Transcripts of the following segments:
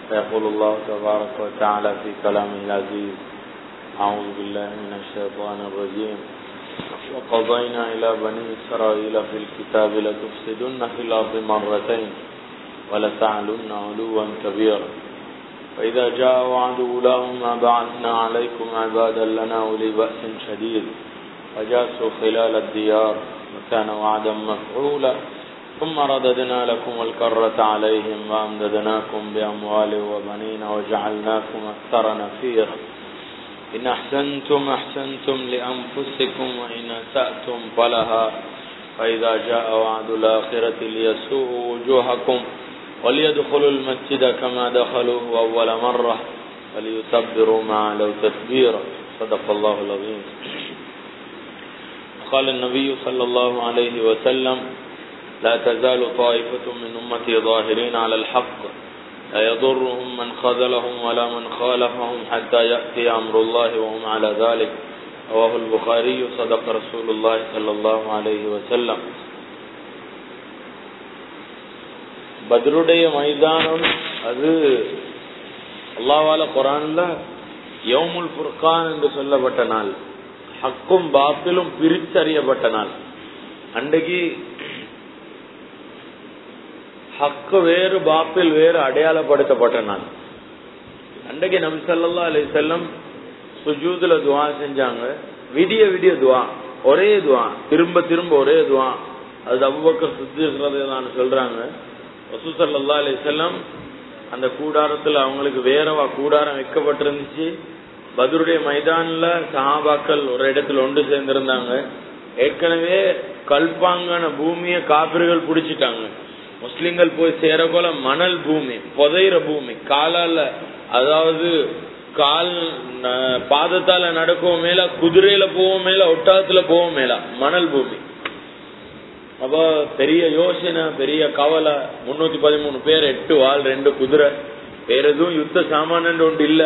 يقول الله تبارك وتعالى في كلامه العزيز أعوذ بالله من الشيطان الرجيم وقضينا إلى بني إسرائيل في الكتاب لتفسدن في الأرض مرتين ولتعلن علوا كبيرا فإذا جاء وعد أولاهما بعثنا عليكم عبادا لنا أولي بأس شديد فجاسوا خلال الديار وكان وعدا مفعولا ثم رددنا لكم الكرة عليهم وأمددناكم بأموال وبنين وجعلناكم أكثر نفيرا إن أحسنتم أحسنتم لأنفسكم وإن أسأتم فلها فإذا جاء وعد الآخرة ليسوءوا وجوهكم وليدخلوا المسجد كما دخلوه أول مرة وليتبروا ما علوا تتبيرا صدق الله العظيم قال النبي صلى الله عليه وسلم لا تزال طائفة من أمتي ظاهرين على الحق لا يضرهم من خذلهم ولا من خالفهم حتى يأتي أمر الله وهم على ذلك رواه البخاري صدق رسول الله صلى الله عليه وسلم பத்ருடைய மைதானம் அது அல்லாவால குரான்ல யவுமுல் புர்கான் என்று சொல்லப்பட்ட நாள் ஹக்கும் பாத்திலும் பிரிச்சறியப்பட்ட நாள் அன்றைக்கு ஹக்கு வேறு பாப்பில் வேறு அடையாளப்படுத்தப்பட்ட நாள் அன்றைக்கு நம் சல்லா அலி செல்லம் சுஜூதுல துவா செஞ்சாங்க விடிய விடிய துவா ஒரே துவா திரும்ப திரும்ப ஒரே துவா அது அவ்வக்க சுத்திதான் சொல்றாங்க வசூ சல்லா அலி செல்லம் அந்த கூடாரத்துல அவங்களுக்கு வேறவா கூடாரம் வைக்கப்பட்டிருந்துச்சு பதருடைய மைதான்ல சஹாபாக்கள் ஒரு இடத்துல ஒன்று சேர்ந்திருந்தாங்க ஏற்கனவே கல்பாங்கான பூமியை காப்பிர்கள் பிடிச்சிட்டாங்க முஸ்லிம்கள் போய் சேர போல மணல் பூமி புதையிற பூமி காலால அதாவது கால் பாதத்தால நடக்கவும் மேல குதிரையில போவோம் மேல ஒட்டாத்துல போவோம் மேல மணல் பூமி அப்ப பெரிய யோசனை பெரிய கவலை முன்னூத்தி பதிமூணு பேர் எட்டு வால் ரெண்டு குதிரை வேற எதுவும் யுத்த சாமான் ஒன்று இல்ல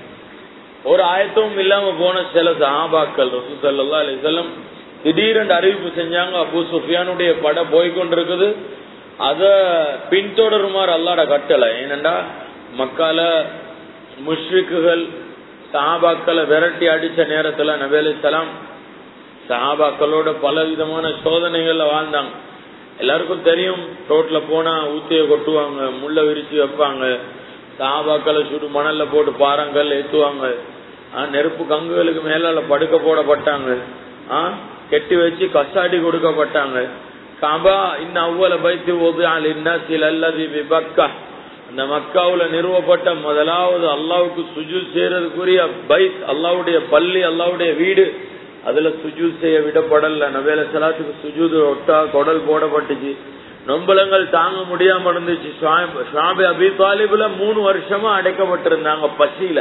ஒரு ஆயத்தமும் இல்லாம போன சில சஹாபாக்கள் ரசூ சல்லா அலிசல்லம் திடீரென்று அறிவிப்பு செஞ்சாங்க அபு சுஃபியானுடைய பட போய்கொண்டிருக்குது அத பின்தொடருமாறு அல்லாட கட்டளை ஏனண்டா மக்கால முஷ்ரிக்குகள் சஹாபாக்களை விரட்டி அடிச்ச நேரத்துல நபேலி சலாம் சஹாபாக்களோட பல விதமான சோதனைகள்ல வாழ்ந்தாங்க எல்லாருக்கும் தெரியும் ரோட்ல போனா ஊத்திய கொட்டுவாங்க முள்ள விரிச்சு வைப்பாங்க சஹாபாக்களை சுடு மணல்ல போட்டு பாறாங்கல் ஏத்துவாங்க நெருப்பு கங்குகளுக்கு மேலால படுக்க போடப்பட்டாங்க கெட்டி வச்சு கசாடி கொடுக்கப்பட்டாங்க காபா இன்ன அவ்வள பைத்து ஒது சில அல்லது விபக்கா அந்த மக்காவுல நிறுவப்பட்ட முதலாவது அல்லாவுக்கு சுஜு செய்யறதுக்குரிய பைத் அல்லாவுடைய பள்ளி அல்லாவுடைய வீடு அதுல சுஜு செய்ய விடப்படல நவேல சலாத்துக்கு சுஜூது ஒட்டா குடல் போடப்பட்டுச்சு நொம்பலங்கள் தாங்க முடியாம இருந்துச்சு சுவாமி அபி தாலிபுல மூணு வருஷமா அடைக்கப்பட்டிருந்தாங்க பசியில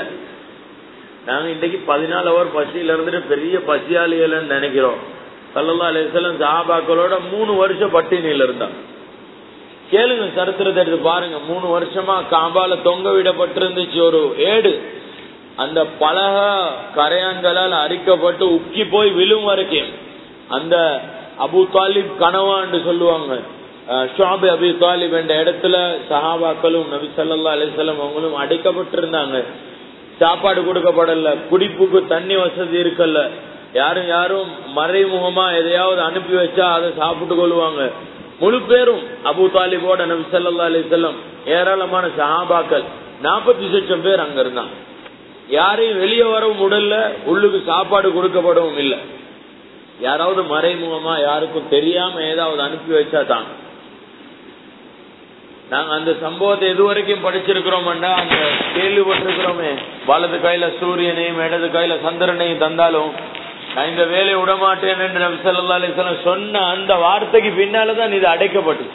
நாங்க இன்னைக்கு பதினாலு அவர் பசியில இருந்துட்டு பெரிய பசியாளிகள்னு நினைக்கிறோம் சல்லா அலிஸ்லாம் சஹாபாக்களோட மூணு வருஷம் பட்டினியில இருந்தாங்க கேளுங்க சரித்திரத்தை எடுத்து பாருங்க மூணு வருஷமா காம்பால தொங்க விடப்பட்டிருந்துச்சு ஒரு ஏடு அந்த பலக கரையான்களால் அரிக்கப்பட்டு உக்கி போய் விழும் வரைக்கும் அந்த அபு தாலிப் கனவான்னு சொல்லுவாங்க ஷாபி அபி தாலிப் என்ற இடத்துல சஹாபாக்களும் நபி சல்லா அலிஸ்லாம் அவங்களும் அடைக்கப்பட்டிருந்தாங்க சாப்பாடு கொடுக்கப்படல குடிப்புக்கு தண்ணி வசதி இருக்கல்ல யாரும் யாரும் மறைமுகமா எதையாவது அனுப்பி வச்சா அதை சாப்பிட்டு கொள்வாங்க முழு பேரும் அபு தாலிபோட நபி சல்லா அலி செல்லம் ஏராளமான சஹாபாக்கள் நாற்பத்தி லட்சம் பேர் அங்க இருந்தாங்க யாரையும் வெளியே வரவும் முடியல உள்ளுக்கு சாப்பாடு கொடுக்கப்படவும் இல்லை யாராவது மறைமுகமா யாருக்கும் தெரியாம ஏதாவது அனுப்பி வச்சா தான் நாங்க அந்த சம்பவத்தை எது வரைக்கும் படிச்சிருக்கிறோம்டா அந்த கேள்விப்பட்டிருக்கிறோமே வலது கையில சூரியனையும் இடது கையில சந்திரனையும் தந்தாலும் நான் இந்த வேலையை விடமாட்டேன் என்று நபி சொல்லா அலிஸ்லாம் சொன்ன அந்த வார்த்தைக்கு பின்னாலதான் இது அடைக்கப்பட்டு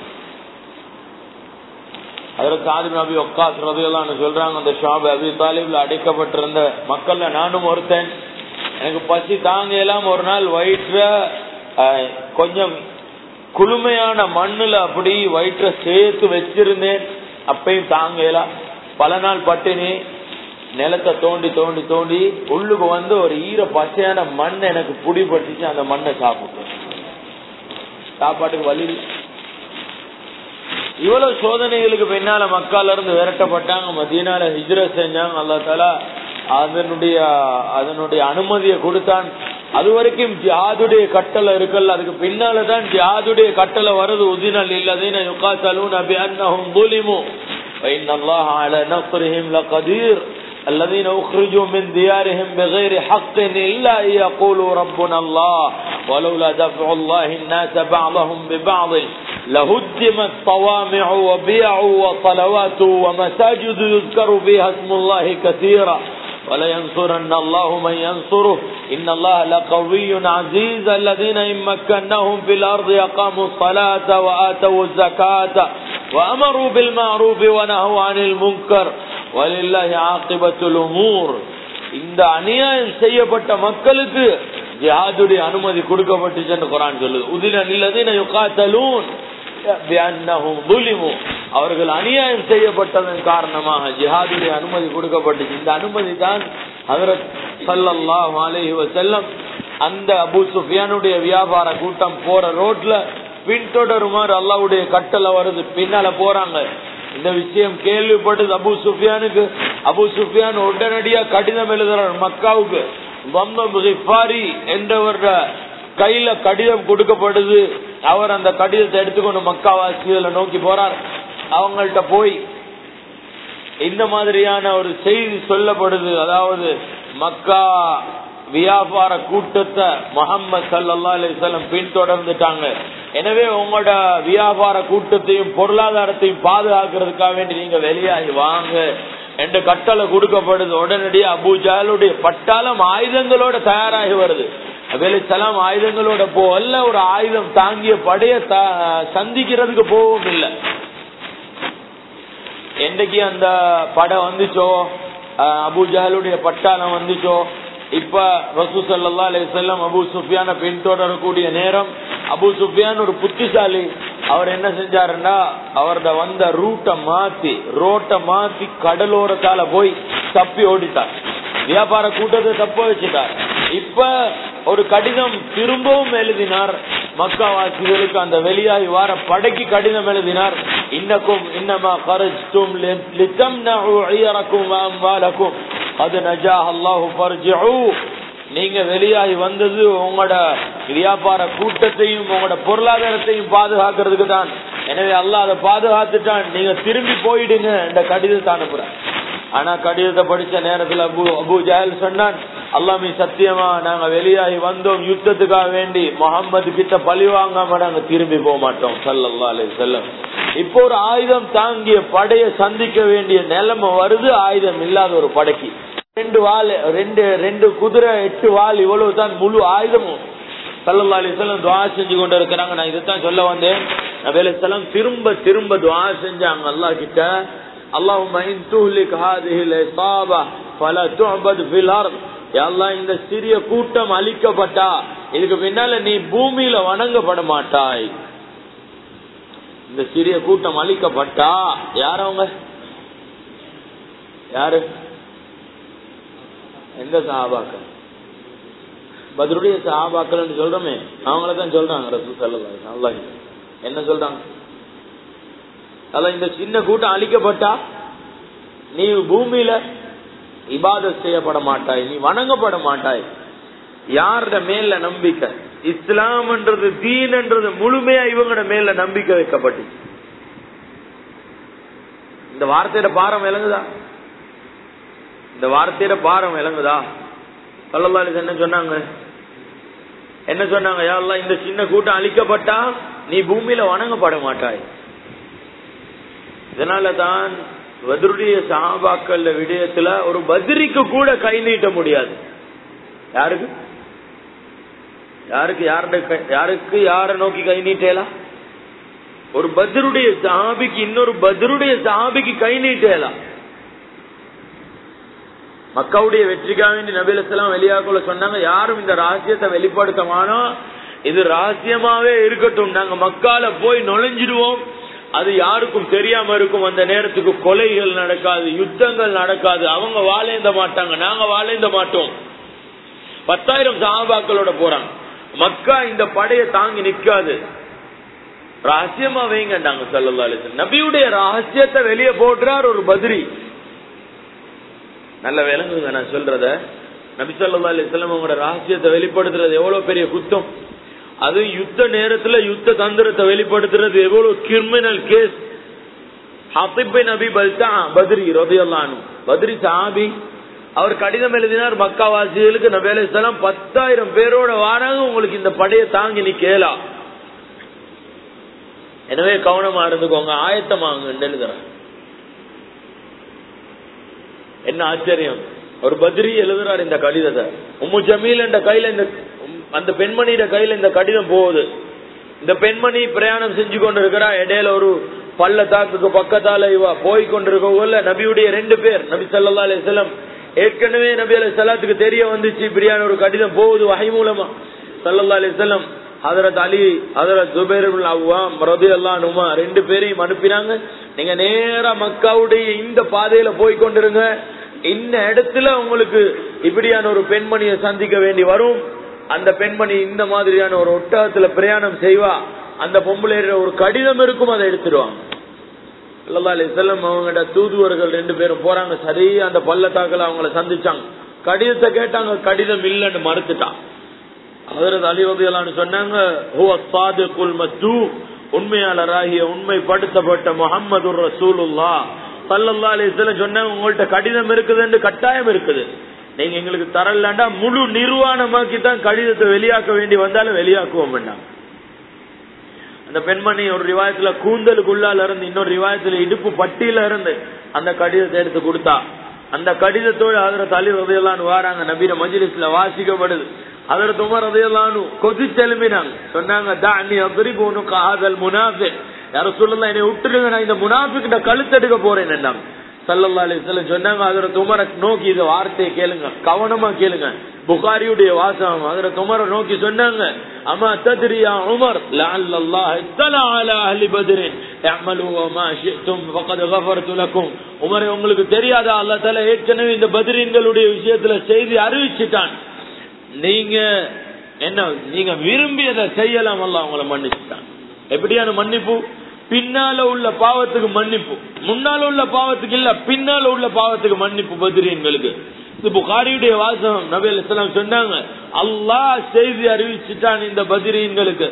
அதில் சாதி நபி ஒக்காஸ் ரதையெல்லாம் சொல்றாங்க அந்த ஷாப் அபி தாலிப்ல அடைக்கப்பட்டிருந்த மக்கள்ல நானும் ஒருத்தன் எனக்கு பசி தாங்க எல்லாம் ஒரு நாள் வயிற்ற கொஞ்சம் குளுமையான மண்ணுல அப்படி வயிற்ற சேர்த்து வச்சிருந்தேன் அப்பையும் தாங்கலாம் பல நாள் பட்டினி நிலத்தை தோண்டி தோண்டி தோண்டி உள்ளுக்கு வந்து ஒரு ஈர பச்சையான மண் எனக்கு புடிபட்டுச்சு அந்த மண்ணை சாப்பிட்டேன் சாப்பாட்டுக்கு வழி இவ்வளவு சோதனைகளுக்கு பின்னால மக்கால இருந்து விரட்டப்பட்டாங்க மதியனால ஹிஜ்ர செஞ்சாங்க அல்லா தாலா அதனுடைய அதனுடைய அனுமதியை கொடுத்தான் அது வரைக்கும் ஜியாதுடைய கட்டளை இருக்கல்ல அதுக்கு பின்னாலதான் ஜியாதுடைய கட்டளை வருது உதினல் இல்லதீன யுகாத்தலூன் அபி அன்னஹும் புலிமு وإن الله على نصرهم لقدير الذين أخرجوا من ديارهم بغير حق إلا أن يقولوا ربنا الله ولولا دفع الله الناس بعضهم ببعض لهدمت صوامع وبيع وصلوات ومساجد يذكر فيها اسم الله كثيرا ولينصرن الله من ينصره إن الله لقوي عزيز الذين إن مكناهم في الأرض يقاموا الصلاة وآتوا الزكاة وأمروا بالمعروف ونهوا عن المنكر ولله عاقبة الأمور இந்த அநியாயம் செய்யப்பட்ட மக்களுக்கு ஜிஹாதுடைய அனுமதி கொடுக்கப்பட்டுச்சு குரான் சொல்லுது உதின நில்லதின யுகாத்தலூன் அவர்கள் அநியாயம் செய்யப்பட்டதன் காரணமாக ஜிஹாதுடைய அனுமதி கொடுக்கப்பட்டுச்சு இந்த அனுமதி தான் ஹதரத் சல்லல்லாஹு அலைஹி வஸல்லம் அந்த அபு சுஃபியானுடைய வியாபார கூட்டம் போற ரோட்ல பின்தொடருமாறு அல்லாவுடைய கட்டளை வருது பின்னால போறாங்க இந்த விஷயம் கேள்விப்பட்டது அபு சுஃபியானுக்கு அபு சுஃபியான் உடனடியா கடிதம் எழுதுறார் மக்காவுக்கு கிஃபாரி என்றவர கையில கடிதம் கொடுக்கப்படுது அவர் அந்த கடிதத்தை எடுத்துக்கொண்டு மக்காவாசிகளை நோக்கி போறார் அவங்கள்ட்ட போய் இந்த மாதிரியான ஒரு செய்தி சொல்லப்படுது அதாவது மக்கா வியாபார கூட்டத்தை முகமது சல்லா அலிசல்லம் பின்தொடர்ந்துட்டாங்க எனவே உங்களோட வியாபார கூட்டத்தையும் பொருளாதாரத்தையும் பாதுகாக்கிறதுக்காக வேண்டி நீங்க வெளியாகி வாங்க என்ற கட்டளை கொடுக்கப்படுது உடனடியா அபு ஜாலுடைய பட்டாளம் ஆயுதங்களோட தயாராகி வருது அபேலிசலாம் ஆயுதங்களோட போகல ஒரு ஆயுதம் தாங்கிய படைய சந்திக்கிறதுக்கு போகவும் இல்லை என்னைக்கு அந்த படம் வந்துச்சோ அபு ஜஹலுடைய பட்டாளம் வந்துச்சோ இப்ப ரசூ சல்லா அலிசல்லாம் அபு சுஃபியான பின்தொடரக்கூடிய நேரம் அபு சுஃபியான் ஒரு புத்திசாலி அவர் என்ன செஞ்சாருன்னா அவரோட வந்த ரூட்டை மாத்தி ரோட்டை மாத்தி கடலோரத்தால போய் தப்பி ஓடிட்டார் வியாபார கூட்டத்தை தப்ப வச்சுட்டார் இப்ப ஒரு கடிதம் திரும்பவும் எழுதினார் மக்காவாசிகளுக்கு அந்த வெளியாகி வார படைக்கு கடிதம் எழுதினார் இன்னக்கும் இன்னமா கரஜ்டும் லித்தம் அது நஜா அல்லாஹு பர்ஜிஉ நீங்க வெளியாகி வந்தது உங்களோட வியாபார கூட்டத்தையும் உங்களோட பொருளாதாரத்தையும் பாதுகாக்கிறதுக்கு தான் எனவே அல்லாஹ் அதை பாதுகாத்துட்டான் நீங்க திரும்பி போயிடுங்க இந்த கடிதத்தை அனுப்புறேன் ஆனா கடிதத்தை படிச்ச நேரத்துல அபு அபு ஜஹல் சொன்னான் அல்லாமி சத்தியமா நாங்க வெளியாகி வந்தோம் யுத்தத்துக்காக வேண்டி முகம்மது கிட்ட பழி வாங்காம நாங்க திரும்பி போக மாட்டோம் சல்லல்லா அலி செல்லம் இப்போ ஒரு ஆயுதம் தாங்கிய படைய சந்திக்க வேண்டிய நிலைமை வருது ஆயுதம் இல்லாத ஒரு படைக்கு ரெண்டு வால் ரெண்டு ரெண்டு குதிரை எட்டு வால் இவ்வளவு தான் முழு ஆயுதமும் சல்லல்லா அலிஸ்லாம் துவா செஞ்சு கொண்டு இருக்கிறாங்க நான் இதைத்தான் சொல்ல வந்தேன் நபேலாம் திரும்ப திரும்ப துவா செஞ்சாங்க அல்லா கிட்ட اللهم ان تهلك هذه الاصابه فلا تعبد في الارض எல்லாம் இந்த சிறிய கூட்டம் அழிக்கப்பட்டா இதுக்கு பின்னால நீ பூமியில வணங்கப்பட மாட்டாய் இந்த சிறிய கூட்டம் அழிக்கப்பட்டா யார் அவங்க யாரு எந்த சஹாபாக்கள் பதிலுடைய சஹாபாக்கள் சொல்றோமே அவங்கள தான் சொல்றாங்க ரசூ சல்லா அல்லா என்ன சொல்றாங்க அதான் இந்த சின்ன கூட்டம் அழிக்கப்பட்டா நீ பூமியில இபாதத் செய்யப்பட மாட்டாய் நீ வணங்கப்பட மாட்டாய் யாரோட மேல நம்பிக்கை இஸ்லாம்ன்றது தீன்ன்றது முழுமையா இவங்களோட மேல நம்பிக்கை வைக்கப்பட்டு இந்த வார்த்தையோட பாரம் விளங்குதா இந்த வார்த்தையோட பாரம் விளங்குதா பல்லவாலி என்ன சொன்னாங்க என்ன சொன்னாங்க யாரெல்லாம் இந்த சின்ன கூட்டம் அழிக்கப்பட்டா நீ பூமியில வணங்கப்பட மாட்டாய் இதனால தான் பத்ருடைய சஹாபாக்கள் விடயத்துல ஒரு பத்ரிக்கு கூட கை நீட்ட முடியாது யாருக்கு யாருக்கு யாருடைய யாருக்கு யார நோக்கி கை நீட்டலாம் ஒரு பத்ருடைய சஹாபிக்கு இன்னொரு பத்ருடைய சஹாபிக்கு கை நீட்டலாம் மக்காவுடைய வெற்றிக்காக வேண்டி நபிலசலாம் வெளியாக்குள்ள சொன்னாங்க யாரும் இந்த ரகசியத்தை வெளிப்படுத்தமானோ இது ரகசியமாவே இருக்கட்டும் நாங்க மக்கால போய் நுழைஞ்சிடுவோம் அது யாருக்கும் தெரியாம இருக்கும் அந்த நேரத்துக்கு கொலைகள் நடக்காது யுத்தங்கள் நடக்காது அவங்க வாழேந்த மாட்டாங்க நாங்க வாழேந்த மாட்டோம் பத்தாயிரம் சகாபாக்களோட போறாங்க மக்கா இந்த படைய தாங்கி நிக்காது ரகசியமா வைங்கண்டாங்க சல்லா அலிஸ்லாம் நபியுடைய ரகசியத்தை வெளியே போடுறார் ஒரு பதிரி நல்ல விளங்குங்க நான் சொல்றத நபி சொல்லா அலிஸ்லாம் அவங்களோட ரகசியத்தை வெளிப்படுத்துறது எவ்வளவு பெரிய குத்தம் அது யுத்த நேரத்துல யுத்த தந்திரத்தை வெளிப்படுத்துறது எவ்வளவு கிரிமினல் கேஸ் ஹபிபை நபி பல்தா பத்ரி ரபியல்லானு பத்ரி சாபி அவர் கடிதம் எழுதினார் மக்காவாசிகளுக்கு நபி அலிஸ்லாம் பத்தாயிரம் பேரோட வாராங்க உங்களுக்கு இந்த படையை தாங்கி நீ கேளா எனவே கவனமா இருந்துக்கோங்க ஆயத்தமாங்க எழுதுறேன் என்ன ஆச்சரியம் ஒரு பத்ரி எழுதுறாரு இந்த கடிதத்தை உம்மு ஜமீல் என்ற கையில இந்த அந்த பெண்மணியோட கையில இந்த கடிதம் போகுது இந்த பெண்மணி பிரயாணம் செஞ்சு கொண்டு இருக்கிறா இடையில ஒரு பள்ளத்தாக்குக்கு பக்கத்தால இவ போய் கொண்டிருக்கல நபியுடைய ரெண்டு பேர் நபி சல்லா அலி செல்லம் ஏற்கனவே நபி அலி சல்லாத்துக்கு தெரிய வந்துச்சு இப்படியான ஒரு கடிதம் போகுது வகை மூலமா சல்லா அலி செல்லம் ஹதரத் அலி ஹதரத் ஜுபேர் அவ்வாம் ரதி அல்லா நுமா ரெண்டு பேரையும் அனுப்பினாங்க நீங்க நேரா மக்காவுடைய இந்த பாதையில போய் கொண்டிருங்க இந்த இடத்துல உங்களுக்கு இப்படியான ஒரு பெண்மணியை சந்திக்க வேண்டி வரும் அந்த பெண்மணி இந்த மாதிரியான ஒரு ஒட்டகத்துல பிரயாணம் செய்வா அந்த பொம்பளை ஒரு கடிதம் இருக்கும் அதை எடுத்துருவாங்க அல்லா அலி செல்லம் அவங்கள்ட்ட தூதுவர்கள் ரெண்டு பேரும் போறாங்க சரி அந்த பள்ளத்தாக்கல அவங்கள சந்திச்சாங்க கடிதத்தை கேட்டாங்க கடிதம் இல்லைன்னு மறுத்துட்டான் அதற்கு அலிவதியலான்னு சொன்னாங்க உண்மையாளராகிய உண்மைப்படுத்தப்பட்ட முகமது ரசூலுல்லா சல்லல்லா அலிஸ்லாம் சொன்னாங்க உங்கள்ட்ட கடிதம் இருக்குதுன்னு கட்டாயம் இருக்குது நீங்க எங்களுக்கு தரலண்டா முழு நிர்வாணமாக்கி தான் கடிதத்தை வெளியாக்க வேண்டி வந்தாலும் வெளியாக்குவோம் வேண்டாம் அந்த பெண்மணி ஒரு ரிவாயத்துல கூந்தலுக்குள்ளால இருந்து இன்னொரு ரிவாயத்துல இடுப்பு பட்டியில இருந்து அந்த கடிதத்தை எடுத்து கொடுத்தா அந்த கடிதத்தோடு அதற்கு அலி ரதையெல்லாம் வாராங்க நபீன மஜிலிஸ்ல வாசிக்கப்படுது அதற்கு உமர் ரதையெல்லாம் கொதிச்செலும்பினாங்க சொன்னாங்க தானி அப்படி போனு காதல் முனாஃபே யாரும் சொல்லலாம் என்னை விட்டுருங்க நான் இந்த முனாஃபிக்கிட்ட கழுத்தெடுக்க போறேன் என்னங்க சல்லல்லா அலிஸ்லாம் சொன்னாங்க அதோட துமரை நோக்கி இந்த வார்த்தையை கேளுங்க கவனமா கேளுங்க புகாரியுடைய வாசகம் அதோட துமரை நோக்கி சொன்னாங்க அம்மா தத்ரியா உமர் லஅல்லல்லாஹ் இத்தலா அலா அஹ்லி பத்ரின் இஅமலு வமா ஷி'tum ஃபகத் கஃபர்து லக்கும் உமரே உங்களுக்கு தெரியாதா அல்லாஹ் தஆலா ஏற்கனவே இந்த பத்ரீன்களுடைய விஷயத்துல செய்தி அறிவிச்சிட்டான் நீங்க என்ன நீங்க விரும்பியதை செய்யலாம் அல்லாஹ் உங்களை மன்னிச்சுட்டான் எப்படியான மன்னிப்பு பின்னால உள்ள பாவத்துக்கு மன்னிப்பு முன்னால உள்ள பாவத்துக்கு இல்ல பின்னால உள்ள பாவத்துக்கு மன்னிப்பு பதிரியன்களுக்கு இது புகாரியுடைய வாசகம் நபி அலிஸ்லாம் சொன்னாங்க அல்லாஹ் செய்தி அறிவிச்சுட்டான் இந்த பதிரியன்களுக்கு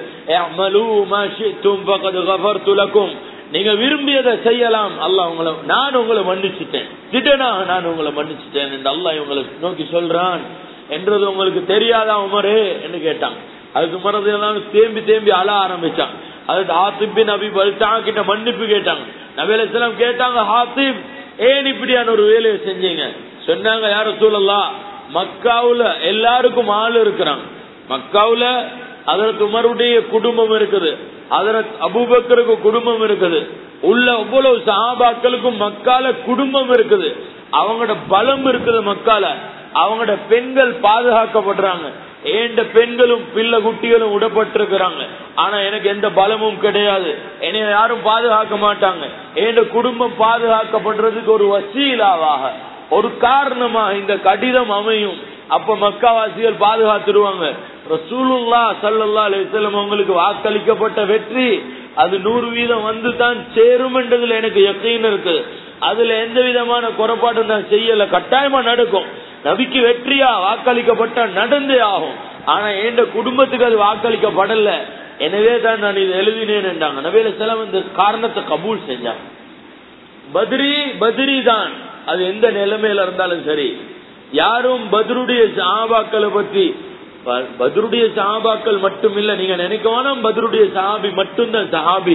நீங்க விரும்பியதை செய்யலாம் அல்லாஹ் உங்களை நான் உங்களை மன்னிச்சுட்டேன் திட்டனா நான் உங்களை மன்னிச்சுட்டேன் என்று அல்லாஹ் உங்களை நோக்கி சொல்றான் என்றது உங்களுக்கு தெரியாதா உமரே என்று கேட்டான் அதுக்கு மறது எல்லாம் தேம்பி தேம்பி அழ ஆரம்பிச்சான் அதுக்கு ஹாத்திபின் நபி பல்தா கிட்ட மன்னிப்பு கேட்டாங்க நபி அலிஸ்லாம் கேட்டாங்க ஹாத்திப் ஏன் இப்படியான ஒரு வேலையை செஞ்சீங்க சொன்னாங்க யார சூழல்லாம் மக்காவுல எல்லாருக்கும் ஆள் இருக்கிறாங்க மக்காவுல அதற்கு உமருடைய குடும்பம் இருக்குது அதற்கு அபுபக்கருக்கு குடும்பம் இருக்குது உள்ள அவ்வளவு சஹாபாக்களுக்கும் மக்கால குடும்பம் இருக்குது அவங்களோட பலம் இருக்குது மக்கால அவங்களோட பெண்கள் பாதுகாக்கப்படுறாங்க ஏண்ட பெண்களும் பிள்ளை குட்டிகளும் விடப்பட்டிருக்கிறாங்க ஆனா எனக்கு எந்த பலமும் கிடையாது என்னை யாரும் பாதுகாக்க மாட்டாங்க ஏண்ட குடும்பம் பாதுகாக்கப்படுறதுக்கு ஒரு வசீலாவாக ஒரு காரணமாக இந்த கடிதம் அமையும் அப்ப மக்காவாசிகள் பாதுகாத்துருவாங்க ரசூலுல்லா சல்லல்லா அலிஸ்லம் அவங்களுக்கு வாக்களிக்கப்பட்ட வெற்றி அது நூறு வீதம் வந்து தான் சேரும் என்றதுல எனக்கு யக்கீன் இருக்கு அதுல எந்த விதமான குறைபாடும் நான் செய்யல கட்டாயமா நடக்கும் நபிக்கு வெற்றியா வாக்களிக்கப்பட்ட நடந்தே ஆகும் ஆனா என் குடும்பத்துக்கு அது வாக்களிக்கப்படல எனவே தான் நான் இதை எழுதினேன் என்றாங்க நபியில செலவு இந்த காரணத்தை கபூல் செஞ்சாங்க பத்ரி பத்ரி தான் அது எந்த நிலைமையில இருந்தாலும் சரி யாரும் பத்ருடைய சாபாக்களை பத்தி பத்ருடைய சாபாக்கள் மட்டும் இல்ல நீங்க நினைக்க வேணாம் பத்ருடைய சஹாபி மட்டும்தான் சஹாபி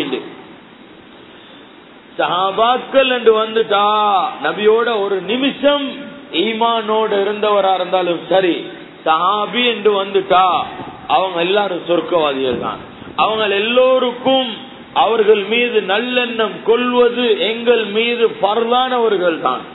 சஹாபாக்கள் என்று வந்துட்டா நபியோட ஒரு நிமிஷம் ஈமானோட இருந்தவரா இருந்தாலும் சரி சஹாபி என்று வந்துட்டா அவங்க எல்லாரும் சொர்க்கவாதிகள் தான் அவங்க எல்லோருக்கும் அவர்கள் மீது நல்லெண்ணம் கொள்வது எங்கள் மீது பரதானவர்கள் தான்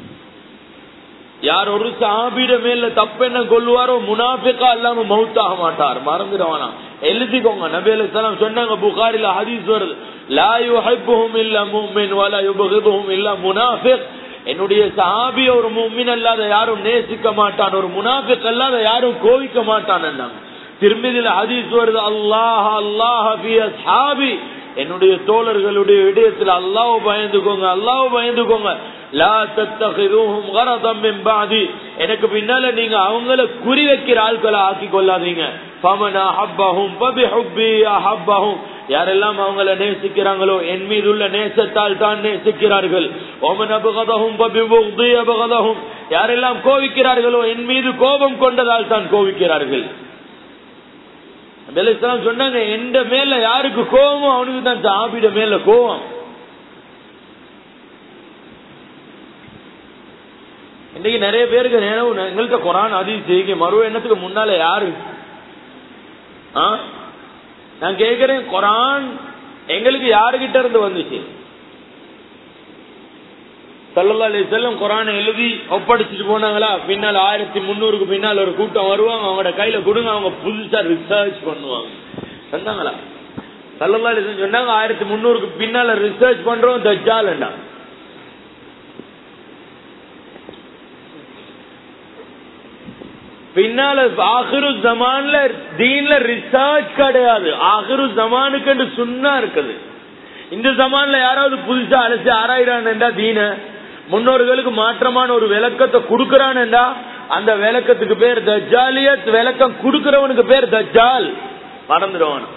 யார் ஒரு சாபிட மேல தப்பெண்ண கொள்வாரோ முனாஃபிகா இல்லாம மவுத்தாக மாட்டார் மறந்துடுவானா எழுதிக்கோங்க நபேல சலாம் சொன்னாங்க புகாரில ஹதீஸ் வருது லா யுஹிப்புஹும் இல்ல முஃமின் வலா யுபகிதுஹும் இல்ல முனாஃபிக் என்னுடைய சஹாபி ஒரு முஃமின் அல்லாத யாரும் நேசிக்க மாட்டான் ஒரு முனாஃபிக் அல்லாத யாரும் கோவிக்க மாட்டான் திரும்பிதில ஹதீஸ் வருது அல்லாஹ் அல்லாஹ் ஃபி அஸ்ஹாபி என்னுடைய தோழர்களுடைய விடயத்தில் அல்லாஹ் பயந்துக்கோங்க அல்லாஹ் பயந்துக்கோங்க லா தத்தகிதுஹும் கரதம் மின் பாதி எனக்கு பின்னால நீங்க அவங்கள குறி வைக்கிற ஆட்களை ஆக்கி கொள்ளாதீங்க ஃபமன் அஹப்பஹும் ஃபபிஹுப்பி அஹப்பஹும் யாரெல்லாம் அவங்கள நேசிக்கிறாங்களோ என் மீது உள்ள நேசத்தால் தான் நேசிக்கிறார்கள் ஒமன் அபகதஹும் ஃபபிபுக்தி அபகதஹும் யாரெல்லாம் கோவிக்கிறார்களோ என் மீது கோபம் கொண்டதால் தான் கோவிக்கிறார்கள் அலைஹிஸ்ஸலாம் சொன்னாங்க எந்த மேல யாருக்கு கோபமோ அவனுக்கு தான் சாபிட மேல கோபம் இன்னைக்கு நிறைய பேருக்கு நினைவு எங்கள்கிட்ட குரான் அதிகம் செய்க மறு எண்ணத்துக்கு முன்னால யாரு ஆ? நான் கேக்குறேன் குரான் எங்களுக்கு யாருகிட்ட இருந்து வந்துச்சு சல்லல்லா அலைஹி செல்லம் குரானை எழுதி ஒப்படைச்சிட்டு போனாங்களா பின்னால் ஆயிரத்தி முந்நூறுக்கு பின்னால் ஒரு கூட்டம் வருவாங்க அவங்களோட கையில கொடுங்க அவங்க புதுசா ரிசர்ச் பண்ணுவாங்க சொன்னாங்களா சல்லல்லா அலைஹி வஸல்லம் சொன்னாங்க ஆயிரத்தி முந்நூறுக்கு பின்னால ரிசர்ச் பண்றோம் தஜ்ஜால்ண்டா பின்னால ஆகிரு ஜமான்ல தீன்ல ரிசர்ச் கிடையாது ஆகிரு ஜமானுக்கு சுண்ணா இருக்குது இந்த ஜமான்ல யாராவது புதுசா அலசி ஆராயிறான்டா தீன முன்னோர்களுக்கு மாற்றமான ஒரு விளக்கத்தை கொடுக்கறான்டா அந்த விளக்கத்துக்கு பேர் தஜ்ஜாலியத் விளக்கம் கொடுக்கறவனுக்கு பேர் தஜ்ஜால் மறந்துடுவான்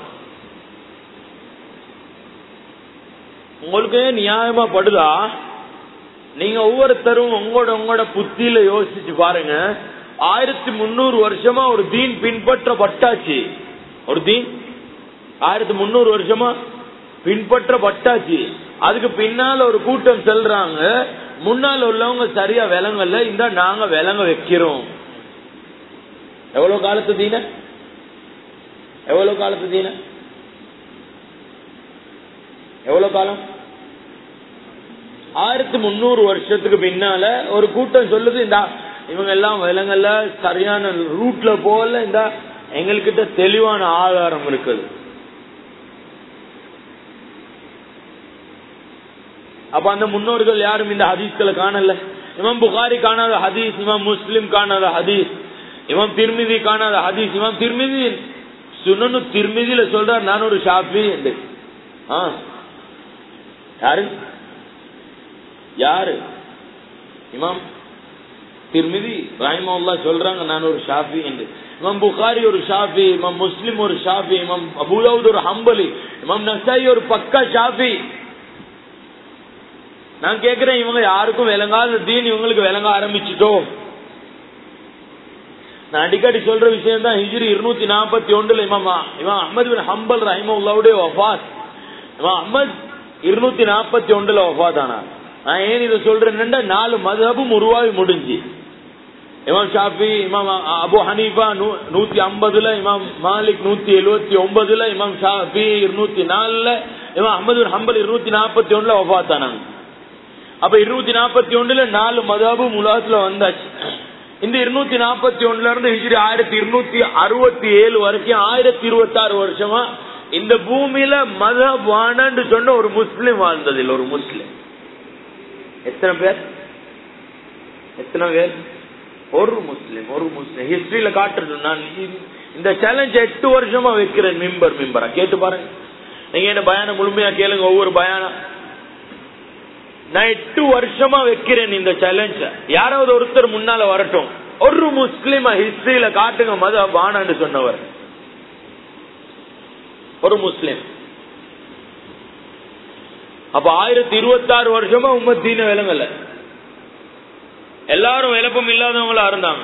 உங்களுக்கு நியாயமா படுதா நீங்க ஒவ்வொருத்தரும் உங்களோட உங்களோட புத்தியில யோசிச்சு பாருங்க ஆயிரத்தி முன்னூறு வருஷமா ஒரு தீன் பின்பற்றப்பட்டாச்சு ஒரு தீன் ஆயிரத்தி முன்னூறு வருஷமா பின்பற்றப்பட்டாச்சு அதுக்கு பின்னால ஒரு கூட்டம் செல்றாங்க முன்னால உள்ளவங்க சரியா விலங்கல்ல இந்த நாங்க விலங்க வைக்கிறோம் எவ்வளவு காலத்து தீன எவ்வளவு காலத்து தீன எவ்வளவு காலம் ஆயிரத்தி முன்னூறு வருஷத்துக்கு பின்னால ஒரு கூட்டம் சொல்லுது இந்த இவங்க எல்லாம் விலங்கல்ல சரியான ரூட்ல போல இந்த எங்கள்கிட்ட தெளிவான ஆதாரம் இருக்குது அப்ப அந்த முன்னோர்கள் யாரும் இந்த ஹதீஸ்களை காணல இமாம் புகாரி காணாத ஹதீஸ் இமாம் முஸ்லிம் காணாத ஹதீஸ் இமாம் திருமிதி காணாத ஹதீஸ் இமாம் திருமிதி சுனனு திருமிதியில சொல்றார் நான் ஒரு ஷாஃபி என்று ஆ. யாரு யாரு இமாம் திருமிதி ராய்மல்லா சொல்றாங்க நான் ஒரு ஷாஃபி என்று இமாம் புகாரி ஒரு ஷாஃபி இமாம் முஸ்லிம் ஒரு ஷாஃபி இமாம் அபுதாவுத் ஒரு ஹம்பலி இமாம் நசாயி ஒரு பக்கா ஷாஃபி நான் கேக்குறேன் இவங்க யாருக்கும் விளங்காத தீன் இவங்களுக்கு விளங்க ஆரம்பிச்சுட்டோ நான் அடிக்கடி சொல்ற விஷயம் தான் ஹிஜ்ரி இருநூத்தி நாற்பத்தி ஒன்றுல இமாமா இமாம் அஹமது பின் ஹம்பல் ரஹிமுல்லாவுடைய வஃபாத் இமாம் அஹமத் இருநூத்தி நாற்பத்தி ஒன்றுல வஃபாத் ஆனார் நான் ஏன் இதை சொல்றேன்னா நாலு மதபும் உருவாகி முடிஞ்சு இமாம் ஷாஃபி இமாம் அபு ஹனீஃபா நூ- நூத்தி ஐம்பதுல இமாம் மாலிக் நூத்தி எழுவத்தி ஒன்பதுல இமாம் ஷாஃபி இருநூத்தி நாலுல இமாம் அஹமது பின் ஹம்பல் இருநூத்தி நாற்பத்தி ஒண்ணுல வஃபாத் ஆனாங்க அப்ப இருநூத்தி நாற்பத்தி ஒண்ணுல நாலு மதாபும் உலகத்துல வந்தாச்சு இந்த இருநூத்தி நாற்பத்தி ஒண்ணுல இருந்து ஹிஜ்ரி ஆயிரத்தி இருநூத்தி அறுபத்தி ஏழு வரைக்கும் ஆயிரத்தி இருபத்தி ஆறு வருஷமா இந்த பூமியில மதபானன்னு சொன்ன ஒரு முஸ்லிம் வாழ்ந்தது இல்ல ஒரு முஸ்லிம் எத்தனை பேர் எத்தனை பேர் ஒரு முஸ்லிம் ஒரு முஸ்லிம் ஹிஸ்டரியில காட்டுறது நான் இந்த- இந்த சேலஞ்ச் எட்டு வருஷமா வைக்கிறேன் மிம்பர் மிம்பரா கேட்டு பாருங்க நீங்க என்ன பயானம் முழுமையா கேளுங்க ஒவ்வொரு பயானம் நான் எட்டு வருஷமா வைக்கிறேன் இந்த சேலஞ்ச யாராவது ஒருத்தர் முன்னால வரட்டும் ஒரு முஸ்லிம ஹிஸ்டரியில காட்டுங்க மத பானன்னு சொன்னவர் ஒரு முஸ்லிம் அப்ப ஆயிரத்தி இருபத்தி ஆறு வருஷமா உம்மத்தீன விலங்கல எல்லாரும் விளப்பம் இல்லாதவங்களா இருந்தாங்க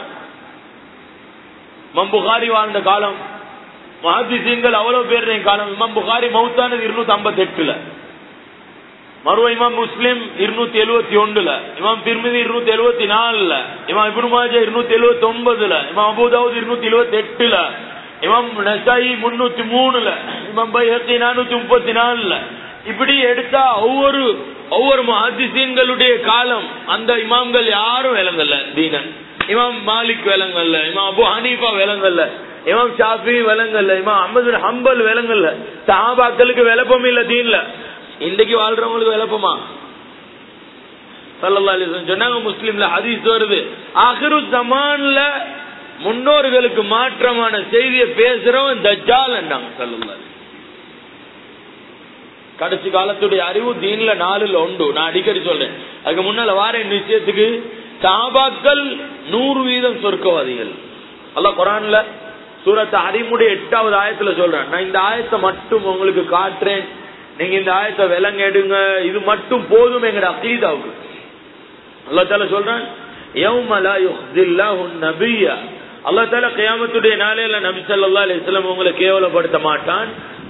இமாம் புகாரி வாழ்ந்த காலம் மஹதிசீன்கள் அவ்வளவு பேர் காலம் இமாம் புகாரி மௌத்தானது இருநூத்தி ஐம்பத்தி எட்டுல மறுவ இமாம் முஸ்லிம் இருநூத்தி எழுவத்தி ஒண்ணுல இமாம் திருமதி இருநூத்தி எழுவத்தி நாலுல இமாம் இப்னு மாஜா இருநூத்தி எழுவத்தி ஒன்பதுல இமாம் அபுதாவுத் இருநூத்தி எழுவத்தி எட்டுல இமாம் நசாயி முன்னூத்தி மூணுல இமாம் பைஹத்தி நானூத்தி முப்பத்தி நாலுல இப்படி எடுத்தா ஒவ்வொரு ஒவ்வொரு மஹதிசீன்களுடைய காலம் அந்த இமாம்கள் யாரும் விளங்கல்ல தீனன் இமாம் மாலிக் விளங்கல்ல இமாம் அபு ஹனீஃபா விளங்கல்ல இமாம் ஷாஃபி விளங்கல்ல இமாம் அஹமது பின் ஹம்பல் விளங்கல்ல சஹாபாக்களுக்கு விளப்பம் இல்ல தீன்ல இன்றைக்கு வாழ்றவங்களுக்கு விளப்பமா சல்லல்லாஹு அலைஹி வஸல்லம் சொன்னாங்க முஸ்லிம்ல ஹதீஸ் வருது ஆகிரு ஜமான்ல முன்னோர்களுக்கு மாற்றமான செய்தியை பேசுறவன் தஜ்ஜால் என்றாங்க சல்லல்லாஹு அலைஹி வஸல்லம். கடைசி காலத்துடைய அறிவு தீன்ல நாலுல உண்டு நான் அடிக்கடி சொல்றேன் அதுக்கு முன்னால வார நிச்சயத்துக்கு சாபாக்கள் நூறு வீதம் சொர்க்கவாதிகள் அல்ல குரான்ல சூரத் அறிமுடைய எட்டாவது ஆயத்துல சொல்றேன் நான் இந்த ஆயத்தை மட்டும் உங்களுக்கு காட்டுறேன் நீங்க இந்த ஆயத்தை விலங்க எடுங்க இது மட்டும் போதும் எங்கட அகீதாவுக்கு அல்லா தால சொல்றான் அல்லா தால கியாமத்துடைய நாளையில நபி சொல்லா அலிஸ்லாம் உங்களை கேவலப்படுத்த மாட்டான்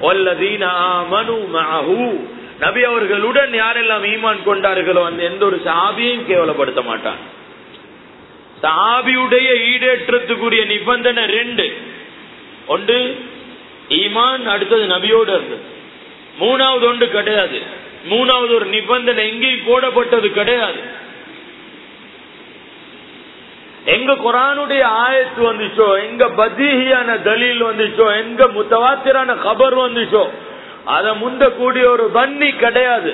நபி அவர்களுடன் யாரெல்லாம் ஈமான் கொண்டார்களோ அந்த எந்த ஒரு சாபியையும் கேவலப்படுத்த மாட்டான் சாபியுடைய ஈடேற்றத்துக்குரிய நிபந்தனை ரெண்டு ஒன்று ஈமான் அடுத்தது நபியோடு இருந்தது மூணாவது ஒன்று கிடையாது மூணாவது ஒரு நிபந்தனை எங்கேயும் போடப்பட்டது கிடையாது எங்க குரானுடைய ஆயத்து வந்துச்சோ எங்க பதீகியான தலீல் வந்துச்சோ எங்க முத்தவாத்திரான கபர் வந்துச்சோ அத முந்த கூடிய ஒரு வன்னி கிடையாது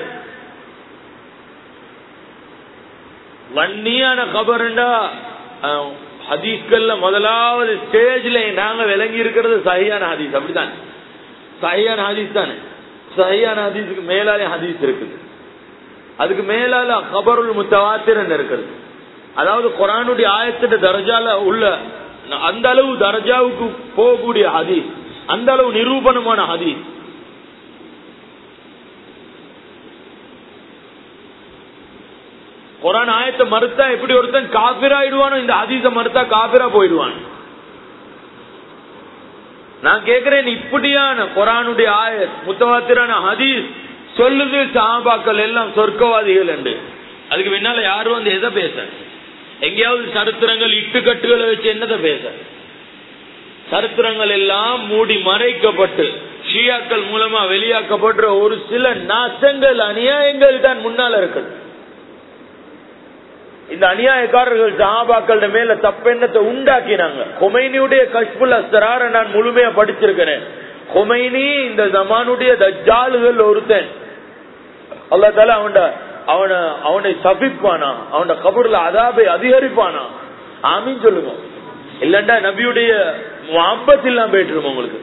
வன்னியான கபர்ண்டா ஹதீஸ்கள்ல முதலாவது ஸ்டேஜ்ல நாங்க விளங்கி இருக்கிறது சஹியான ஹதீஸ் அப்படிதான் சஹியான ஹதீஸ் தானே சஹியான ஹதீஸுக்கு மேலாலே ஹதீஸ் இருக்குது அதுக்கு மேலால கபருள் முத்தவாத்திரன் இருக்கிறது அதாவது குரானுடைய ஆயத்திட்ட தரஜால உள்ள அந்த அளவு தரஜாவுக்கு போகக்கூடிய ஹதீஸ் அந்த அளவு நிரூபணமான ஹதீஸ் குரான் ஆயத்தை மறுத்தா எப்படி ஒருத்தன் காபிராயிடுவானோ இந்த ஹதீஸ மறுத்தா காபிரா போயிடுவான் நான் கேக்குறேன் இப்படியான குரானுடைய ஆயத் முத்தவாத்திரான ஹதீஸ் சொல்லுது சாபாக்கள் எல்லாம் சொர்க்கவாதிகள் என்று அதுக்கு பின்னால யாரும் வந்து எதை பேச எங்கேயாவது சரித்திரங்கள் இட்டுக்கட்டுகளை வச்சு என்னதை பேச சரித்திரங்கள் எல்லாம் மூடி மறைக்கப்பட்டு ஷியாக்கள் மூலமா வெளியாக்கப்படுற ஒரு சில நாசங்கள் அநியாயங்கள் தான் முன்னால இருக்குது இந்த அநியாயக்காரர்கள் சஹாபாக்கள் மேல தப்பெண்ணத்தை உண்டாக்கினாங்க கொமைனியுடைய கஷ்புல் அஸ்தரார நான் முழுமையா படிச்சிருக்கிறேன் கொமைனி இந்த ஜமானுடைய தஜ்ஜாலுகள் ஒருத்தன் அல்லா தால அவன் அவனை அவனை சபிப்பானா அவன கபூர்ல அதாபை அதிகரிப்பானா ஆமின்னு சொல்லுங்க இல்லண்டா நபியுடைய அப்பத்து இல்லாம போயிட்டு உங்களுக்கு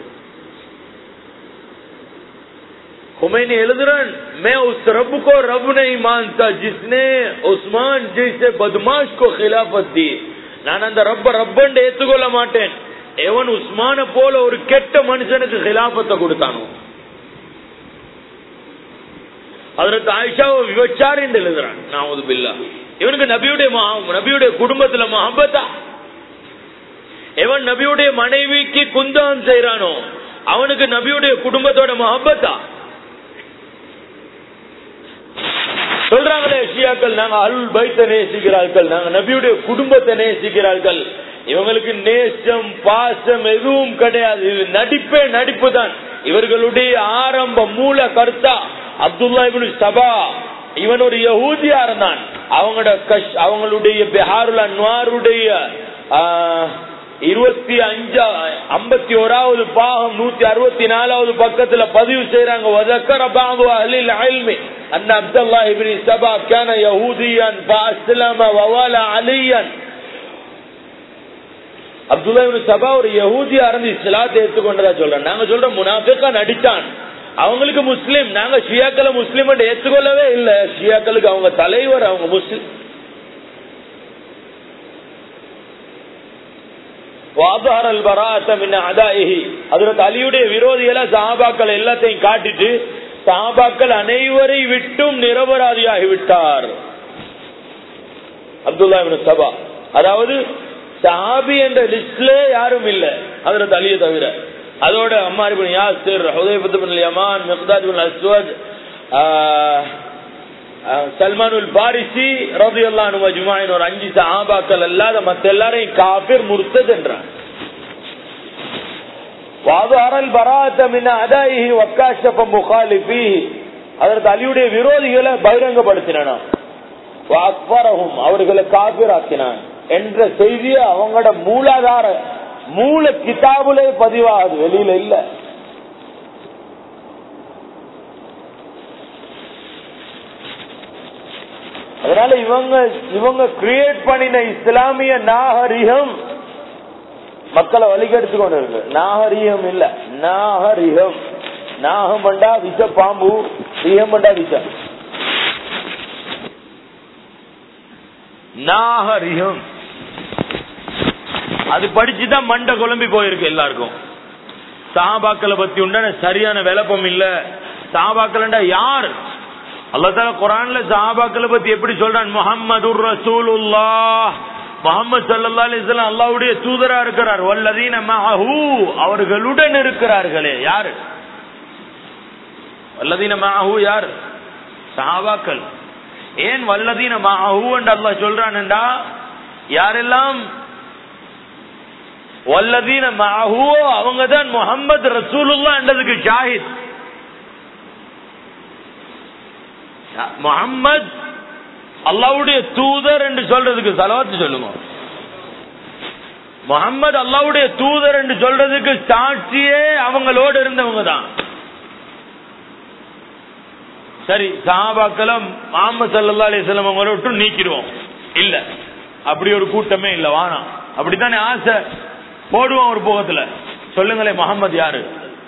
हुमैनी எழுதுறான் मैं उस रब को रब नहीं मानता जिसने उस्मान जैसे बदमाश को खिलाफत दी நான் அந்த ரப்ப ரப்பண்டு ஏத்துக்கொள்ள மாட்டேன் எவன் உஸ்மான போல ஒரு கெட்ட மனுஷனுக்கு கிலாபத்தை கொடுத்தானோ அதற்கு ஆயிஷாவை விபச்சாரி என்று எழுதுறான் நான் பில்லா இவனுக்கு நபியுடைய நபியுடைய குடும்பத்துல மஹபத்தா எவன் நபியுடைய மனைவிக்கு குந்தகம் செய்யறானோ அவனுக்கு நபியுடைய குடும்பத்தோட மஹபத்தா சொல்றாங்களே ஷியாக்கள் நாங்க அல் பைத்த நேசிக்கிறார்கள் நாங்க நபியுடைய குடும்பத்தை நேசிக்கிறார்கள் இவங்களுக்கு நேசம் பாசம் எதுவும் கிடையாது இது நடிப்பே நடிப்பு தான் இவர்களுடைய ஆரம்ப மூல கருத்தா அப்துல்லா இபின் சபா இவன் ஒரு யகூதியா இருந்தான் அவங்களோட கஷ் அவங்களுடைய பிஹாருல் அன்வாருடைய இருபத்தி அஞ்சா ஐம்பத்தி ஓராவது பாகம் நூத்தி அறுபத்தி நாலாவது பக்கத்துல பதிவு செய்யறாங்க வதக்கர பாபு அலில் அல்மி அண்ணா அப்துல்லா இபின் சபா கேன யஹூதியன் பாஸ்லம வவால அலியன் அப்துல்லா இபின் சபா ஒரு யஹூதியா இருந்து இஸ்லாத்தை ஏற்றுக்கொண்டதா சொல்றேன் நாங்க சொல்றோம் முனாஃபிக்கா நடிச்சான் அவங்களுக்கு முஸ்லீம் நாங்க ஷியாக்களை முஸ்லீம் ஏற்றுக்கொள்ளவே இல்லை ஷியாக்களுக்கு அவங்க தலைவர் அவங்க முஸ்லீம் அலியுடைய விரோதிகளை சாபாக்கள் எல்லாத்தையும் காட்டிட்டு சாபாக்கள் அனைவரை விட்டும் நிரபராதியாகி விட்டார் அப்துல்லா சபா அதாவது சாபி என்ற லிஸ்ட்ல யாரும் இல்ல அதுல அலிய தவிர அதோட அம்மாரி bin Yasir Hudhayfah bin Yaman Miqdad bin Aswad சல்மானுல் பாரிசி ரவி அல்லானு மஜ்மாயின் ஒரு அஞ்சு சஹாபாக்கள் அல்லாத மத்த எல்லாரையும் காபிர் முர்த்தத் என்றான் வாதாரல் பராத்த மின்ன அதாயி வக்காஷப்ப முகாலிபி அதற்கு அலியுடைய விரோதிகளை பகிரங்கப்படுத்தினான் அக்பரகும் அவர்களை காபிராக்கினான் என்ற செய்தியை அவங்களோட மூலாதார மூல கிதாபுலே பதிவாகுது வெளியில இல்ல அதனால இவங்க இவங்க கிரியேட் பண்ணின இஸ்லாமிய நாகரிகம் மக்களை வழிகெடுத்து கொண்டு இருக்கு நாகரிகம் இல்ல நாகரிகம் நாகம் பண்டா விஷ பாம்பு ரிஹம் ரிஷா நாகரிகம் அது படிச்சுதான் மண்டை குழம்பி போயிருக்கு எல்லாருக்கும் சாபாக்களை பத்தி உண்டான சரியான விளப்பம் இல்ல சாபாக்கள் யார் அல்லா தால குரான்ல சாபாக்களை பத்தி எப்படி சொல்றான் முகமது ரசூலுல்லா முகமது சல்லா அலிஸ்லாம் அல்லாவுடைய தூதரா இருக்கிறார் வல்லதீன மஹூ அவர்களுடன் இருக்கிறார்களே யாரு வல்லதீன மஹூ யார் சஹாபாக்கள் ஏன் வல்லதீன மஹூ என்று அல்லாஹ் சொல்றான்டா யாரெல்லாம் வல்லதீன மஹூ அவங்க தான் முகமது ரசூலுல்லா என்றதுக்கு ஷாஹித் முகம்மது அல்லாவுடைய தூதர் என்று சொல்றதுக்கு செலவாத்து சொல்லுங்க முகம்மது அல்லாவுடைய தூதர் என்று சொல்றதுக்கு சாட்சியே அவங்களோடு இருந்தவங்க தான் சரி சஹாபாக்களும் முகமது சல்லா அலிஸ்லாம் அவங்கள விட்டு நீக்கிடுவோம் இல்ல அப்படி ஒரு கூட்டமே இல்ல வானா அப்படித்தானே ஆசை போடுவோம் ஒரு போகத்துல சொல்லுங்களேன் முகமது யாரு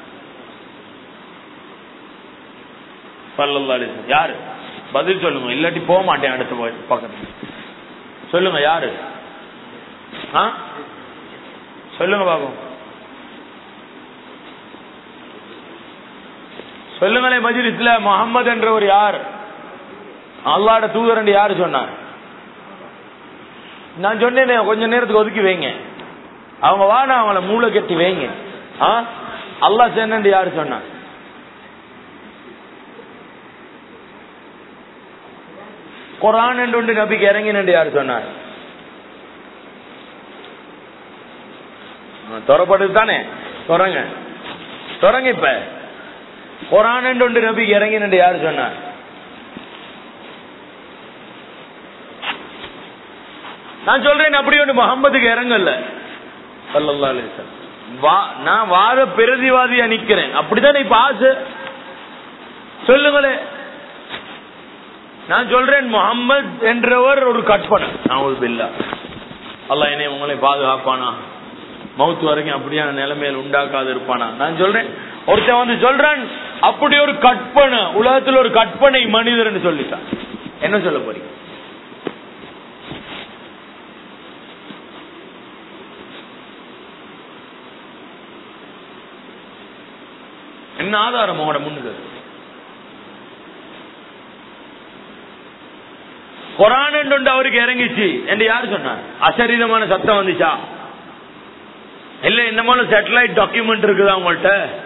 சல்லல்லா அலிஸ்லாம் யாரு பதில் சொல்லுங்க இல்லாட்டி போக மாட்டேன் அடுத்த போய் பக்கத்துல சொல்லுங்க யாரு ஆ சொல்லுங்க பாபம் சொல்லுங்களே மஜிலிஸ்ல முகமது என்றவர் யார் அல்லாட தூதர் என்று யாரு சொன்னார் நான் சொன்னேன் கொஞ்ச நேரத்துக்கு ஒதுக்கி வைங்க அவங்க வானா அவங்கள மூளை கட்டி வைங்க ஆ அல்லா சென்னு யாரு சொன்னார் குரான் என்று ஒன்று நபிக்கு இறங்கினு யார் சொன்னார் துறப்படுது தானே தொடங்க தொடங்க இப்ப குரான் என்று ஒன்று நபிக்கு இறங்கினு யார் சொன்னார் நான் சொல்றேன் அப்படி ஒன்று முகம்மதுக்கு இறங்கல சல்லல்லா அலிஸ்லாம் நான் வாத பிரதிவாதியா நிக்கிறேன் அப்படித்தானே இப்ப ஆசை சொல்லுங்களேன் நான் சொல்றேன் முகம்மது என்றவர் ஒரு கற்பனை நான் பில்லா அல்ல என்னை உங்களை பாதுகாப்பானா மவுத்து வரைக்கும் அப்படியான நிலைமையில் உண்டாக்காது இருப்பானா நான் சொல்றேன் ஒருத்தன் வந்து சொல்றான் அப்படி ஒரு கற்பனை உலகத்தில் ஒரு கற்பனை மனிதர்னு சொல்லிட்டான் என்ன சொல்ல போறீங்க என்ன ஆதாரம் உங்களோட முன்னுக்கு குரான் என்று அவருக்கு இறங்கிச்சு என்று யாரு சொன்னார் அசரீதமான சத்தம் வந்துச்சா இல்ல இந்த மாதிரி சேட்டலைட் டாக்குமெண்ட் இருக்குதா உங்கள்கிட்ட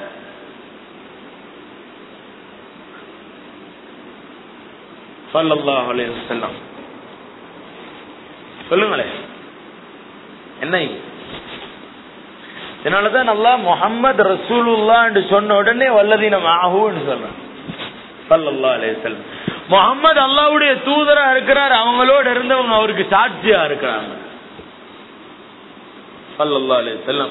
சல்லல்லாஹு அலைஹி வஸல்லம் சொல்லுங்களே என்ன இதனாலதான் நல்லா முகமது ரசூலுல்லா என்று சொன்ன உடனே வல்லதீன மாஹூன்னு சொல்றேன் சல்லல்லா அலைஹி வஸல்லம் முகமது அல்லாவுடைய தூதரா இருக்கிறார் அவங்களோட இருந்தவங்க அவருக்கு சாட்சியா இருக்கிறாங்க சல்லல்லா அலைஹி வஸல்லம்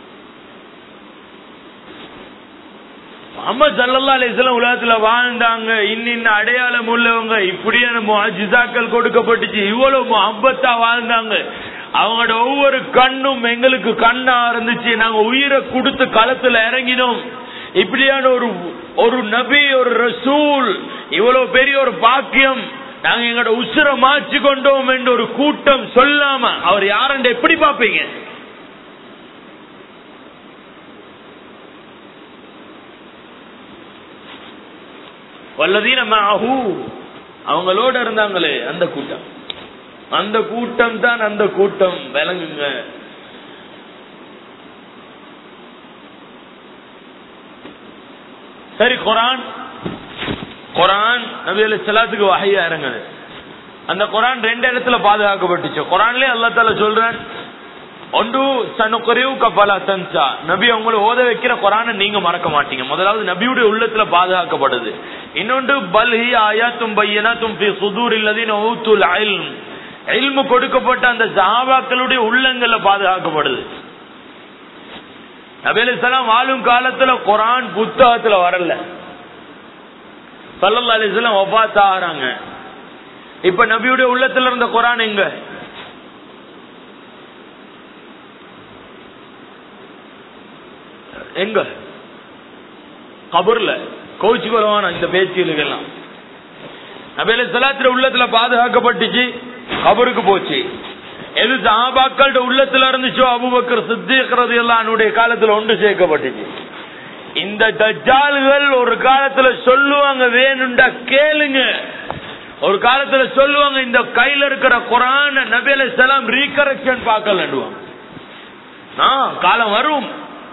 முகமது சல்லல்லா அலிஸ்லாம் உலகத்துல வாழ்ந்தாங்க இன்னின்ன அடையாளம் உள்ளவங்க இப்படியான முஜிசாக்கள் கொடுக்கப்பட்டுச்சு இவ்வளவு முகப்பத்தா வாழ்ந்தாங்க அவங்களோட ஒவ்வொரு கண்ணும் எங்களுக்கு கண்ணா இருந்துச்சு நாங்க உயிரை கொடுத்து களத்துல இறங்கினோம் இப்படியான ஒரு ஒரு நபி ஒரு ரசூல் இவ்வளவு பெரிய ஒரு பாக்கியம் நாங்க எங்களோட உசுர மாற்றி கொண்டோம் என்று ஒரு கூட்டம் சொல்லாம அவர் யாருன்னு எப்படி பாப்பீங்க வல்லதீன மாஹூ அவங்களோட இருந்தாங்களே அந்த கூட்டம் அந்த கூட்டம் தான் அந்த கூட்டம் விளங்குங்க சரி குரான் குரான் நபி அலி சலாத்துக்கு வகையா இறங்குது அந்த குரான் ரெண்டு இடத்துல பாதுகாக்கப்பட்டுச்சு குரான்லயே அல்லா தால சொல்றேன் ஒன்று சனுக்குறைவு கப்பலா தன்சா நபி அவங்களை ஓத வைக்கிற குரானை நீங்க மறக்க மாட்டீங்க முதலாவது நபியுடைய உள்ளத்துல பாதுகாக்கப்படுது இன்னொன்று பல்ஹி ஆயாத்தும் பையனா தும் சுதூர் இல்லதின் ஊத்துல் அயில்ம் இல்மு கொடுக்கப்பட்ட அந்த சஹாபாக்களுடைய உள்ளங்கள்ல பாதுகாக்கப்படுது நபேலாம் வாழும் காலத்துல குரான் புத்தகத்துல வரல சல்லல்லா அலிஸ்லாம் ஒபாத் ஆகிறாங்க இப்ப நபியுடைய உள்ளத்துல இருந்த குரான் எங்க எங்க கபூர்ல கோச்சு கொள்வான இந்த பேச்சுகளுக்கெல்லாம் நபேல சலாத்துல உள்ளத்துல பாதுகாக்கப்பட்டுச்சு கபருக்கு போச்சு எது சாபாக்களோட உள்ளத்துல இருந்துச்சோ அபுபக்கர் சித்திக்கிறது எல்லாம் அவனுடைய காலத்துல ஒன்று சேர்க்கப்பட்டுச்சு இந்த தஜ்ஜால்கள் ஒரு காலத்துல சொல்லுவாங்க வேணும்டா கேளுங்க ஒரு காலத்துல சொல்லுவாங்க இந்த கையில இருக்கிற குரான் நபேல சலாம் ரீகரெக்ஷன் பார்க்கலண்டுவாங்க ஆ, காலம் வரும்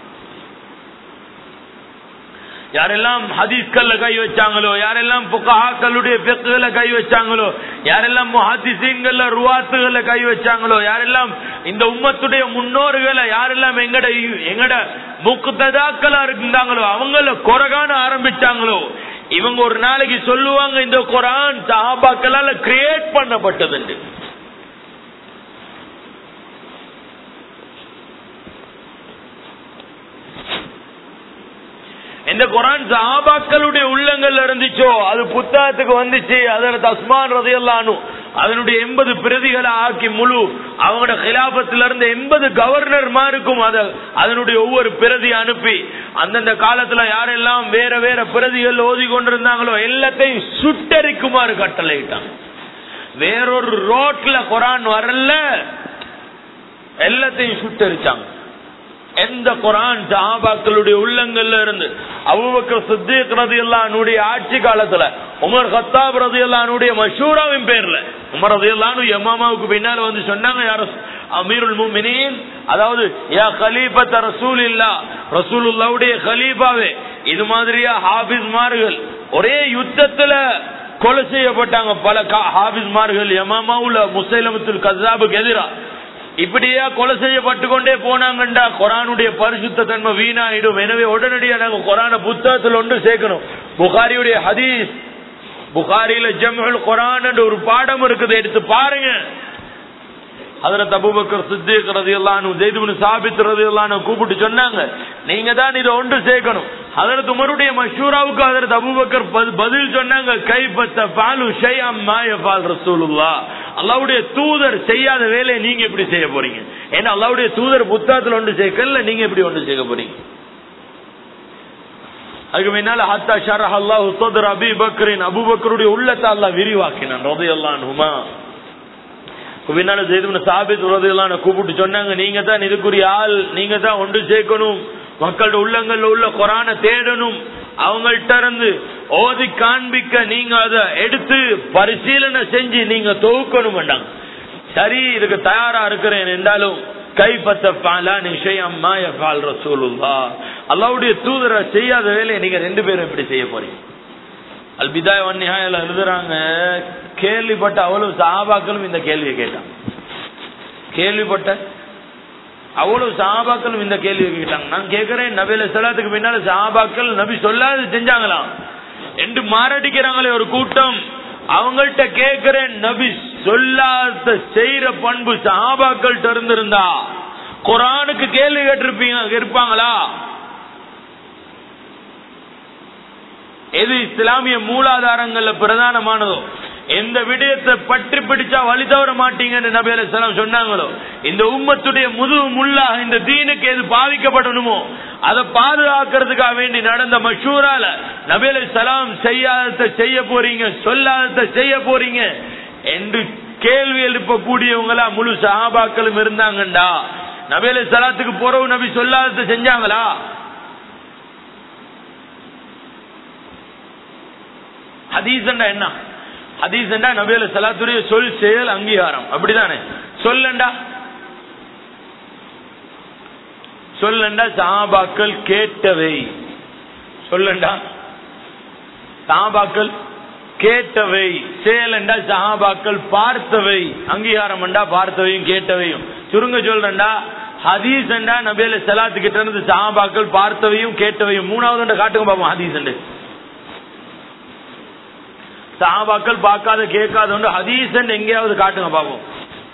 யாரெல்லாம் ஹதீஸ்கள்ல கை வச்சாங்களோ யாரெல்லாம் புகாக்களுடைய பிக்குல கை வச்சாங்களோ யாரெல்லாம் முஹாதிசீன்கள்ல ருவாத்துகள்ல கை வச்சாங்களோ யாரெல்லாம் இந்த உம்மத்துடைய முன்னோர்களை யாரெல்லாம் எங்கட எங்கட முக்குத்ததாக்களா இருந்தாங்களோ அவங்கள குறகான ஆரம்பிச்சாங்களோ இவங்க ஒரு நாளைக்கு சொல்லுவாங்க இந்த குரான் சஹாபாக்களால கிரியேட் பண்ணப்பட்டதுண்டு இந்த குரான் சஹாபாக்களுடைய உள்ளங்கள்ல இருந்துச்சோ அது புத்தகத்துக்கு வந்துச்சு அதுல தஸ்மான் ரதையல்லானு அதனுடைய எண்பது பிரதிகளை ஆக்கி முழு அவங்களோட கிலாபத்துல இருந்து எண்பது கவர்னர்மாருக்கும் அத அதனுடைய ஒவ்வொரு பிரதி அனுப்பி அந்தந்த காலத்துல யாரெல்லாம் வேற வேற பிரதிகள் ஓதி கொண்டிருந்தாங்களோ எல்லாத்தையும் சுட்டரிக்குமாறு கட்டளையிட்டாங்க வேறொரு ரோட்ல குரான் வரல எல்லாத்தையும் சுட்டரிச்சாங்க எந்த குரான் சஹாபாக்களுடைய உள்ளங்கள்ல இருந்து அபூபக்கர் சித்திக் ரதியல்லானுடைய ஆட்சி காலத்துல உமர் கத்தாப் ரதியல்லானுடைய மஷூராவின் பேர்ல உமர் ரதியல்லானு எமாமாவுக்கு பின்னால வந்து சொன்னாங்க யார அமீருல் முமினீன் அதாவது யா கலீபத் ரசூல் இல்லா ரசூலுல்லாவுடைய கலீபாவே இது மாதிரியா ஹாபிஸ்மார்கள் ஒரே யுத்தத்துல கொலை செய்யப்பட்டாங்க பல ஹாபிஸ்மார்கள் யமாமாவுல முசைலமத்துல் கசாபுக்கு எதிரா இப்படியா கொலை செய்யப்பட்டு கொண்டே போனாங்கண்டா குரானுடைய பரிசுத்த தன்மை வீணாயிடும் எனவே உடனடியா நாங்க குரான புத்தகத்தில் ஒன்று சேர்க்கணும் புகாரியுடைய ஹதீஸ் புகாரியில ஜம்ஹுல் குரான் என்ற ஒரு பாடம் இருக்குது எடுத்து பாருங்க ஹதரத் அபூபக்கர் சித்திக் ரதியல்லானு ஜெய்துபின் சாபித் ரதியல்லானு கூப்பிட்டு சொன்னாங்க நீங்க தான் இதை ஒன்று சேர்க்கணும் ஹதரத் உமருடைய மஷூராவுக்கு ஹதரத் அபூபக்கர் பதி- பதில் சொன்னாங்க கைப்பத்த பாலு ஷையம் மாயபால் ரசூலுல்லா அல்லாவுடைய தூதர் செய்யாத வேலையை நீங்க எப்படி செய்ய போறீங்க ஏன்னா அல்லாவுடைய தூதர் புத்தகத்துல ஒன்று சேர்க்கல நீங்க எப்படி ஒன்று செய்ய போறீங்க அதுக்கு முன்னால ஹத்தா ஷரஹ் அல்லாஹ் சதுர் அபி பக்ரின் அபுபக்கருடைய உள்ளத்தை அல்லாஹ் விரிவாக்கினான் ரதையல்லான் ஹுமா பின்னால ஜெய்துபின் சாபித் ரதையெல்லாம் கூப்பிட்டு சொன்னாங்க நீங்க தான் இதுக்குரிய ஆள் நீங்க தான் ஒன்று சேர்க்கணும் மக்களோட உள்ளங்கள்ல உள்ள குரான தேடணும் அவங்கள்ட்ட இருந்து ஓதி காண்பிக்க நீங்க அதை எடுத்து பரிசீலனை செஞ்சு நீங்க தொகுக்கணும் வேண்டாம் சரி இதுக்கு தயாரா இருக்கிறேன் என்றாலும் கைப்பத்த பாலா நிஷயம் மாயபால் ரசூலுல்லா அல்லாவுடைய தூதரை செய்யாத வேலையை நீங்க ரெண்டு பேரும் எப்படி செய்ய போறீங்க அல்பிதாய் வன்னிஹாயில எழுதுறாங்க கேள்விப்பட்ட அவ்வளவு சாபாக்களும் இந்த கேள்வியை கேட்டாங்க கேள்விப்பட்ட அவ்வளவு சாபாக்களும் இந்த கேள்வியை கேட்டாங்க நான் கேட்கிறேன் நபில சலாத்துக்கு பின்னால சாபாக்கள் நபி சொல்லாது செஞ்சாங்களாம் என்று மாரடிக்கிறாங்களே ஒரு கூட்டம் அவங்கள்ட்ட கேட்கிறேன் நபி சொல்லாத செய்யற பண்பு சாபாக்கள்கிட்ட இருந்திருந்தா குரானுக்கு கேள்வி கேட்டிருப்பீங்க இருப்பாங்களா எது இஸ்லாமிய மூலாதாரங்கள்ல பிரதானமானதோ எந்த விடயத்தை பற்றி பிடிச்சா வழி தவற மாட்டீங்கன்னு நபி அலைஹிஸ்ஸலாம் சொன்னாங்களோ இந்த உம்மத்துடைய முதுகு முள்ளா இந்த தீனுக்கு எது பாதிக்கப்படணுமோ அதை பாதுகாக்கிறதுக்காக வேண்டி நடந்த மஷூரால நபி அலைஹிஸ்ஸலாம் செய்யாததை செய்ய போறீங்க சொல்லாததை செய்ய போறீங்க என்று கேள்வி எழுப்பக்கூடியவங்களா முழு சஹாபாக்களும் இருந்தாங்கண்டா நபி அலைஹிஸ்ஸலாத்துக்கு போறவு நபி சொல்லாததை செஞ்சாங்களா ஹதீஸ்ண்டா என்ன ஹதீஸ்ண்டா நபியில சலாத்துடைய சொல் செயல் அங்கீகாரம் அப்படிதானே சொல்லண்டா சொல்லண்டா சாபாக்கள் கேட்டவை சொல்லண்டா சாபாக்கள் கேட்டவை செயலண்டா சஹாபாக்கள் பார்த்தவை அங்கீகாரம் பார்த்தவையும் கேட்டவையும் சுருங்க சொல்றேன்டா ஹதீஸ்ண்டா நபியில சலாத்து கிட்ட இருந்து சஹாபாக்கள் பார்த்தவையும் கேட்டவையும் மூணாவது காட்டுங்க பாப்போம் ஹதீஸ் சஹாபாக்கள் பார்க்காத கேட்காத ஹதீஸ் எங்கேயாவது காட்டுங்க பாப்போம்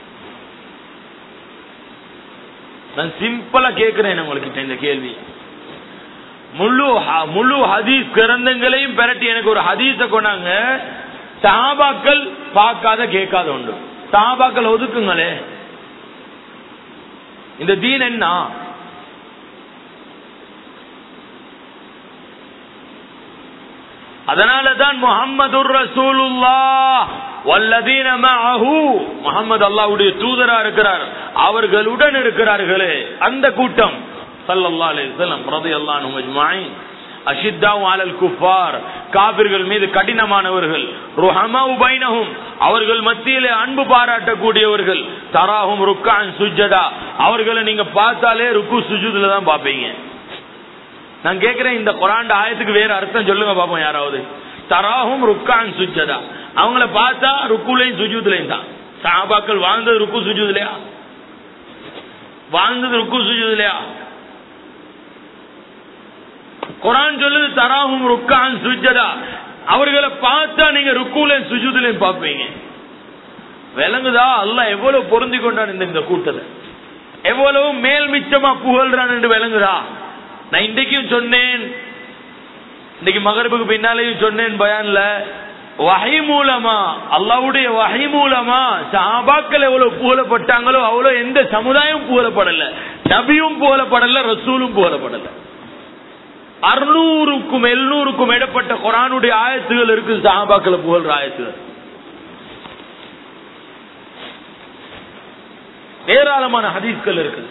நான் சிம்பிளா கேட்கிறேன் உங்களுக்கு இந்த கேள்வி முழு ஹ- முழு ஹதீஸ் கிரந்தங்களையும் பெரட்டி எனக்கு ஒரு ஹதீஸ கொண்டாங்க சஹாபாக்கள் பார்க்காத கேட்காத உண்டு சஹாபாக்கள் ஒதுக்குங்களே இந்த தீன் என்ன அதனாலதான் முகம்மது ரசூலுல்லா வல்லதீன மஅஹு முகமது அல்லாஹ்வுடைய தூதரா இருக்கிறார் அவர்களுடன் இருக்கிறார்களே அந்த கூட்டம் ஸல்லல்லாஹு அலைஹி வஸல்லம் ரலியல்லாஹு அன்ஹும் அஜ்மாயின் அஷித்தாவு அலல் குஃபார் காபிர்கள் மீது கடினமானவர்கள் ருஹமாவு பைனஹும் அவர்கள் மத்தியிலே அன்பு பாராட்டக்கூடியவர்கள் தராஹும் ருக்கான் சுஜதா அவர்களை நீங்க பார்த்தாலே ருக்கு சுஜுதுல தான் பாப்பீங்க நான் கேக்குறேன் இந்த குரான் ஆயத்துக்கு வேற அர்த்தம் சொல்லுங்க பாப்போம் யாராவது தராஹும் ருக்கான் சுஜதா அவங்கள பார்த்தா ருக்குலையும் சுஜூதுலையும் தான் சாபாக்கள் வாழ்ந்தது ருக்கு சுஜூதுலையா வாழ்ந்தது ருக்கு சுஜூதுலையா குரான் சொல்லுது தராஹும் ருக்கான் சுஜதா அவர்களை பார்த்தா நீங்க ருக்குலையும் சுஜூதுலையும் பார்ப்பீங்க விளங்குதா அல்லாஹ் எவ்வளவு பொருந்தி கொண்டான் இந்த இந்த கூட்டத்தை எவ்வளவு மேல் மிச்சமா புகழ்றான் என்று விளங்குதா நான் இன்றைக்கும் சொன்னேன் இன்னைக்கு மகரபுக்கு பின்னாலேயும் சொன்னேன் பயான்ல வகை மூலமா அல்லாவுடைய வகை மூலமா சாபாக்கள் எவ்வளவு புகழப்பட்டாங்களோ அவ்வளவு எந்த சமுதாயம் புகழப்படல நபியும் புகழப்படல ரசூலும் புகழப்படல அறுநூறுக்கும் எழுநூறுக்கும் இடப்பட்ட குரானுடைய ஆயத்துகள் இருக்கு சாபாக்களை புகழ்ற ஆயத்துகள் ஏராளமான ஹதீஸ்கள் இருக்குது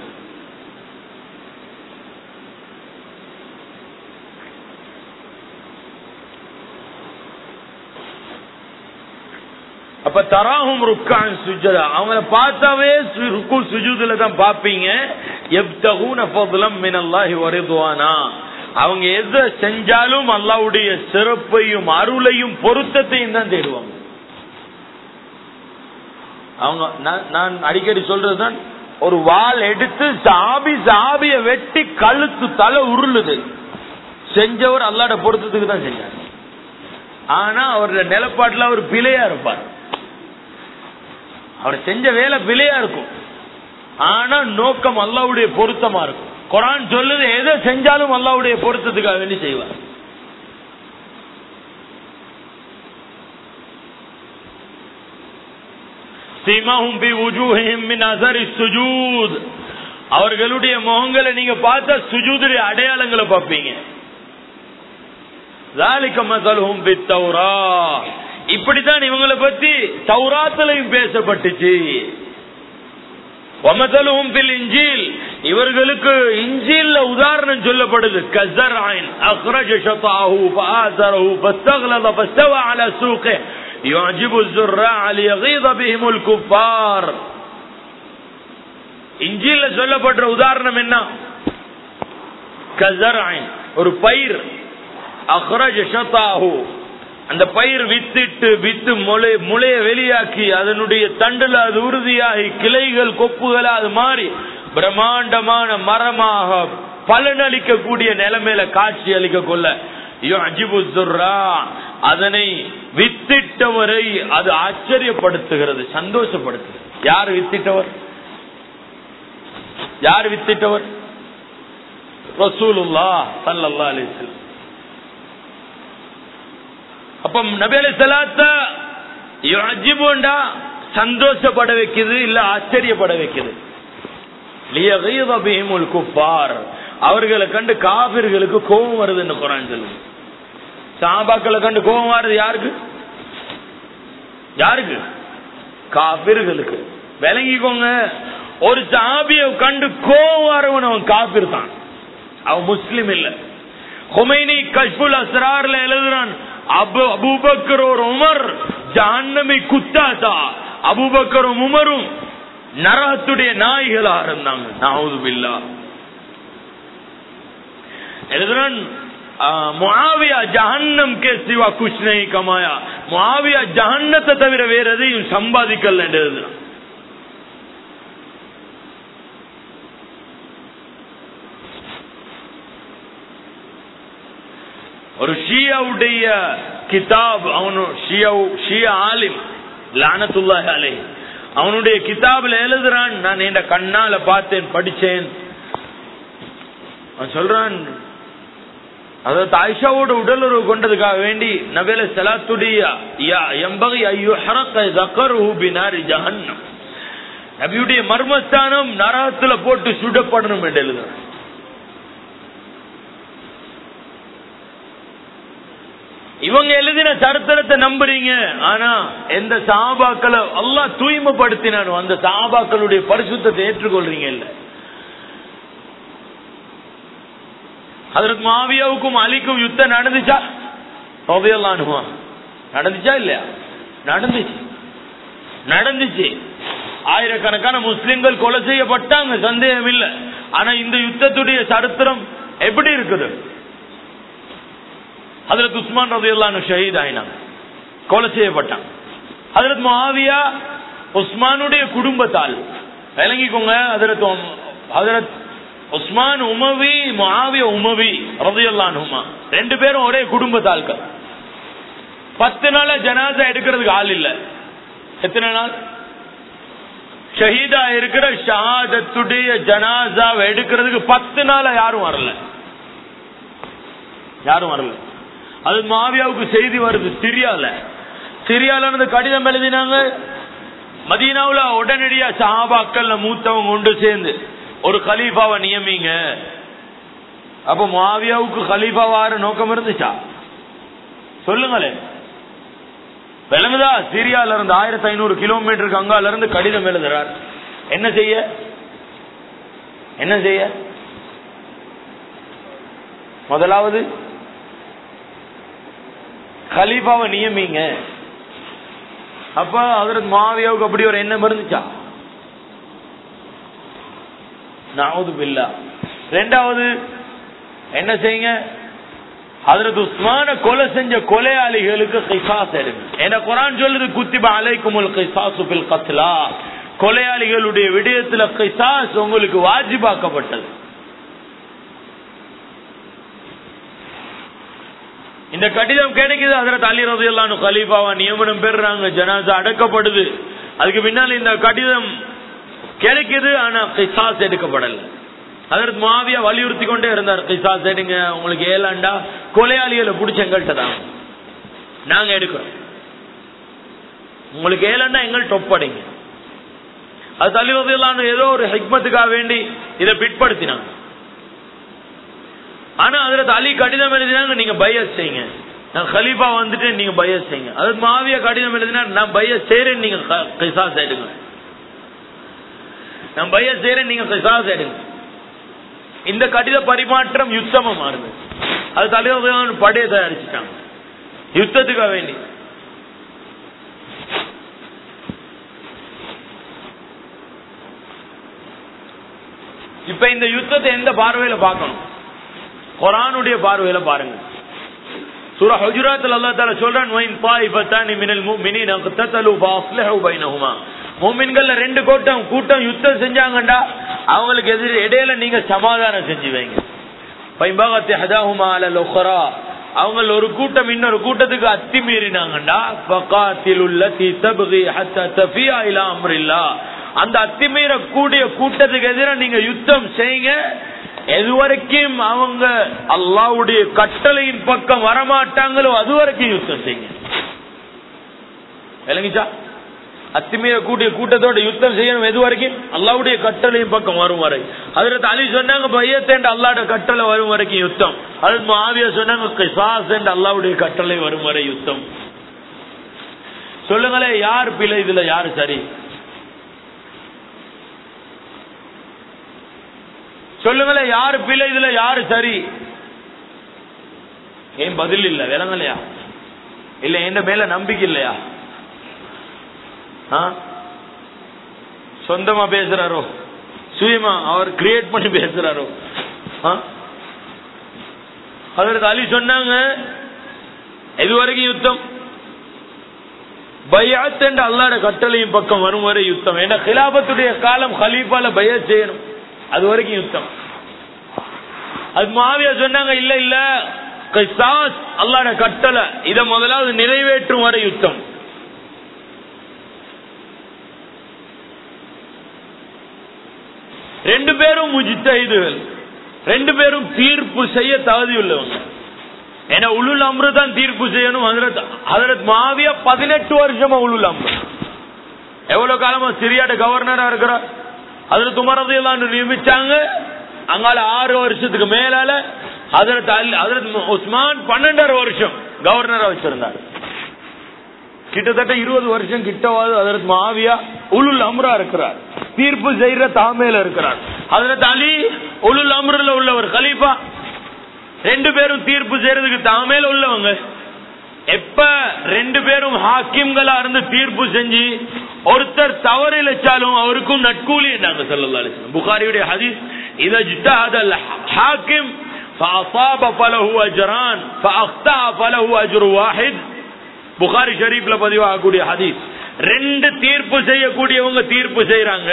அப்ப தராகும் ருக்கான் சுஜதா அவங்கள பார்த்தாவே சு- ருக்கு சுஜூதுல தான் பாப்பீங்க எப்தகூன ஃபضலம் மினல்லாஹி வரிதுவானா அவங்க எதை செஞ்சாலும் அல்லாஹ்வுடைய சிறப்பையும் அருளையும் பொருத்தத்தையும் தான் தேடுவாங்க அவங்க நான்- நான் அடிக்கடி சொல்றதுதான் ஒரு வாள் எடுத்து சாபி சாபிய வெட்டி கழுத்து தலை உருளுது செஞ்சவர் அல்லாட பொருத்தத்துக்கு தான் செஞ்சார் ஆனா அவருடைய நிலப்பாட்டுல அவர் பிழையா இருப்பார் அவர் செஞ்ச வேலை பிழையா இருக்கும் ஆனா நோக்கம் அல்லாவுடைய பொருத்தமா இருக்கும் குரான் சொல்லுது எதை செஞ்சாலும் அல்லாவுடைய பொருத்தத்துக்காக வேண்டி செய்வார் சீமாஹும் பி வுஜூஹிஹிம் மின் அஸரி சுஜூத் அவர்களுடைய முகங்களை நீங்க பார்த்தா சுஜூதுடைய அடையாளங்களை பார்ப்பீங்க ذَلِكَ مَثَلُهُمْ فِي التَّوْرَاةِ இப்படித்தான் இவங்களை பத்தி தௌராத்திலையும் பேசப்பட்டுச்சு وَمَثَلُهُمْ فِي الْإِنْجِيلِ இவர்களுக்கு இஞ்சில்ல உதாரணம் சொல்லப்படுது كَزَرْعٍ أَخْرَجَ شَطْأَهُ فَآزَرَهُ فَاسْتَغْلَظَ فَاسْتَوَى عَلَى سُوقِهِ يُعْجِبُ الزُّرَّاعَ لِيَغِيظَ بِهِمُ الْكُفَّارَ இஞ்சில்ல சொல்லப்படுற உதாரணம் என்ன கசராயின் ஒரு பயிர் அஹ்ரஜ ஷதாஹு அந்த பயிர் வித்திட்டு வித்து முளை முளைய வெளியாக்கி அதனுடைய தண்டுல அது உறுதியாகி கிளைகள் கொப்புகள் அது மாறி பிரம்மாண்டமான மரமாக பலனளிக்கக்கூடிய நிலைமையில காட்சி அளிக்க கொள்ள யுஅஜிபு ஸுர்ரா. அதனை வித்திட்டவரை அது ஆச்சரியப்படுத்துகிறது சந்தோஷப்படுத்துகிறது யார் வித்திட்டவர் யார் வித்திட்டவர் ரசூலுல்லா ஸல்லல்லாஹு அலைஹி வஸல்லம் அப்ப நபி அலைஹி ஸலாத்த யுஅஜிபுண்டா சந்தோஷப்பட வைக்குது இல்ல ஆச்சரியப்பட வைக்குது லியகீத பிஹிமுல் குஃபார் அவர்களை கண்டு காபிர்களுக்கு கோபம் வருதுன்னு குரான் சொல்லுது சாபாக்களை கண்டு கோபம் வருது யாருக்கு யாருக்கு காபிர்களுக்கு விளங்கிக்கோங்க ஒரு சாபிய கண்டு கோபம் வரவன் அவன் காபிர் தான் அவன் முஸ்லிம் இல்ல ஹுமைனி கஷ்புல் அஸ்ரார்ல எழுதுறான் அபு அபூபக்கர் ஒரு உமர் ஜான்னமை குத்தாதா அபூபக்கரும் உமரும் நரகத்துடைய நாய்களா இருந்தாங்க நாவுது பில்லா எழுதுறான் ஆ, முஆவியா ஜஹன்னம் கே சிவா குச் நஹி கமாயா முஆவியா ஜஹன்னத்தை தவிர வேற எதையும் சம்பாதிக்கல என்று எழுதுறான் ஒரு ஷியாவுடைய கிதாப் அவனு ஷியாவு ஷியா ஆலிம் லானத்துல்லாஹி அலைஹி அவனுடைய கிதாப்ல எழுதுறான் நான் என் கண்ணால பார்த்தேன் படிச்சேன் அவன் சொல்றான் அதாவது ஆயிஷாவோட உடலுறவு கொண்டதுக்காக வேண்டி நபேல சலாத்துடைய எம்பகை ஐயோ ஹரக்க ஜக்கருஹு பினாரி ஜஹன்னம் நபியுடைய மர்மஸ்தானம் நரகத்துல போட்டு சுடப்படணும் என்று எழுதுறான் இவங்க எழுதின சரித்திரத்தை நம்புறீங்க ஆனா எந்த சாபாக்களை அல்லாஹ் தூய்மைப்படுத்தினானோ அந்த சாபாக்களுடைய பரிசுத்தத்தை ஏற்றுக்கொள்றீங்க இல்ல அதற்கு மாவியாவுக்கும் அலிக்கும் யுத்தம் நடந்துச்சா ரபியல்லானுமா நடந்துச்சா இல்லையா நடந்துச்சு நடந்துச்சு ஆயிரக்கணக்கான முஸ்லிம்கள் கொலை செய்யப்பட்டாங்க சந்தேகம் இல்ல ஆனா இந்த யுத்தத்துடைய சரித்திரம் எப்படி இருக்குது அதுல உஸ்மான் ரதியல்லானு ஷஹீத் ஆயினாங்க கொலை செய்யப்பட்டாங்க அதுல மாவியா உஸ்மானுடைய குடும்பத்தால் விளங்கிக்கோங்க அதில் ஹதரத் உஸ்மான் உமவி மாவிய உமவி ரதியல்லானுமா ரெண்டு பேரும் ஒரே குடும்பத்தாள்கள் பத்து நாள ஜனாசா எடுக்கிறதுக்கு ஆள் இல்ல எத்தனை நாள் ஷஹீதா இருக்கிற ஷஹாதத்துடைய ஜனாசாவை எடுக்கிறதுக்கு பத்து நாள யாரும் வரல யாரும் வரல அது மாவியாவுக்கு செய்தி வருது சிரியால சிரியால இருந்து கடிதம் எழுதினாங்க மதீனாவுல உடனடியா சஹாபாக்கள் மூத்தவங்க ஒன்று சேர்ந்து ஒரு கலீஃபாவை நியமிங்க அப்ப மாவியாவுக்கு கலீஃபா வார நோக்கம் இருந்துச்சா சொல்லுங்களேன் விளங்குதா சிரியால இருந்து ஆயிரத்தி ஐநூறு கிலோமீட்டருக்கு அங்கால இருந்து கடிதம் எழுதுறார் என்ன செய்ய என்ன செய்ய முதலாவது கலீஃபாவை நியமிங்க அப்ப அதற்கு மாவியாவுக்கு அப்படி ஒரு எண்ணம் இருந்துச்சா நாவது பில்லா ரெண்டாவது என்ன செய்யுங்க அதற்கு உஸ்மான கொலை செஞ்ச கொலையாளிகளுக்கு கைசாஸ் எடுங்க ஏன்னா குரான் சொல்லுது குத்திப அலைக்குமுல் கைசாசு பில் கத்லா கொலையாளிகளுடைய விடயத்துல கைசாஸ் உங்களுக்கு வாஜிபாக்கப்பட்டது இந்த கடிதம் கிடைக்குது அதற்கு அலி ரதியல்லானு கலீஃபாவா நியமனம் பெறுறாங்க ஜனாசா அடக்கப்படுது அதுக்கு பின்னால் இந்த கடிதம் கிடைக்குது ஆனா கைசாஸ் எடுக்கப்படல அதற்கு மாவியா வலியுறுத்தி கொண்டே இருந்தார் கைசாஸ் எடுங்க உங்களுக்கு ஏலாண்டா கொலையாளிகளை பிடிச்ச எங்கள்கிட்ட தான் நாங்க எடுக்கிறோம் உங்களுக்கு ஏலாண்டா எங்கள் டொப்படைங்க அது தலைவதையிலான ஏதோ ஒரு ஹிக்மத்துக்காக வேண்டி இதை பிற்படுத்தினாங்க ஆனா அதுல அலி கடிதம் எழுதினாங்க நீங்க பையஸ் செய்யுங்க நான் கலீஃபா வந்துட்டு நீங்க பையஸ் செய்யுங்க அது மாவிய கடிதம் எழுதினா நான் பையஸ் செய்யறேன் நீங்க கைசாஸ் எடுங்க நான் பையஸ் செய்யறேன் நீங்க கைசாஸ் எடுங்க இந்த கடித பரிமாற்றம் யுத்தமா மாறுது அது தலைவர் படையை தயாரிச்சுட்டாங்க யுத்தத்துக்காக வேண்டி இப்ப இந்த யுத்தத்தை எந்த பார்வையில பார்க்கணும் குரானுடைய பார்வையில பாருங்க சூரா ஹுஜராத்தில் அல்லா தால சொல்றான் வைன் தாயிஃபத்தானி மினல் முஃமினீன கத்தலு ஃபஅஸ்லிஹு பைனஹுமா முஃமின்கள்ல ரெண்டு கூட்டம் கூட்டம் யுத்தம் செஞ்சாங்கடா அவங்களுக்கு எதிர இடையில நீங்க சமாதானம் செஞ்சு வைங்க பைபகத்தி ஹதாஹுமா அலல் உக்ரா அவங்க ஒரு கூட்டம் இன்னொரு கூட்டத்துக்கு அத்திமீறினாங்கடா ஃபகாத்தில் உள்ளதி தப்கி ஹத்தா தஃபியா இலா அம்ரில்லா அந்த அத்திமீற கூடிய கூட்டத்துக்கு எதிராக நீங்க யுத்தம் செய்யுங்க எது வரைக்கும் அவங்க அல்லாவுடைய கட்டளையின் பக்கம் வரமாட்டாங்களோ அது வரைக்கும் யுத்தம் செய்யுங்க விளங்கிச்சா அத்துமீற கூட்டிய கூட்டத்தோட யுத்தம் செய்யணும் எது வரைக்கும் அல்லாவுடைய கட்டளையின் பக்கம் வரும் வரை அதுல அலி சொன்னாங்க பையத்தேண்ட அல்லாட கட்டளை வரும் வரைக்கும் யுத்தம் அது மாவிய சொன்னாங்க கிசாஸ் அல்லாவுடைய கட்டளை வரும் வரை யுத்தம் சொல்லுங்களே யார் பிழை இதுல யாரு சரி சொல்லுங்களேன் யாரு பிள்ளை இதுல யாரு சரி ஏன் பதில் இல்ல விளங்கலையா இல்ல என் மேல நம்பிக்கை இல்லையா சொந்தமா பேசுறாரோ சுயமா அவர் கிரியேட் பண்ணி பேசுறாரோ அதற்கு அலி சொன்னாங்க இது வரைக்கும் யுத்தம் பயாத் என்ற அல்லாட கட்டளையும் பக்கம் வரும் வரை யுத்தம் ஏன்னா கிலாபத்துடைய காலம் ஹலீஃபால பயாத் செய்யணும் அது வரைக்கும் யுத்தம் அது மாவியா சொன்னாங்க இல்ல இல்ல கிசாஸ் அல்லாட கட்டளை இத முதலாவது நிறைவேற்றும் வரை யுத்தம் ரெண்டு பேரும் முஜித்தீதுகள் ரெண்டு பேரும் தீர்ப்பு செய்ய தகுதி உள்ளவங்க ஏன்னா உளுல் அம்ரு தான் தீர்ப்பு செய்யணும் ஹதரத் ஹதரத் மாவியா பதினெட்டு வருஷமா உளுல் அம்ரு எவ்வளவு காலமா சிரியாட கவர்னரா இருக்கிறார் அதுல துமரதையெல்லாம் நியமிச்சாங்க அங்கால ஆறு வருஷத்துக்கு மேலால அதற்கு உஸ்மான் பன்னெண்டரை வருஷம் கவர்னரா வச்சிருந்தார் கிட்டத்தட்ட இருபது வருஷம் கிட்டவாது அதற்கு மாவியா உளுல் அம்ரா இருக்கிறார் தீர்ப்பு செய்யற தாமேல இருக்கிறார் அதற்கு அலி உளுல் அம்ரில் உள்ளவர் கலீஃபா ரெண்டு பேரும் தீர்ப்பு செய்யறதுக்கு தாமேல உள்ளவங்க எப்ப ரெண்டு பேரும் ஹாக்கிம்களா இருந்து தீர்ப்பு செஞ்சு ஒருத்தர் தவறு இழைச்சாலும் அவருக்கும் நட்கூலி நாங்க சொல்லலாம் புகாரியுடைய ஹதீஸ் இதை ஜித்தாதல் ஹாக்கிம் فأصاب فله أجران فأخطأ فله أجر واحد புகாரி ஷரீஃப்ல பதிவாகக்கூடிய ஹதீஸ் ரெண்டு தீர்ப்பு செய்யக்கூடியவங்க தீர்ப்பு செய்யறாங்க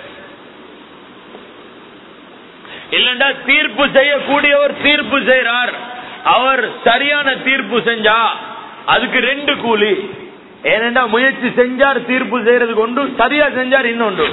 இல்லண்டா தீர்ப்பு செய்யக்கூடியவர் தீர்ப்பு செய்யறார் அவர் சரியான தீர்ப்பு செஞ்சா அதுக்கு ரெண்டு கூலி ஏனென்றா முயற்சி செஞ்சார் தீர்ப்பு செய்யறதுக்கு ஒன்று சரியா செஞ்சார் இன்னொன்று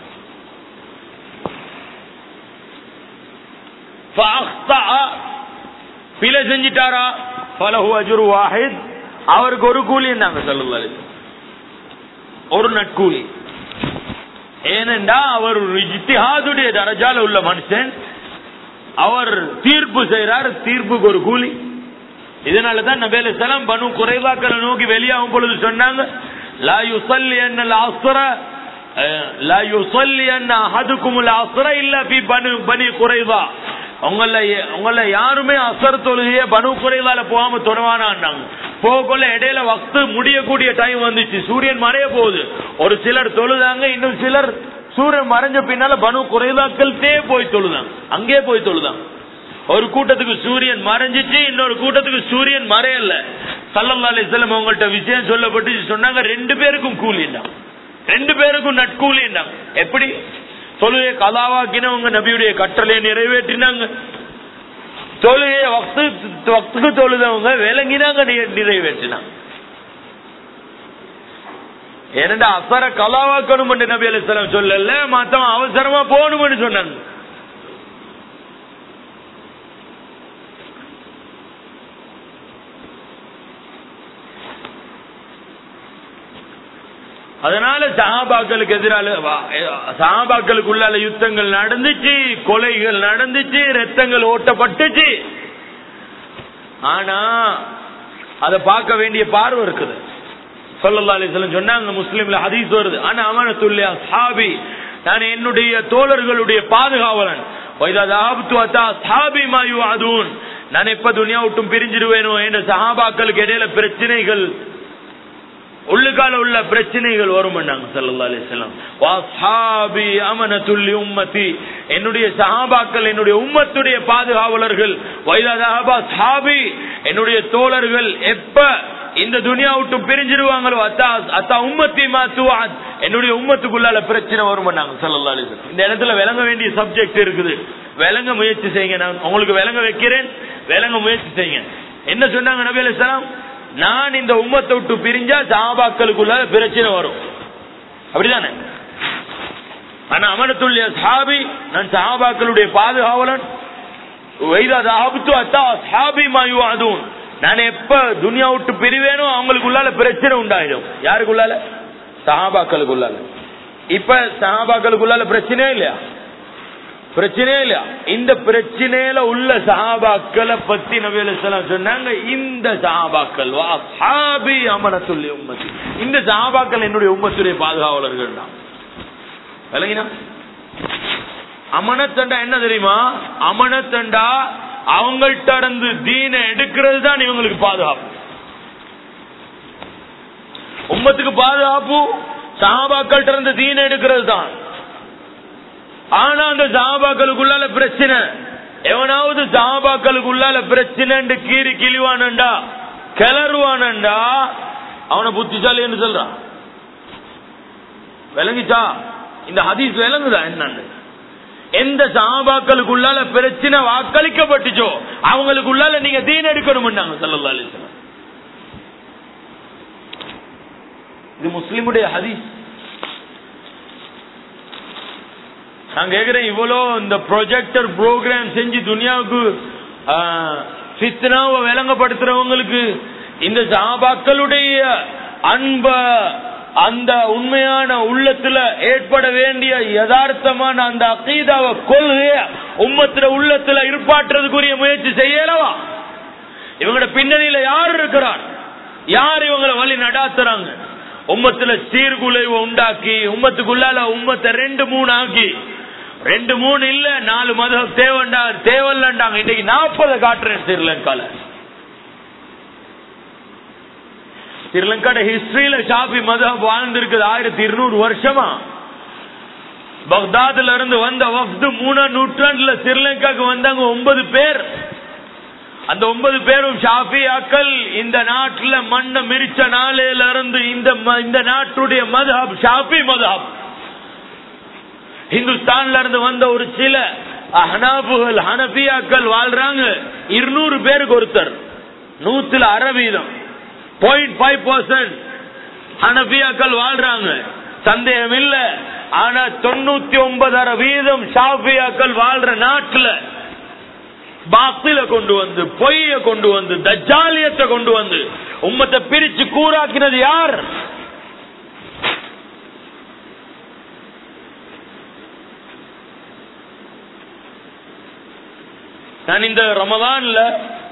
பிழை செஞ்சிட்டாரா பலஹு அஜுரு வாஹித் அவருக்கு ஒரு கூலி நாங்க சொல்லல ஒரு நட்கூலி ஏனென்றா அவர் ஒரு இஜ்திஹாதுடைய தரஜால உள்ள மனுஷன் அவர் தீர்ப்பு செய்யறார் தீர்ப்புக்கு ஒரு கூலி இதனாலதான் நபேல சலாம் பனு குறைவாக்களை நோக்கி வெளியாகும் பொழுது சொன்னாங்க லா யுசல்லி அன்னல் அஸ்ர லா யுசல்லி அன்ன அஹதுக்குமுல் அஸ்ர இல்ல பி பனு பனி குறைவா உங்கள உங்கள யாருமே அசர் தொழுகைய பனு குறைவால போகாம தொடவானாங்க போகக்குள்ள இடையில வக்து முடியக்கூடிய டைம் வந்துச்சு சூரியன் மறைய போகுது ஒரு சிலர் தொழுதாங்க இன்னும் சிலர் சூரியன் மறைஞ்ச பின்னால பனு குறைவாக்கள்தே போய் தொழுதாங்க அங்கே போய் தொழுதாங்க ஒரு கூட்டத்துக்கு சூரியன் மறைஞ்சிச்சு இன்னொரு கூட்டத்துக்கு சூரியன் மறையல சல்லல்லா அலிஸ்லாம் உங்கள்ட்ட விஷயம் சொல்லப்பட்டு சொன்னாங்க ரெண்டு பேருக்கும் கூலின்னா ரெண்டு பேருக்கும் நட்கூலின்னாங்க எப்படி தொழுகை கலாவாக்கினவங்க நபியுடைய கட்டளையை நிறைவேற்றினாங்க தொழுகைய வக்து வக்துக்கு தொழுதவங்க விளங்கினாங்க நிறைவேற்றினாங்க ஏனண்டா அசர கலாவாக்கணும் நபி அலிஸ்லாம் சொல்லல மத்தவன் அவசரமா போகணும்னு சொன்னாங்க அதனால சஹாபாக்களுக்கு எதிரால சஹாபாக்களுக்கு உள்ளால யுத்தங்கள் நடந்துச்சு கொலைகள் நடந்துச்சு ரத்தங்கள் ஓட்டப்பட்டுச்சு ஆனா அத பார்க்க வேண்டிய பார்வை இருக்குது சொல்லல்லா அலிஸ்லம் சொன்னாங்க முஸ்லீம்ல ஹதீஸ் வருது ஆனா அமனத்துல்லியா சாபி நான் என்னுடைய தோழர்களுடைய பாதுகாவலன் நான் எப்ப துணியா விட்டும் பிரிஞ்சிருவேனோ என்ற சஹாபாக்களுக்கு இடையில பிரச்சனைகள் உள்ளுக்கால உள்ள பிரச்சனைகள் வரும் உம்மத்தி என்னுடைய சஹாபாக்கள் என்னுடைய உம்மத்துடைய பாதுகாவலர்கள் சாபி என்னுடைய தோழர்கள் எப்ப இந்த துனியா விட்டு பிரிஞ்சிருவாங்களோ அத்தா அத்தா உம்மத்தி மாத்துவான் என்னுடைய உம்மத்துக்குள்ளால பிரச்சனை வரும் சொல்லல்லா இந்த இடத்துல விளங்க வேண்டிய சப்ஜெக்ட் இருக்குது விளங்க முயற்சி செய்யுங்க நான் உங்களுக்கு விளங்க வைக்கிறேன் விளங்க முயற்சி செய்யுங்க என்ன சொன்னாங்க நபி அலிஸ்லாம் நான் இந்த உம்மத்தை விட்டு பிரிஞ்சா சாபாக்களுக்குள்ள பிரச்சனை வரும் அப்படிதானே ஆனா அமனத்துள்ள சாபி நான் சாபாக்களுடைய பாதுகாவலன் நான் எப்ப துனியா விட்டு பிரிவேனோ அவங்களுக்குள்ளால பிரச்சனை உண்டாயிடும் யாருக்குள்ளால சஹாபாக்களுக்குள்ளால இப்ப சஹாபாக்களுக்குள்ளால பிரச்சனையே இல்லையா பிரச்சனையே இல்லையா இந்த பிரச்சனையில உள்ள சஹாபாக்களை பத்தி நபியல சொன்னாங்க இந்த சஹாபாக்கள் சாபி அமனத்துள்ள உம்மத்தி இந்த சஹாபாக்கள் என்னுடைய உம்மத்துடைய பாதுகாவலர்கள் தான் விளங்கினா அமனத்தண்டா என்ன தெரியுமா அமனத்தண்டா அவங்கள்ட்ட இருந்து தீன எடுக்கிறது தான் இவங்களுக்கு பாதுகாப்பு உம்மத்துக்கு பாதுகாப்பு சஹாபாக்கள்ட்ட இருந்து தீன எடுக்கிறது தான் ஆனா அந்த சஹாபாக்களுக்குள்ளால பிரச்சனை எவனாவது சஹாபாக்களுக்குள்ளால பிரச்சனை கீறி கிழிவானண்டா கிளறுவானண்டா அவனை புத்திசாலி என்று சொல்றான் விளங்கிச்சா இந்த ஹதீஸ் விளங்குதா என்னன்னு எந்த சஹாபாக்களுக்குள்ளால பிரச்சனை வாக்களிக்கப்பட்டுச்சோ அவங்களுக்குள்ளால நீங்க தீன் எடுக்கணும் சல்லா அலிஸ்லாம் இது முஸ்லிமுடைய ஹதீஸ் நான் கேக்குறேன் இவ்வளோ இந்த ப்ரொஜெக்டர் ப்ரோக்ராம் செஞ்சு துனியாவுக்கு சித்தனாவை விளங்கப்படுத்துறவங்களுக்கு இந்த சாபாக்களுடைய அன்ப அந்த உண்மையான உள்ளத்துல ஏற்பட வேண்டிய யதார்த்தமான அந்த அகீதாவை கொள்கைய உம்மத்துல உள்ளத்துல இருப்பாற்றுறதுக்குரிய முயற்சி செய்யலவா இவங்களோட பின்னணியில யார் இருக்கிறார் யார் இவங்களை வழி நடாத்துறாங்க உம்மத்துல சீர்குலைவு உண்டாக்கி உம்மத்துக்குள்ளால உம்மத்தை ரெண்டு மூணு ஆக்கி ரெண்டு மூணு இல்ல நாலு மதம் தேவண்டா தேவல்லண்டாங்க இன்னைக்கு நாற்பது காட்டுறேன் ஸ்ரீலங்கால ஸ்ரீலங்காட ஹிஸ்டரியில ஷாபி மதம் வாழ்ந்திருக்குது ஆயிரத்தி இருநூறு வருஷமா பக்தாதுல இருந்து வந்த வஃப்து மூணாம் நூற்றாண்டுல ஸ்ரீலங்காக்கு வந்தாங்க ஒன்பது பேர் அந்த ஒன்பது பேரும் ஷாஃபியாக்கள் இந்த நாட்டுல மண்ணை மிரிச்ச நாளையில இருந்து இந்த ம- இந்த நாட்டுடைய மதுஹப் ஷாஃபி மதுஹப் ஹிந்துஸ்தான்ல இருந்து வந்த ஒரு சில அஹ்னாபுகள் ஹனபியாக்கள் வாழ்றாங்க இருநூறு பேருக்கு ஒருத்தர் நூத்துல அரை வீதம் பாயிண்ட் ஃபைவ் பர்சன்ட் ஹனபியாக்கள் வாழ்றாங்க சந்தேகம் இல்ல ஆனா தொண்ணூத்தி ஒன்பதரை வீதம் ஷாஃபியாக்கள் வாழ்ற நாட்டுல பாத்தில கொண்டு வந்து பொய்ய கொண்டு வந்து தஜாலியத்தை கொண்டு வந்து உம்மத்தை பிரிச்சு கூறாக்கினது யார் நான் இந்த ரமலான்ல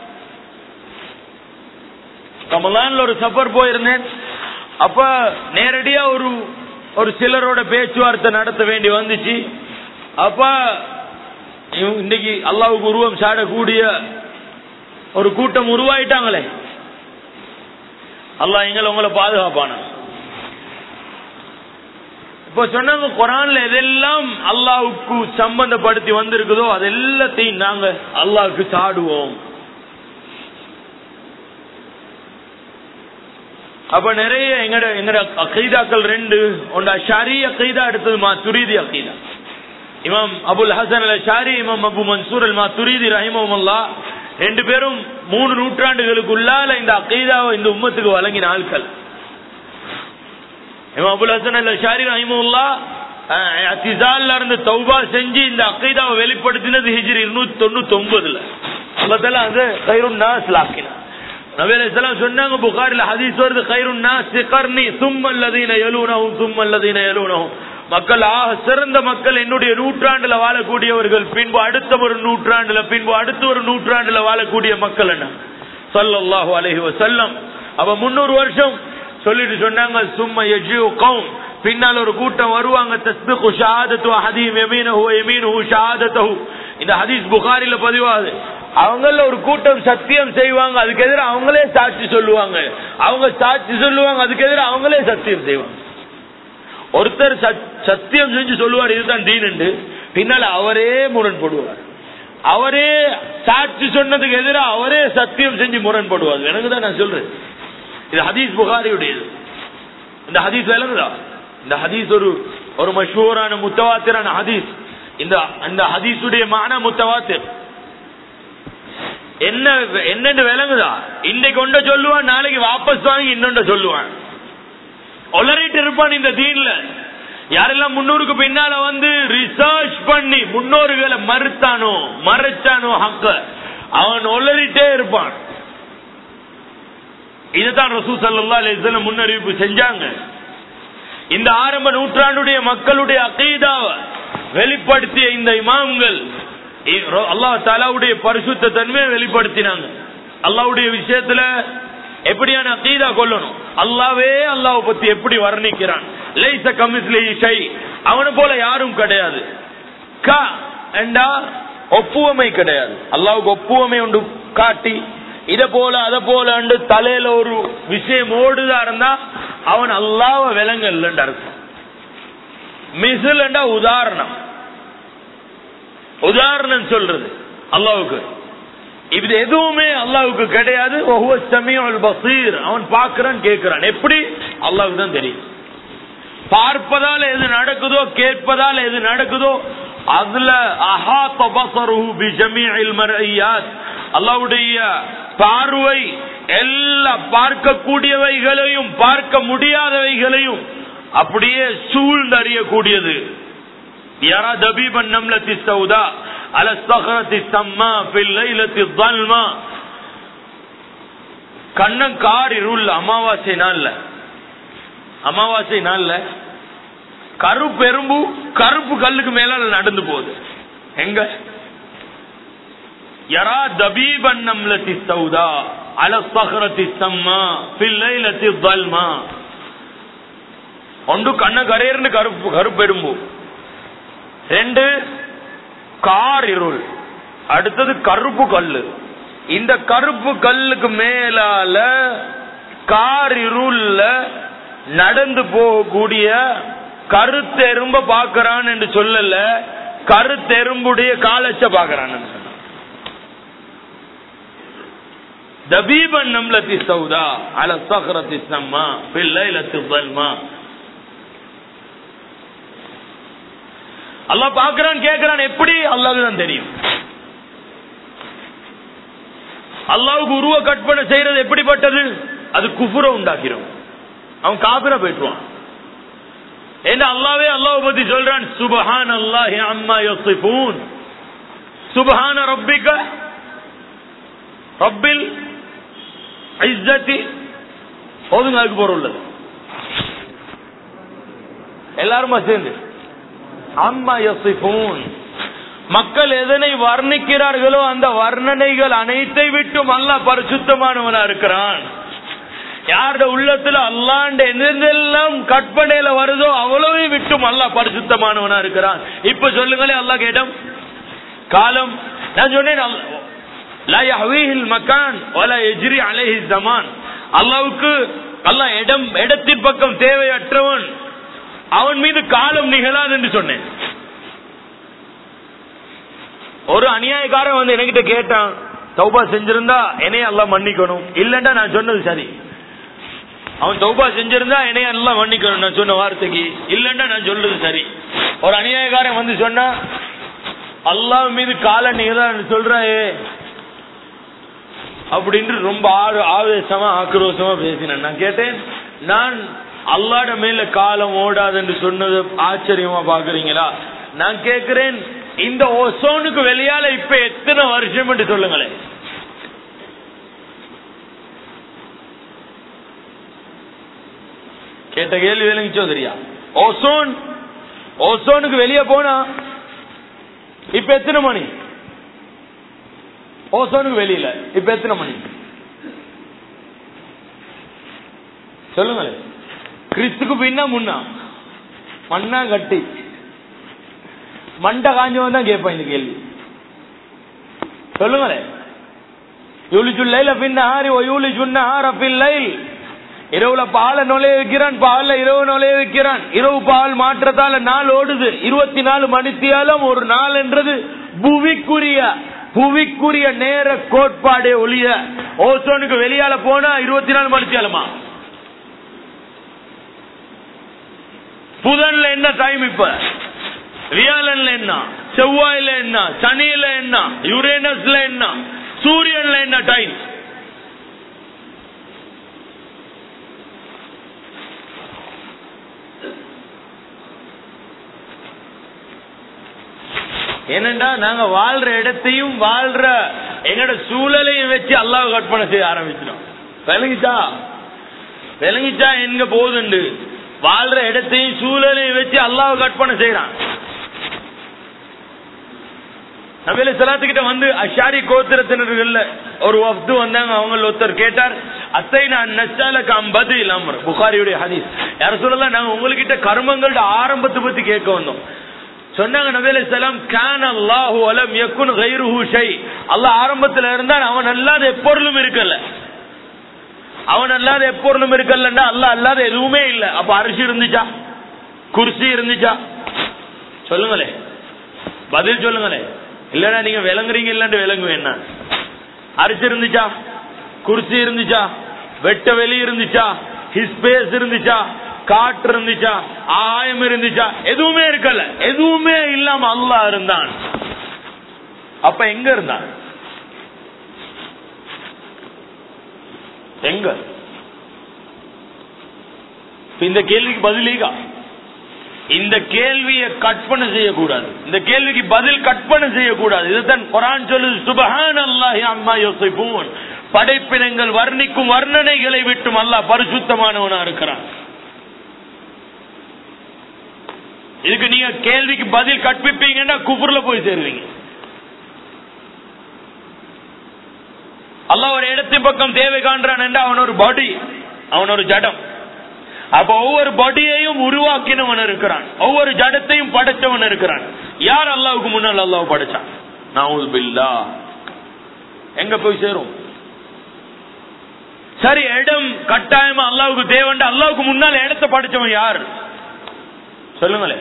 ரமலான்ல ஒரு சஃபர் போயிருந்தேன் அப்ப நேரடியா ஒரு ஒரு சிலரோட பேச்சுவார்த்தை நடத்த வேண்டி வந்துச்சு அப்ப இவங்க இன்னைக்கு அல்லாவுக்கு உருவம் சாடக்கூடிய ஒரு கூட்டம் உருவாயிட்டாங்களே அல்லாஹ் எங்களை உங்களை பாதுகாப்பான இப்ப சொன்னாங்க குரான்ல எதெல்லாம் அல்லாவுக்கு சம்பந்தப்படுத்தி வந்திருக்குதோ அது எல்லாத்தையும் நாங்க அல்லாவுக்கு சாடுவோம் அப்ப நிறைய எங்கட எங்கட அகைதாக்கள் ரெண்டு ஒன்றா ஷாரி அகைதா அடுத்தது மா துரிதி அகைதா இமாம் அபுல் ஹசன் அல் ஷாரி இமாம் அபு மன்சூர் அல் மாத்துரிதி ரஹிமல்லா ரெண்டு பேரும் மூணு நூற்றாண்டுகளுக்குள்ளால இந்த அகைதாவை இந்த உம்மத்துக்கு வழங்கின ஆட்கள் இமாம் அபுல் ஹசன் அல் ஷாரி ரஹிமுல்லா அத்திசால்ல இருந்து தௌபா செஞ்சு இந்த அகைதாவை வெளிப்படுத்தினது ஹிஜ்ரி இருநூத்தி தொண்ணூத்தி ஒன்பதுல அல்லதெல்லாம் அது கைரும் நாஸ் லாக்கினார் நபி அலைஹிஸ்ஸலாம் சொன்னாங்க புகாரில ஹதீஸ் வருது கைருன் நாஸ் கர்னி சும்மல்லதீன யலூனஹும் சும்மல்லதீன யலூனஹும் மக்கள் ஆக சிறந்த மக்கள் என்னுடைய நூற்றாண்டுல வாழக்கூடியவர்கள் பின்பு அடுத்த ஒரு நூற்றாண்டுல பின்பு அடுத்த ஒரு நூற்றாண்டுல வாழக்கூடிய மக்கள் என்ன ஸல்லல்லாஹு அலைஹி வஸல்லம் அவ முன்னூறு வருஷம் சொல்லிட்டு சொன்னாங்க சும்மா யஜ்யூ கௌம் பின்னால் ஒரு கூட்டம் வருவாங்க தஸ்பிகு ஷஹாதத்து அஹதீம் யமீனஹு யமீனுஹு ஷஹாதத்துஹு இந்த ஹதீஸ் புகாரில பதிவாது அவங்கள ஒரு கூட்டம் சத்தியம் செய்வாங்க அதுக்கு எதிராக அவங்களே சாட்சி சொல்லுவாங்க அவங்க சாட்சி சொல்லுவாங்க அதுக்கு எதிராக அவங்களே சத்தியம் செய்வாங்க ஒருத்தர் சத்- சத்தியம் செஞ்சு சொல்லுவார் இதுதான் தீனண்டு பின்னால அவரே முரண்படுவார் அவரே சாட்சி சொன்னதுக்கு எதிராக அவரே சத்தியம் செஞ்சு முரண்படுவார் எனக்கு தான் நான் சொல்றேன் இது ஹதீஸ் புகாரியுடையது இந்த ஹதீஸ் விளங்குதா இந்த ஹதீஸ் ஒரு ஒரு மஷூரான முத்தவாத்திரான ஹதீஸ் இந்த அந்த ஹதீஸுடைய மான முத்தவாத்திர் என்ன என்னன்னு விளங்குதா இன்னைக்கு ஒன்றை சொல்லுவான் நாளைக்கு வாபஸ் வாங்கி இன்னொன்ற சொல்லுவான் ஒளரிட்டு இருப்பான் இந்த தீன்ல யாரெல்லாம் முன்னோருக்கு பின்னால வந்து ரிசர்ச் பண்ணி முன்னோர்களை மறுத்தானோ மறைச்சானோ ஹக்க அவன் ஒளரிட்டே இருப்பான் இதுதான் ரசூ சல்லா அலிஸ்லாம் முன்னறிவிப்பு செஞ்சாங்க இந்த ஆரம்ப நூற்றாண்டுடைய மக்களுடைய அகீதாவை வெளிப்படுத்திய இந்த இமாம்கள் அல்லாஹ் தாலாவுடைய பரிசுத்த தன்மையை வெளிப்படுத்தினாங்க அல்லாவுடைய விஷயத்துல எப்படியான அகீதா கொள்ளணும் அல்லாவே அல்லாஹ் பத்தி எப்படி வர்ணிக்கிறான் லைச கமிஸ்லி ஷை அவனை போல யாரும் கிடையாது க என்றா ஒப்புவமை கிடையாது அல்லாவுக்கு ஒப்புவமை உண்டு காட்டி இத போல அத போல அண்டு தலையில ஒரு விஷயம் ஓடுதா இருந்தா அவன் அல்லாவ விலங்கல்ல அர்த்தம் மிசில் உதாரணம் உதாரணம் சொல்றது அல்லாவுக்கு இது எதுவுமே அல்லாவுக்கு கிடையாது ஒவ்வொரு சமயம் பசீர் அவன் பார்க்கிறான் கேட்கிறான் எப்படி அல்லாவுக்கு தான் தெரியும் பார்ப்பதால் எது நடக்குதோ கேட்பதால் எது நடக்குதோ அதுல அஹா தபசருஹு பி ஜமீஇல் மர்இயாத் அல்லாஹ்வுடைய பார்வை எல்லா பார்க்கக்கூடியவைகளையும் பார்க்க முடியாதவைகளையும் அப்படியே சூழ்ந்தறியக்கூடியது يرى دبيب النملة السوداء على الصخرة السماء في الليلة الظلماء கண்ணங்கார் இருள் அமாவாசை நாள்ல அமாவாசை நாள்ல கருப்பு எறும்பு கருப்பு கல்லுக்கு மேல நடந்து போகுது எங்க யரா தபீபன் நம்லத்தி சௌதா அல சஹரத்தி சம்மா பிள்ளைலத்தி தல்மா ஒன்று கண்ண கரையர்னு கருப்பு கருப்பெரும்பு ரெண்டு கார் இருள் அடுத்தது கருப்பு கல்லு இந்த கருப்பு கல்லுக்கு மேலால கார் இருள்ல நடந்து போகக்கூடிய கருத்தெரும்ப பாக்குறான் என்று சொல்லல கருத்தெரும்புடைய காலச்ச பாக்குறான் தபீபன் நம்லத்தி சௌதா அல சஹரத்தி சம்மா பிள்ளைலத்து பல்மா அல்லாஹ் பாக்குறான் கேட்கிறான் எப்படி அல்லாஹ் தான் தெரியும் அல்லாவுக்கு உருவ கற்பனை செய்யறது எப்படிப்பட்டது அது குஃபுர உண்டாக்கிறோம் அவன் காபிர போயிட்டுவான் ஏன்னா அல்லாவே அல்லாஹ் பத்தி சொல்றான் சுபஹான் அல்லாஹி அம்மா யோசிப்பூன் சுபஹான ரப்பிக்க ரப்பில் ஐஸ்ஸத்தி போதுங்க அதுக்கு பொருள் உள்ளது எல்லாருமா சேர்ந்து அம்மா யசிஃபூன் மக்கள் எதனை வர்ணிக்கிறார்களோ அந்த வர்ணனைகள் அனைத்தை விட்டும் அல்லாஹ் பரிசுத்தமானவனா இருக்கிறான் யாரோட உள்ளத்துல அல்லாண்ட எந்தெல்லாம் கற்பனையில வருதோ அவ்வளவு விட்டும் அல்லாஹ் பரிசுத்தமானவனா இருக்கிறான் இப்ப சொல்லுங்களே அல்லாஹ் கேட்டம் காலம் நான் சொன்னேன் அல்ல- லா யஹ்வீஹில் மக்கான் வலா யஜ்ரி அலைஹி ஜமான் அல்லாஹ்வுக்கு அல்லாஹ் இடம் இடத்தின் பக்கம் தேவையற்றவன் அவன் மீது காலம் நிகழாது என்று சொன்னேன் ஒரு அநியாயக்காரன் வந்து என்கிட்ட கேட்டான் தௌபா செஞ்சிருந்தா என்னைய எல்லாம் மன்னிக்கணும் இல்லண்டா நான் சொன்னது சரி அவன் தௌபா செஞ்சிருந்தா என்னைய எல்லாம் மன்னிக்கணும் நான் சொன்ன வார்த்தைக்கு இல்லண்டா நான் சொல்றது சரி ஒரு அநியாயக்காரன் வந்து சொன்னா அல்லாஹ் மீது கால நீதான் சொல்றாயே அப்படின்னு ரொம்ப ஆறு ஆவேசமா ஆக்ரோஷமா பேசினேன் நான் கேட்டேன் நான் அல்லாட மேல காலம் ஓடாது என்று சொன்னது ஆச்சரியமா பாக்குறீங்களா நான் கேட்கிறேன் இந்த ஒசோனுக்கு வெளியால இப்ப எத்தனை வருஷம் என்று சொல்லுங்களேன் கேட்ட கேள்வி விளங்கிச்சோ தெரியா ஓசோன் ஓசோனுக்கு வெளியே போனா இப்ப எத்தனை மணி ஓசோனுக்கு வெளியில இப்ப எத்தனை மணி சொல்லுங்களேன் கிறிஸ்துக்கு பின்னா முன்னா மண்ணா கட்டி மண்டை காஞ்சவன் தான் கேட்பான் இந்த கேள்வி சொல்லுங்களேன் யூலிஜு லைல பின்ன ஆரி ஓ யூலிஜு நஹார ஃபில் லைல் இரவுல பாலை நுழைய வைக்கிறான் பால்ல இரவு நுழைய வைக்கிறான் இரவு பால் மாற்றத்தால நாள் ஓடுது இருபத்தி நாலு மணித்தியாலும் ஒரு நாள் என்றது புவிக்குரிய புவிக்குரிய நேர கோட்பாடே ஒளிய ஓசோனுக்கு வெளியால போனா இருபத்தி நாலு மணித்தியாலமா புதன்ல என்ன டைம் இப்ப வியாழன்ல என்ன செவ்வாயில என்ன சனியில என்ன யுரேனஸ்ல என்ன சூரியன்ல என்ன டைம் ஏனண்டா நாங்க வாழ்ற இடத்தையும் வாழ்ற எங்கட சூழலையும் வச்சு அல்லாஹ் கற்பனை செய்ய ஆரம்பிச்சிடும் விளங்கிச்சா விளங்கிச்சா எங்க போகுதுண்டு வாழ்ற இடத்தையும் சூழலையும் வச்சு அல்லாஹ் கற்பனை செய்யறான் நபில சலாத்துக்கிட்ட வந்து அஷாரி கோத்திரத்தினர்கள்ல ஒரு வஃப்து வந்தாங்க அவங்க ஒருத்தர் கேட்டார் அத்தை நான் நச்சாலக்கு ஐம்பது இல்லாம புகாரியுடைய ஹதீஸ் யார சொல்லலாம் நாங்க உங்ககிட்ட கர்மங்களோட ஆரம்பத்தை பத்தி கேட்க வந்தோம் சொன்னாங்க நபில சலாம் கான் அல்லாஹு அலம் யக்குன் கைருஹு ஷை அல்லாஹ் ஆரம்பத்துல இருந்தான் அவன் அல்லாத எப்பொருளும் இருக்கல அவன் அல்லாத எப்பொருளும் இருக்கலன்னா அல்லாஹ் அல்லாத எதுவுமே இல்ல அப்ப அரிசி இருந்துச்சா குர்சி இருந்துச்சா சொல்லுங்களே பதில் சொல்லுங்களே இல்லன்னா நீங்க விளங்குறீங்க இல்லாண்டு விளங்கு என்ன அரிசி இருந்துச்சா குர்சி இருந்துச்சா வெட்ட வெளி இருந்துச்சா ஹிஸ்பேஸ் இருந்துச்சா காற்று இருந்துச்சா ஆயம் இருந்துச்சா எதுவுமே இருக்கல எதுவுமே இல்லாம அல்லாஹ் இருந்தான் அப்ப எங்க இருந்தான் எங்க இப்ப இந்த கேள்விக்கு பதிலீகா இந்த கேள்வியை கற்பனை செய்யக்கூடாது இந்த கேள்விக்கு பதில் கற்பனை செய்யக்கூடாது இதுதான் குரான் சொல்லுது சுபஹான் அல்லாஹி அம்மா யோசிப்பூன் படைப்பினங்கள் வர்ணிக்கும் வர்ணனைகளை விட்டும் அல்லாஹ் பரிசுத்தமானவனா இருக்கிறான் இதுக்கு நீங்க கேள்விக்கு பதில் கற்பிப்பீங்கன்னா குஃபுர்ல போய் சேருவீங்க அல்லாஹ் ஒரு இடத்தின் பக்கம் தேவை காண்றான் என்று அவன் ஒரு பாடி அவன் ஒரு ஜடம் அப்ப ஒவ்வொரு பாடியையும் உருவாக்கினவன் இருக்கிறான் ஒவ்வொரு ஜடத்தையும் படைச்சவன் இருக்கிறான் யார் அல்லாவுக்கு முன்னால் அல்லாஹ் படைச்சான் நவுல் பில்லா எங்க போய் சேரும் சரி இடம் கட்டாயமா அல்லாவுக்கு தேவண்ட அல்லாவுக்கு முன்னால் இடத்தை படைச்சவன் யார் சொல்லுங்களேன்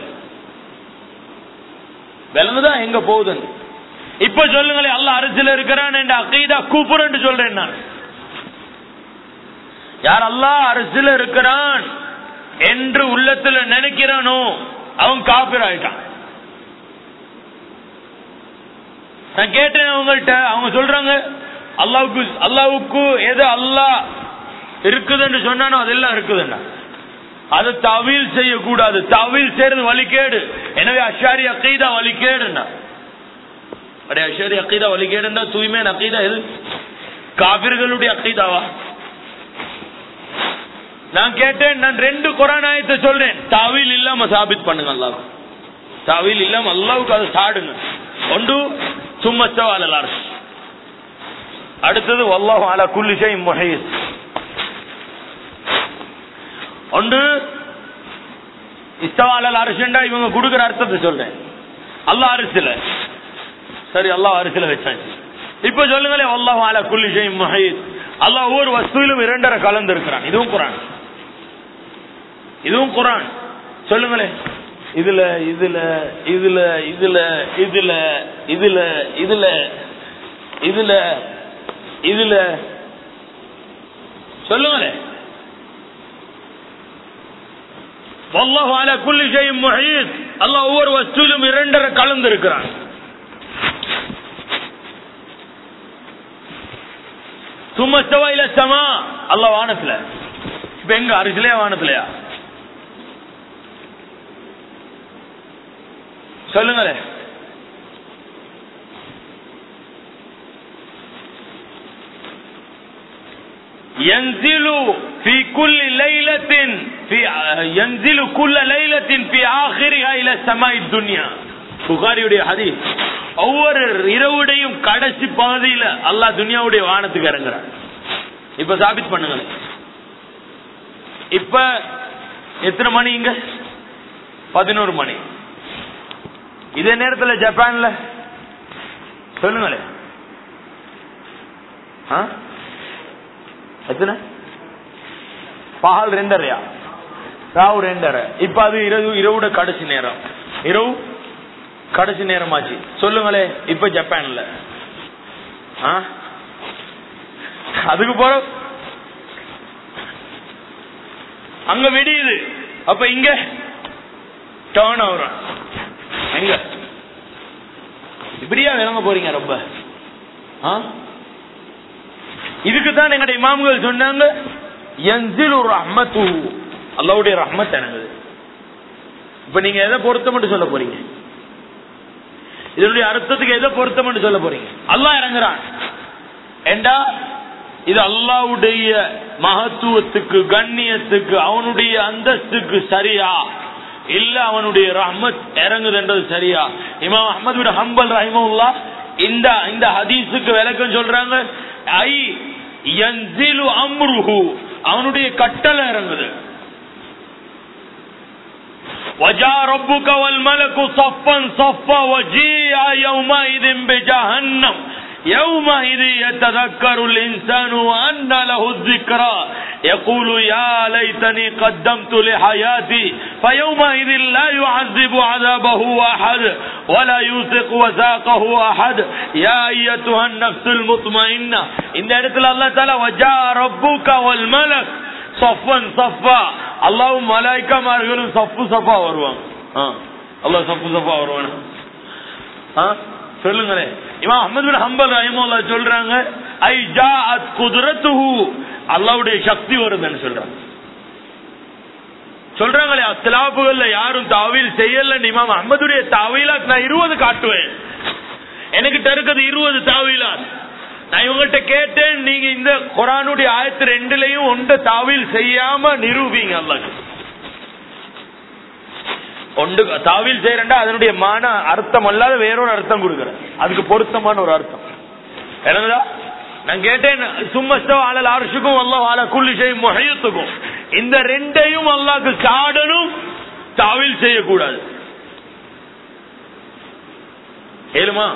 விலங்குதான் எங்க போகுதுன்னு இப்ப சொல்லுங்களேன் அல்ல அரசியல் இருக்கிறான் என்ற அகைதா கூப்புறன்னு சொல்றேன் நான் யார் அல்லாஹ் அரசியல் இருக்கிறான் என்று உள்ளத்துல நினைக்கிறானோ அவன் காப்பீர் ஆயிட்டான் நான் கேட்டேன் அவங்கள்ட்ட அவங்க சொல்றாங்க அல்லாவுக்கு அல்லாவுக்கு எது அல்லாஹ் இருக்குதுன்னு சொன்னானோ அதெல்லாம் இருக்குதுன்னா அதை தவில் செய்யக்கூடாது தவில் செய்யறது வழிகேடு எனவே அஷாரி அக்கீதா வழிகேடுன்னா அடே அஷாரி அக்கீதா வழிகேடுன்னா தூய்மையான அக்கீதா எது காபிர்களுடைய அக்கீதாவா நான் கேட்டேன் நான் ரெண்டு குரான் ஆயத்தை சொல்றேன் தாவில் இல்லாம சாபித் பண்ணுங்க அல்லாஹ் தாவில் இல்லாம அல்லாவுக்கு அதை சாடுங்க ஒன்று சும்மச்சவால் அரசு அடுத்தது வல்லாஹு அலா குல்லி ஷை முஹீஸ் ஒன்று இஸ்தவாலல் அரசுண்டா இவங்க கொடுக்குற அர்த்தத்தை சொல்றேன் அல்லாஹ் அரிசில சரி அல்லாஹ் அரிசில வச்சாச்சு இப்ப சொல்லுங்களேன் வல்லாஹு அலா குல்லி ஷை முஹீஸ் அல்லாஹ் ஒவ்வொரு வஸ்துவிலும் இரண்டரை கலந்து இருக்கிறான் இதுவும் குரான் இதுவும் குரான் சொல்லுங்களேன் இதுல இதுல இதுல இதுல இதுல இதுல இதுல இதுல இதுல சொல்லுங்களேன் வல்லாஹு அலா குல்லி ஷைஇன் முஹீத் அல்லாஹ் ஒவ்வொரு வஸ்துவிலும் இரண்டரை கலந்து இருக்கிறான் சுமஸ்தவா இல்ல சமா அல்லாஹ் வானத்துல இப்ப எங்க அரிசிலையா வானத்திலயா சொல்லுங்களேன் ينزل في كل ليلة في ينزل كل ليلة في آخرها إلى السماء الدنيا புகாரியுடைய ஹதீஸ் ஒவ்வொரு இரவுடையும் கடைசி பகுதியில அல்லாஹ் துனியாவுடைய வானத்துக்கு இறங்குறான் இப்ப சாபித் பண்ணுங்களேன் இப்ப எத்தனை மணி இங்க பதினோரு மணி இதே நேரத்தில் ஜப்பான்ல சொல்லுங்களேன் ஆ? எத்தனை பகல் ரெண்டரையா ராவு ரெண்டரை இப்ப அது இரவு இரவோட கடைசி நேரம் இரவு கடைசி நேரமாச்சு சொல்லுங்களே இப்ப ஜப்பான்ல ஆ? அதுக்கு போற அங்க வெடியுது அப்ப இங்க டேர்ன் ஆகுறோம் எங்க இப்படியா விளங்க போறீங்க ரொம்ப ஆ? இதுக்கு தான் எங்களுடைய இமாம்கள் சொன்னாங்க என்சில் ஒரு ரஹ்மத்து அல்லாவுடைய ரஹ்மத் இறங்குது இப்ப நீங்க எதை பொருத்தம் சொல்ல போறீங்க இதனுடைய அர்த்தத்துக்கு எதை பொருத்தம் சொல்ல போறீங்க அல்லாஹ் இறங்குறான் ஏண்டா இது அல்லாவுடைய மகத்துவத்துக்கு கண்ணியத்துக்கு அவனுடைய அந்தஸ்துக்கு சரியா இல்ல அவனுடைய ரஹ்மத் இறங்குதுன்றது சரியா இமாம் அஹமது பின் ஹம்பல் ரஹிமவுல்லா இந்த இந்த ஹதீஸுக்கு விளக்கம் சொல்றாங்க ஐ யன்சிலு அம்ருஹு அவனுடைய கட்டளை இறங்குது وجاء ربك والملك صفا صفا وجيء يومئذ بجهنم يومئذ يتذكر الإنسان وأن له الذكرى يقول يا ليتني قدمت لحياتي فيومئذ لا يعذب عذابه أحد ولا يوثق وثاقه أحد يا أيتها النفس المطمئنة إن இடத்துல الله تعالى وجاء ربك والملك صفا صفا அல்லாவும் மலாய்க்காமார்களும் சப்பு சப்பா வருவாங்க அல்லாஹ் சப்பு சப்பா வருவான சொல்லுங்களேன் இவன் அஹமது பின் ஹம்பல் ரஹிமுல்லா சொல்றாங்க ஐ ஜாஅத் குதுரத்துஹு அல்லாஹ்வுடைய சக்தி வருதுன்னு சொல்றாங்க சொல்றாங்களே அத்தலாப்புகள்ல யாரும் தாவீல் செய்யல இமாம் அஹமதுடைய தாவீலா நான் இருபது காட்டுவேன் எனக்கு இருக்குது இருபது தாவீலா நான் இவங்ககிட்ட கேட்டேன் நீங்க இந்த குரானுடைய ஆயத்து ரெண்டுலயும் ஒன்று தாவீல் செய்யாம நிரூபிங்க அல்லாஹ் ஒன்று தாவில் செய்யறா அதனுடைய மான அர்த்தம் அல்லாத வேறொரு அர்த்தம் கொடுக்குற அதுக்கு பொருத்தமான ஒரு அர்த்தம் என்னதா நான் கேட்டேன் சும்மஸ்தோ அலல் அரசுக்கும் அல்லாஹ் அல குள்ளி செய்யும் முகையத்துக்கும் இந்த ரெண்டையும் அல்லாஹ்க்கு சாடனும் தாவில் செய்யக்கூடாது ஏழுமா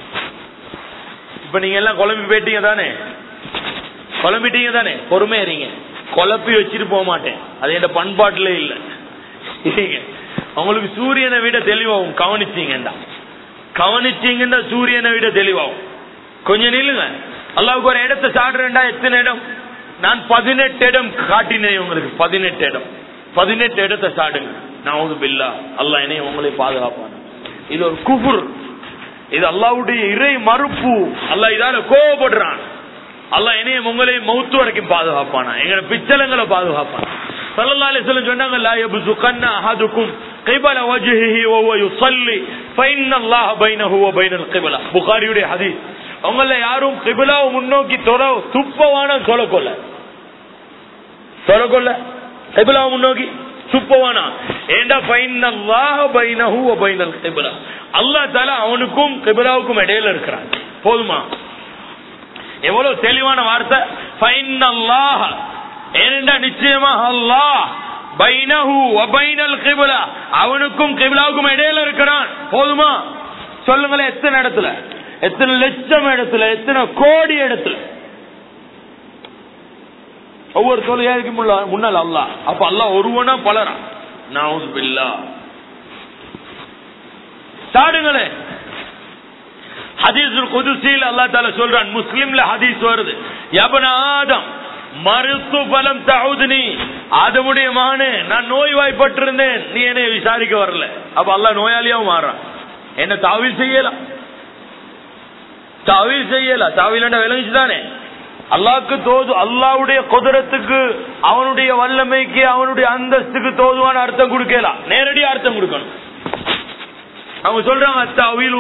இப்ப நீங்க எல்லாம் குழம்பி போயிட்டீங்க தானே குழம்பிட்டீங்க தானே பொறுமையா இருங்க குழப்பி வச்சுட்டு போக மாட்டேன் அது என் பண்பாட்டுல இல்ல இல்லைங்க. உங்களுக்கு சூரியனை விட தெளிவாகும் கவனிச்சீங்கடா கவனிச்சீங்கன்னா சூரியனை விட தெளிவாகும் கொஞ்சம் நில்லுங்க அல்லாவுக்கு ஒரு இடத்தை சாடுறேன்டா எத்தனை இடம் நான் பதினெட்டு இடம் காட்டினேன் உங்களுக்கு பதினெட்டு இடம் பதினெட்டு இடத்தை சாடுங்க நான் பில்லா அல்லாஹ் என்னைய உங்களை பாதுகாப்பான இது ஒரு குஃபுர் இது அல்லாவுடைய இறை மறுப்பு அல்லாஹ் இதால கோவப்படுறான் அல்லாஹ் என்னைய உங்களையும் மௌத்து வரைக்கும் பாதுகாப்பானா எங்களை பிச்சலங்களை பாதுகாப்பானா சல்லல்லாஹு அலைஹி வஸல்லம் சொன்னாங்க லா யப்சுகன்ன அஹதுக்கும் கிபல வஜ்ஹிஹி வஹுவ யுஸல்லி ஃபஇன்ன அல்லாஹ பைனஹு வ பைனல் கிப்லா புகாரியுடைய ஹதீஸ் அவங்கள யாரும் கிபிலாவை முன்னோக்கி தொர துப்பவான தொலைக்கொள்ள தொலைக்கொள்ள கிபிலாவை முன்னோக்கி துப்பவானா ஏண்டா பைனல்லாஹ பைனஹு வ பைனல் கிப்லா அல்லாஹ் தஆலா அவனுக்கும் கிபிலாவுக்கும் இடையில இருக்கிறான் போதுமா எவ்வளவு தெளிவான வார்த்தை ஃபைனல்லாஹ ஏனென்றா நிச்சயமாக அல்லாஹ் பைனஹு வ பைனல் கிப்லா அவனுக்கும் கிப்லாவுக்கும் இடையில இருக்கிறான் போதுமா சொல்லுங்களேன் எத்தனை இடத்துல எத்தனை லட்சம் இடத்துல எத்தனை கோடி இடத்துல ஒவ்வொரு தொழிலாளிக்கு முன்னால் அல்லா அப்ப அல்லாஹ் ஒருவனா பலரா நான் பில்லா சாடுங்களே ஹதீஸுல் குதுசில் அல்லா தால சொல்றான் முஸ்லிம்ல ஹதீஸ் வருது யபன ஆதம் மருத்து பலம் தகுதுனி ஆதமுடைய மகனே நான் நோய்வாய்ப்பட்டிருந்தேன் நீ என்னை விசாரிக்க வரல அப்ப அல்லாஹ் நோயாளியாவும் மாறான் என்ன தாவில் செய்யலாம் தாவில் செய்யல தாவில் விளங்குச்சு தானே அல்லாவுக்கு தோது அல்லாவுடைய குதிரத்துக்கு அவனுடைய வல்லமைக்கு அவனுடைய அந்தஸ்துக்கு தோதுவான அர்த்தம் கொடுக்கலாம் நேரடி அர்த்தம் கொடுக்கணும் அவங்க சொல்றாங்க தவில்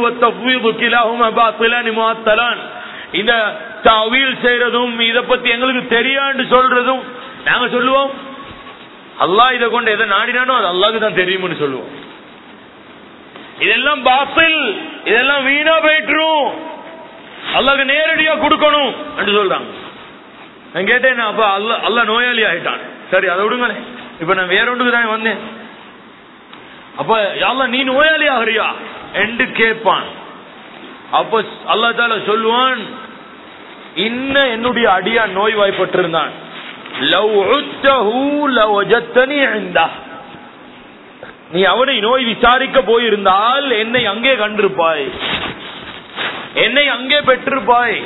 இந்த தவில் செய்யறதும் இத பத்தி எங்களுக்கு தெரியாண்டு சொல்றதும் நாங்க சொல்லுவோம் அல்லாஹ் இதை கொண்டு எதை நாடினானோ அது அல்லாஹ்க்கு தான் தெரியும்னு சொல்லுவோம் இதெல்லாம் பாத்தில் இதெல்லாம் வீணா போயிட்டுரும் அல்லாஹ் நேரடியா கொடுக்கணும் என்று சொல்றாங்க நான் கேட்டேன் அப்ப அல்ல அல்ல நோயாளி ஆயிட்டான் சரி அதை விடுங்களே இப்ப நான் வேற ஒன்றுக்கு தான் வந்தேன் அப்ப அல்ல நீ நோயாளி ஆகிறியா என்று கேட்பான் அப்ப அல்லா தால சொல்லுவான் இன்ன என்னுடைய அடியா நோய் வாய்ப்பட்டிருந்தான் லவ் உத்தஹு லவஜத்தனி இந்தா நீ அவனை நோய் விசாரிக்க போயிருந்தால் என்னை அங்கே கண்டிருப்பாய் என்னை அங்கே பெற்றிருப்பாய்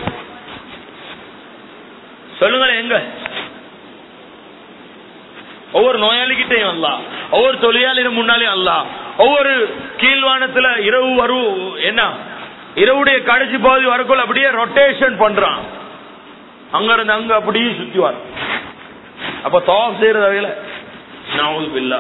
சொல்லுங்களேன் எங்க ஒவ்வொரு நோயாளிகிட்டையும் அல்ல ஒவ்வொரு தொழிலாளியும் முன்னாலேயும் அல்ல ஒவ்வொரு கீழ்வானத்துல இரவு வரு என்ன இரவுடைய கடைசி பகுதி வரக்குள்ள அப்படியே ரொட்டேஷன் பண்றான் அங்க இருந்து அங்க அப்படியே சுத்தி வர அப்ப தவாப் செய்யறது வகையில நான் இல்ல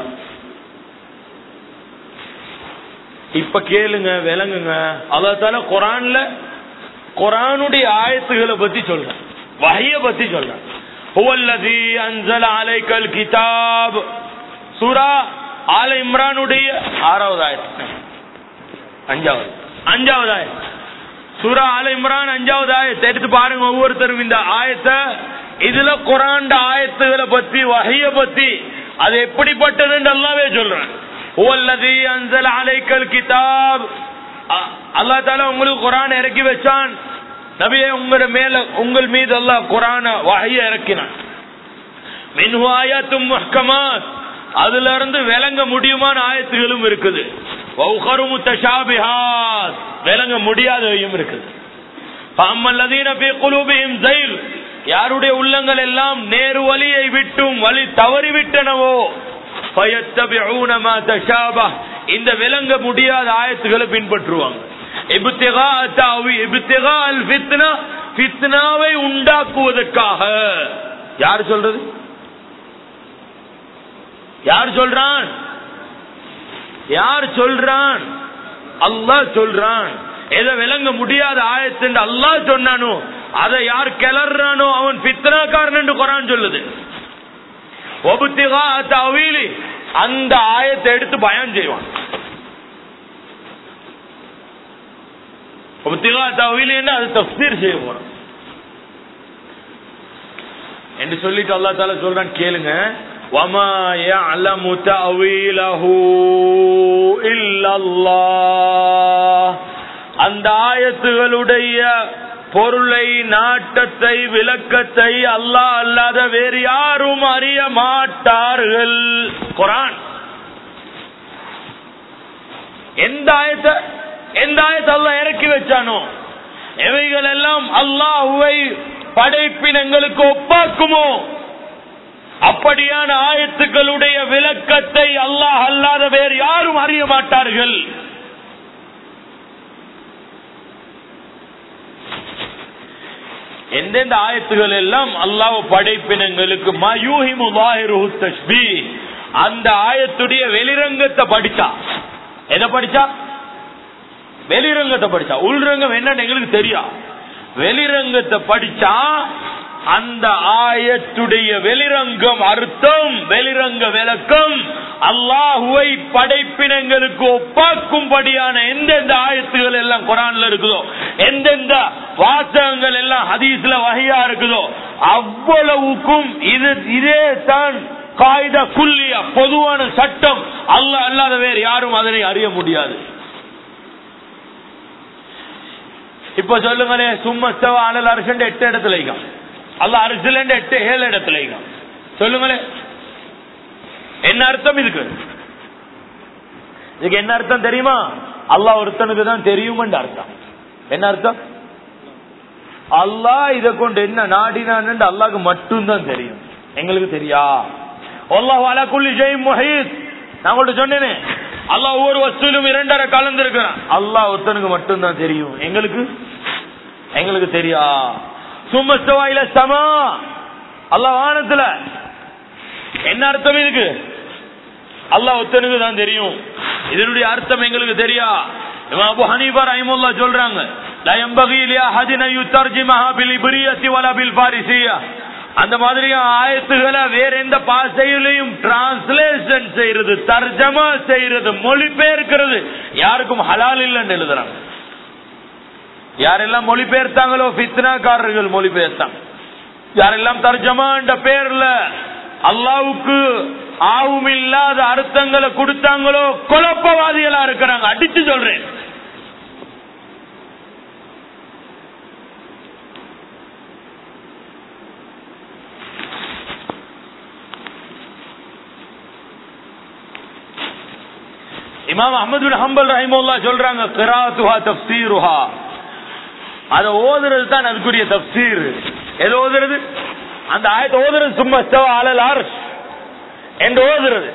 இப்ப கேளுங்க விளங்குங்க அதால குரான்ல குரானுடைய ஆயத்துகளை பத்தி சொல்றேன் வகைய பத்தி சொல்றேன் ஹுவல்லதி அன்சல அலைக்கல் கிதாப் சூரா ஆல இம்ரானுடைய ஆறாவது ஆயிரம் அஞ்சாவது அஞ்சாவது ஆயிரம் சூரா ஆல இம்ரான் அஞ்சாவது ஆயத்தை எடுத்து பாருங்க ஒவ்வொருத்தரும் இந்த ஆயத்தை இதுல குரான் ஆயத்துகளை பத்தி வகைய பத்தி அது எப்படிப்பட்டதுன்னு எல்லாமே சொல்றேன் ஹுவல்லதி அன்சல அலைக்கல் கிதாப் அல்லா தால உங்களுக்கு குரான் இறக்கி வச்சான் நபியே உங்கள மேல உங்கள் மீது அல்லாஹ் குரான வகைய இறக்கினான் மின்ஹு ஆயாத்தும் முஹ்கமாத் அதுல இருந்து விளங்க முடியுமான ஆயத்துகளும் இருக்குது வௌகரு முத்தஷாபிஹாத் விளங்க முடியாதவையும் இருக்குது அம்மல்லதீன ஃபீ குலூபிஹிம் ஸைல் யாருடைய உள்ளங்கள் எல்லாம் நேரு வழியை விட்டும் வழி தவறிவிட்டனவோ ஃபயத்தபிஊன மா தஷாபஹ் இந்த விளங்க முடியாத ஆயத்துகளை பின்பற்றுவாங்க இப்திகா தாவி இப்திகா அல் ஃபித்னா ஃபித்னாவை உண்டாக்குவதற்காக யார் சொல்றது யார் சொல்றான் யார் சொல்றான் அல்லாஹ் சொல்றான் எதை விளங்க முடியாத ஆயத்து அல்லாஹ் சொன்னானோ அதை யார் கிளறானோ அவன் பித்னாக்காரன் என்று குரான் சொல்லுது ஒபுத்திகா தவீலி அந்த ஆயத்தை எடுத்து பயம் செய்வான் ஒபுத்திகா தவீலி என்று அது தப்சீர் செய்ய போறான் என்று சொல்லிட்டு அல்லா தால சொல்றான் கேளுங்க وَمَا يَعْلَمُ تَأْوِيلَهُ إِلَّا اللَّهُ அந்த ஆயத்துகளுடைய பொருளை நாட்டத்தை விளக்கத்தை அல்லாஹ் அல்லாத வேறு யாரும் அறிய மாட்டார்கள் குரான் எந்த ஆயத்தை எந்த ஆயத்தை அல்லாஹ் இறக்கி வச்சானோ எவைகள் எல்லாம் அல்லாஹுவை படைப்பினங்களுக்கு ஒப்பாக்குமோ அப்படியான ஆயத்துக்களுடைய விளக்கத்தை அல்லாஹ் அல்லாத வேறு யாரும் அறிய மாட்டார்கள் எந்தெந்த ஆயத்துகள் எல்லாம் அல்லாஹ் படைப்பினங்களுக்கு மயூஹிமு லாஹிருஹு தஸ்பீ அந்த ஆயத்துடைய வெளிரங்கத்தை படிச்சா எதை படிச்சா வெளிரங்கத்தை படிச்சா உள்ரங்கம் என்னன்னு எங்களுக்கு தெரியும் வெளிரங்கத்தை படிச்சா அந்த ஆயத்துடைய வெளிரங்கம் அர்த்தம் வெளிரங்க விளக்கம் அல்லாஹுவை படைப்பினங்களுக்கு ஒப்பாக்கும்படியான எந்தெந்த ஆயத்துகள் எல்லாம் குரான்ல இருக்குதோ எந்தெந்த வாசகங்கள் எல்லாம் ஹதீஸ்ல வகையா இருக்குதோ அவ்வளவுக்கும் இது இதே தான் காய்தா குல்லியா பொதுவான சட்டம் அல்லாஹ் அல்லாத வேறு யாரும் அதனை அறிய முடியாது இப்ப சொல்லுங்களே சும்மஸ்தவ அனல் அரசு எட்டு இடத்துல வைக்கும் அல்ல அரசுல எட்டு ஏழு இடத்துல வைக்கும் சொல்லுங்களே என்ன அர்த்தம் இதுக்கு இதுக்கு என்ன அர்த்தம் தெரியுமா அல்லாஹ் ஒருத்தனுக்கு தான் தெரியும் அர்த்தம் என்ன அர்த்தம் அல்லாஹ் இதை கொண்டு என்ன நாடினான்னு அல்லாஹ்க்கு மட்டும்தான் தெரியும் எங்களுக்கு தெரியா அல்லாஹ் அலா குல்லி ஜெய் முஹீத் நான் உங்கள்ட்ட சொன்னேனே அல்லாஹ் ஒவ்வொரு வசூலும் இரண்டரை கலந்து இருக்கிறான் அல்லாஹ் ஒருத்தனுக்கு மட்டும்தான் தெரியும் எங்களுக்கு எங்களுக்கு தெரியா சும்மஸ்தவாயில சமா அல்லாஹ் வானத்துல என்ன அர்த்தம் இதுக்கு அல்லாஹ் ஒருத்தனுக்கு தான் தெரியும் இதனுடைய அர்த்தம் எங்களுக்கு தெரியா இமாம் அபு ஹனீஃபா ரஹிமுல்லா சொல்றாங்க லா யம்பகி லிஅஹதின் அன் யுத்தர்ஜிமஹா பில் இப்ரியத்தி வலா பில் ஃபாரிசிய்யா அந்த மாதிரி ஆயத்துகளை வேற எந்த பாஷையிலையும் டிரான்ஸ்லேஷன் செய்யறது தர்ஜமா செய்யறது மொழிபெயர்க்கிறது யாருக்கும் ஹலால் இல்லைன்னு எழுதுறாங்க யாரெல்லாம் மொழிபெயர்த்தாங்களோ பித்னாக்காரர்கள் மொழிபெயர்த்தாங்க யாரெல்லாம் தர்ஜமா என்ற பேர்ல அல்லாவுக்கு ஆவும் இல்லாத அர்த்தங்களை கொடுத்தாங்களோ குழப்பவாதிகளா இருக்கிறாங்க அடிச்சு சொல்றேன் இமாம் அஹமது பின் ஹம்பல் ரஹிமுல்லா சொல்றாங்க கிராத்துஹா தப்சீருஹா அத ஓதுறது தான் அதுக்குரிய தப்சீர் எது ஓதுறது அந்த ஆயத்தை ஓதுறது சும்மா ஸ்தவ அலல் அர்ஷ் என்று ஓதுறது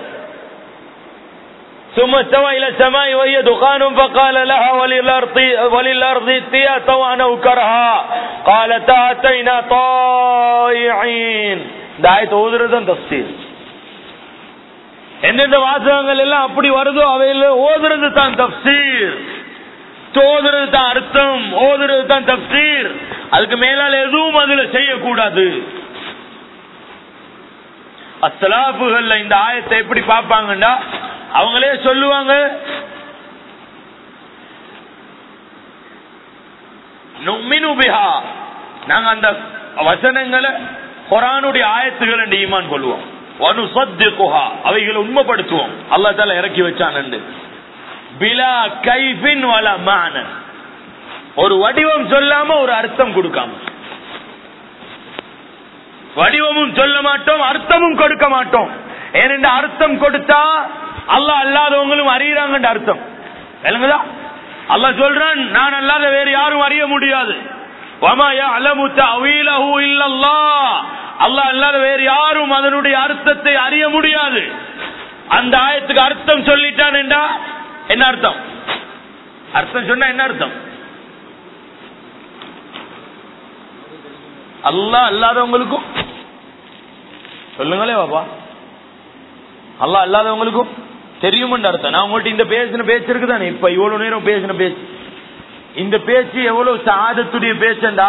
ثم استوى الى السماء وهي دخان فقال لها وللارض وللارض ائتيا طوعا او كرها قالتا اتينا طائعين இந்த ஆயத்தை ஓதுறது தான் தப்சீர் எந்தெந்த வாசகங்கள் எல்லாம் அப்படி வருதோ அவையில ஓதுறது தான் தப்சீர் ஓதுறது தான் அர்த்தம் ஓதுறது தான் தப்சீர் அதுக்கு மேலால எதுவும் அதுல செய்யக்கூடாது அஸ்லாப்புகள்ல இந்த ஆயத்தை எப்படி பார்ப்பாங்கண்டா அவங்களே சொல்லுவாங்க நும்மினு பிஹா நாங்க அந்த வசனங்களை குரானுடைய ஆயத்துகள் என்று ஈமான் கொள்வோம் வனுசத்திகுஹா அவைகளை உண்மைப்படுத்துவோம் அல்லா தால இறக்கி வச்சான் பிலா கைபின் வல மானன் ஒரு வடிவம் சொல்லாம ஒரு அர்த்தம் கொடுக்காம வடிவமும் சொல்ல மாட்டோம் அர்த்தமும் கொடுக்க மாட்டோம் ஏனென்ற அர்த்தம் கொடுத்தா அல்லாஹ் அல்லாதவங்களும் அறியறாங்கன்ற அர்த்தம் விளங்குதா அல்லாஹ் சொல்றான் நான் அல்லாத வேறு யாரும் அறிய முடியாது அல்லாஹ் அல்லாத வேறு யாரும் அதனுடைய அர்த்தத்தை அறிய முடியாது அந்த ஆயத்துக்கு அர்த்தம் சொல்லிட்டான் என்றா என்ன அர்த்தம் அர்த்தம் சொன்னா என்ன அர்த்தம் அல்லாஹ் அல்லாதவங்களுக்கும் சொல்லுங்களே பாப்பா அல்லாஹ் அல்லாதவங்களுக்கும் தெரியுமென்ற அர்த்தம் நான் உங்கள்ட்ட இந்த பேசின பேச்சு இருக்குதானே இப்ப இவ்வளவு நேரம் பேசின பேச்சு இந்த பேச்சு எவ்வளவு சாதத்துடைய பேச்சண்டா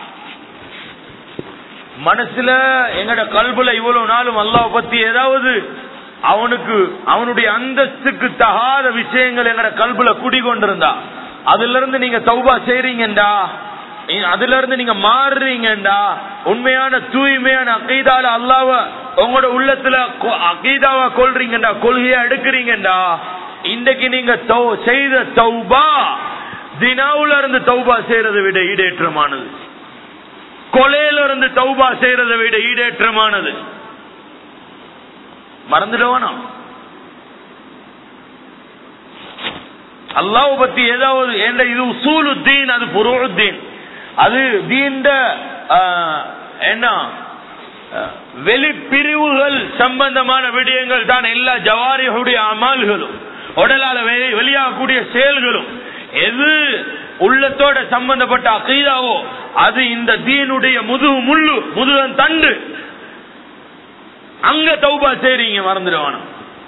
மனசுல எங்கட கல்புல இவ்வளவு நாளும் அல்லாஹ் பத்தி ஏதாவது அவனுக்கு அவனுடைய அந்தஸ்துக்கு தகாத விஷயங்கள் எங்கட கல்புல குடிகொண்டிருந்தா அதுல இருந்து நீங்க தௌபா செய்றீங்கடா இ- அதுல இருந்து நீங்க மாறுறீங்கடா உண்மையான தூய்மையான அகீதால அல்லாவ உங்களோட உள்ளத்துல கொ- அகீதாவா கொள்றீங்கடா கொள்கையா எடுக்கிறீங்கடா இன்றைக்கு நீங்க தௌ- செய்த தௌபா தினாவுல இருந்து தௌபா செய்யறதை விட ஈடேற்றமானது கொலையில இருந்து தௌபா செய்யறதை விட ஈடேற்றமானது மறந்துடுவானா அல்லாஹ் பத்தி ஏதாவது ஏண்ட இது உசூலு தீன் அது புரோதீன் அது தீண்ட ஆஹ், என்ன ஆஹ், வெளிப்பிரிவுகள் சம்பந்தமான விடயங்கள் தான் எல்லா ஜவாரிகளுடைய அமால்களும் உடலால வெளி- வெளியாகக்கூடிய செயல்களும் எது உள்ளத்தோட சம்பந்தப்பட்ட அகீதாவோ அது இந்த தீனுடைய முதுகு முள்ளு முதுகன் தண்டு அங்க தௌபா செய்றீங்க மறந்துடுவானா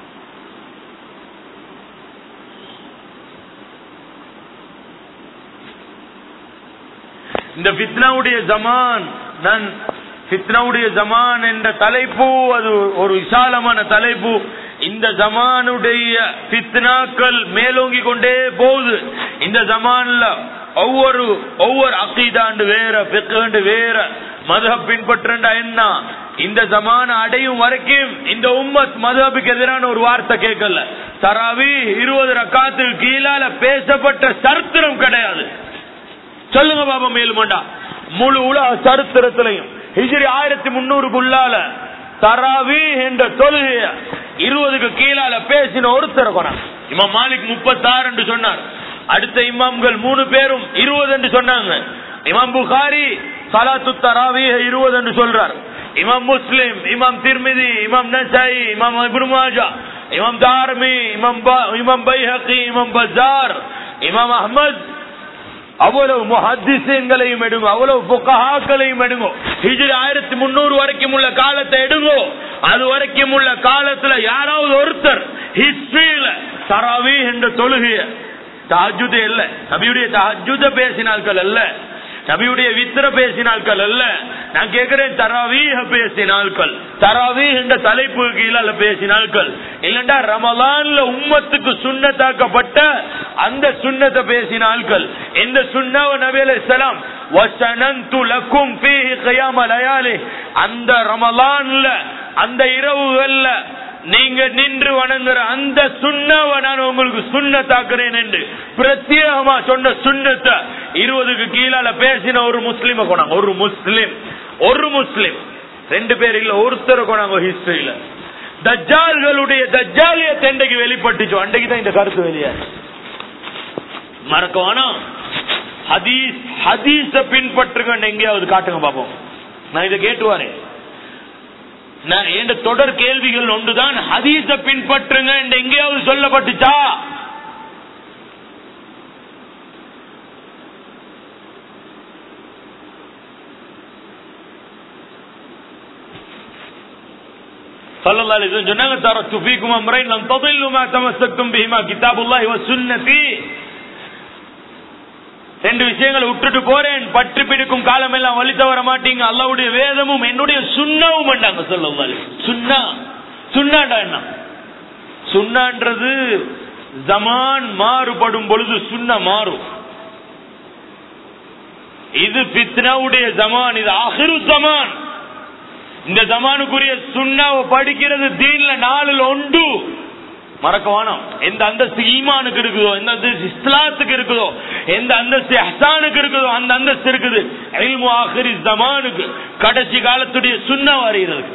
இந்த ஃபித்னாவுடைய ஜமான் நான் ஃபித்னாவுடைய ஜமான் என்ற தலைப்பு அது ஒரு விசாலமான தலைப்பு இந்த ஜமானுடைய ஃபித்னாக்கள் மேலோங்கி கொண்டே போகுது இந்த ஜமான்ல ஒவ்வொரு ஒவ்வொரு அக்கீதாண்டு வேற பிக்காண்டு வேற மதஹப் பின்பற்றண்டா என்ன இந்த ஜமான அடையும் வரைக்கும் இந்த உம்மத் மதஹபுக்கு எதிரான ஒரு வார்த்தை கேட்கல தராவி இருபது ரக்காத்துக்கு கீழால பேசப்பட்ட சரித்திரம் கிடையாது சொல்லுங்க பாபா மேலுமண்டா முழு உலக சரித்திரத்திலையும் ஹிஜ்ரி ஆயிரத்தி முன்னூறுக்குள்ளால தராவி என்ற தொழுகைய இருபதுக்கு கீழால பேசின ஒருத்தர் கொண்டார் இமாம் மாலிக் முப்பத்தாறு என்று சொன்னார் அடுத்த இமாம்கள் மூணு பேரும் இருபது என்று சொன்னாங்க இமாம் புகாரி சலாத்து தராவிய இருபது என்று சொல்றார் இமாம் முஸ்லிம் இமாம் திர்மிதி இமாம் நசாயி இமாம் இப்னு மாஜா இமாம் தார்மி இமாம் பா- இமாம் பைஹகி இமாம் பஜார் இமாம் அஹ்மத் அவ்வளவு முஹத்திசீன்களையும் எடுங்க அவ்வளவு புக்கஹாக்களையும் எடுங்க ஹிஜ்ரி ஆயிரத்தி முன்னூறு வரைக்கும் உள்ள காலத்தை எடுங்கோ அது வரைக்கும் உள்ள காலத்துல யாராவது ஒருத்தர் ஹிஸ்டரியில தராவி என்ற தொழுகைய தஹஜுதே இல்ல நபியுடைய தஹஜுத பேசினார்கள் அல்ல நபியுடைய வித்திர பேசினார்கள் அல்ல நான் கேட்கிறேன் தராவீக பேசினார்கள் தராவீ என்ற தலைப்பு கீழே பேசினார்கள் இல்லண்டா ரமலான்ல உம்மத்துக்கு சுண்ணத்தாக்கப்பட்ட அந்த சுண்ணத்தை பேசினார்கள் இந்த சுண்ணாவ நபி அலைஹிஸ்ஸலாம் வசனந்து லக்கும் ஃபீஹி கியாம லயாலி அந்த ரமலான்ல அந்த இரவுகள்ல நீங்க நின்று வணங்குற அந்த சுண்ணாவை நான் உங்களுக்கு சுண்ணத்தாக்குறேன் என்று பிரத்யேகமா சொன்ன சுண்ணத்தை இருபதுக்கு கீழால பேசின ஒரு முஸ்லிம கொண்டாங்க ஒரு முஸ்லிம் ஒரு முஸ்லிம் ரெண்டு பேர் இல்ல ஒருத்தர் கொண்டாங்க ஹிஸ்டரியில தஜ்ஜால்களுடைய தஜ்ஜாலிய தெண்டைக்கு வெளிப்பட்டுச்சு அன்றைக்கு தான் இந்த கருத்து வெளியாது மறக்க வேணாம் ஹதீஸ் ஹதீஸ பின்பற்றுங்க எங்கேயாவது காட்டுங்க பாப்போம் நான் இதை கேட்டுவாரேன் நான் என்ற தொடர் கேள்விகள் ஒன்றுதான் ஹதீஸ பின்பற்றுங்க என்று எங்கேயாவது சொல்லப்பட்டுச்சா صلى الله عليه وسلم சொன்னாங்க تركت فيكم امرين لن تضلوا ما تمسكتم بهما كتاب الله وسنتي ரெண்டு விஷயங்களை விட்டுட்டு போறேன் பற்று பிடிக்கும் காலம் எல்லாம் வழி தவற மாட்டீங்க அல்லாவுடைய வேதமும் என்னுடைய சுண்ணாவும் பண்ணாங்க சொல்லுங்க சுண்ணா சுண்ணாண்டா என்ன சுண்ணான்றது ஜமான் மாறுபடும் பொழுது சுண்ண மாறும் இது பித்னாவுடைய ஜமான் இது ஆஹிரு ஜமான் இந்த ஜமானுக்குரிய சுண்ணாவை படிக்கிறது தீன்ல நாலுல ஒன்று மறக்க வேணாம் எந்த அந்தஸ்து ஈமானுக்கு இருக்குதோ எந்த அந்தஸ்து இஸ்லாத்துக்கு இருக்குதோ எந்த அந்தஸ்து ஹசானுக்கு இருக்குதோ அந்த அந்தஸ்து இருக்குது இல்மு ஆஹிரி ஜமானுக்கு கடைசி காலத்துடைய சுண்ணா அறிகிறதுக்கு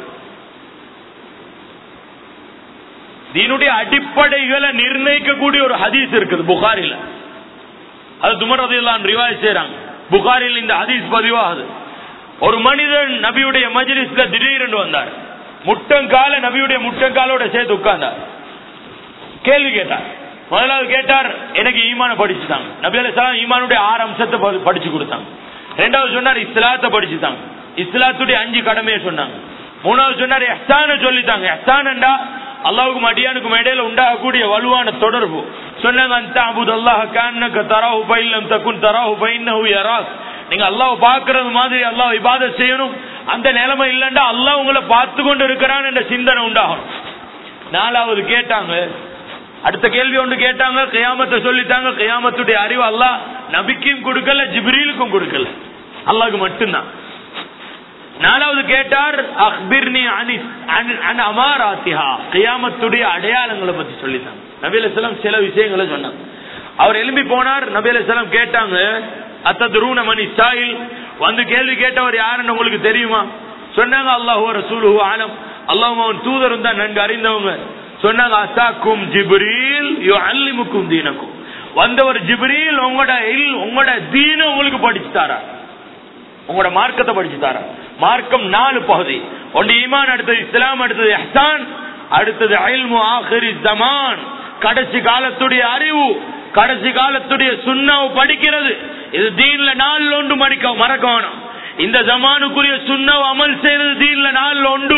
தீனுடைய அடிப்படைகளை நிர்ணயிக்கக்கூடிய ஒரு ஹதீஸ் இருக்குது புகாரில அது துமரதையெல்லாம் ரிவாய் செய்யறாங்க புகாரில் இந்த ஹதீஸ் பதிவாகுது ஒரு மனிதன் நபியுடைய மஜ்லிஸ்ல திடீரென்று வந்தார் முட்டங்கால நபியுடைய முட்டங்காலோட சேர்த்து உட்கார்ந்தார் கேள்வி கேட்டார் முதலாவது கேட்டார் எனக்கு ஈமான படிச்சுட்டாங்க நபி அலிஸ்லாம் ஈமானுடைய ஆறு அம்சத்தை ப- படிச்சு கொடுத்தாங்க ரெண்டாவது சொன்னார் இஸ்லாத்தை படிச்சுட்டாங்க இஸ்லாத்துடைய அஞ்சு கடமையை சொன்னாங்க மூணாவது சொன்னார் எஹ்சான சொல்லிட்டாங்க எஹ்சானண்டா அல்லாவுக்கும் அடியானுக்கும் இடையில உண்டாகக்கூடிய வலுவான தொடர்பு சொன்னாங்க அந்த அபுத் அல்லாஹ் கான்னக தராஹு பைல்லம் தக்குன் தராஹு பைன்னஹு யராஸ் நீங்க அல்லாஹ் பாக்குறது மாதிரி அல்லாஹ் இபாதத் செய்யணும் அந்த நிலைமை இல்லைண்டா அல்லாஹ் உங்களை பார்த்து கொண்டு இருக்கிறான் என்ற சிந்தனை உண்டாகணும் நாலாவது கேட்டாங்க அடுத்த கேள்வி ஒன்று கேட்டாங்க கியாமத்தை சொல்லிட்டாங்க கியாமத்துடைய அறிவு அல்லாஹ் நபிக்கும் கொடுக்கல ஜிப்ரீலுக்கும் கொடுக்கல அல்லாஹ்க்கு மட்டும்தான் நாலாவது கேட்டார் அக்பிர்னி அனி அன்- அன் அமாராத்திஹா கியாமத்துடைய அடையாளங்களை பத்தி சொல்லித்தாங்க நபி அலைஹிஸ்ஸலாம் சில விஷயங்களை சொன்னாங்க அவர் எழும்பி போனார் நபி அலைஹிஸ்ஸலாம் கேட்டாங்க அத்ததுரூன மணி சாயில் வந்து கேள்வி கேட்டவர் யாருன்னு உங்களுக்கு தெரியுமா சொன்னாங்க அல்லாஹு ரசூலுஹு ஆலம் அல்லாஹ் அவன் தூதரும் தான் நன்கு அறிந்தவங்க சொன்னாங்க அசாக்கும் ஜிப்ரீல் யுஅல்லிமுக்கும் தீனக்கும் வந்தவர் ஜிப்ரீல் உங்களோட இல் உங்களோட தீன உங்களுக்கு படிச்சு தாரா உங்களோட மார்க்கத்தை படிச்சு தார மார்க்கம் நாலு பகுதி ஒன்று ஈமான் அடுத்தது இஸ்லாம் அடுத்தது இஹ்சான் அடுத்தது இல்மு ஆஹிரி ஜமான் கடைசி காலத்துடைய அறிவு கடைசி காலத்துடைய சுண்ணாவை படிக்கிறது இது தீன்ல நாள் ஒன்று மடிக்க மறக்கணும் இந்த ஜமானுக்குரிய சுண்ணாவை அமல் செய்யறது தீன்ல நாள் ஒன்று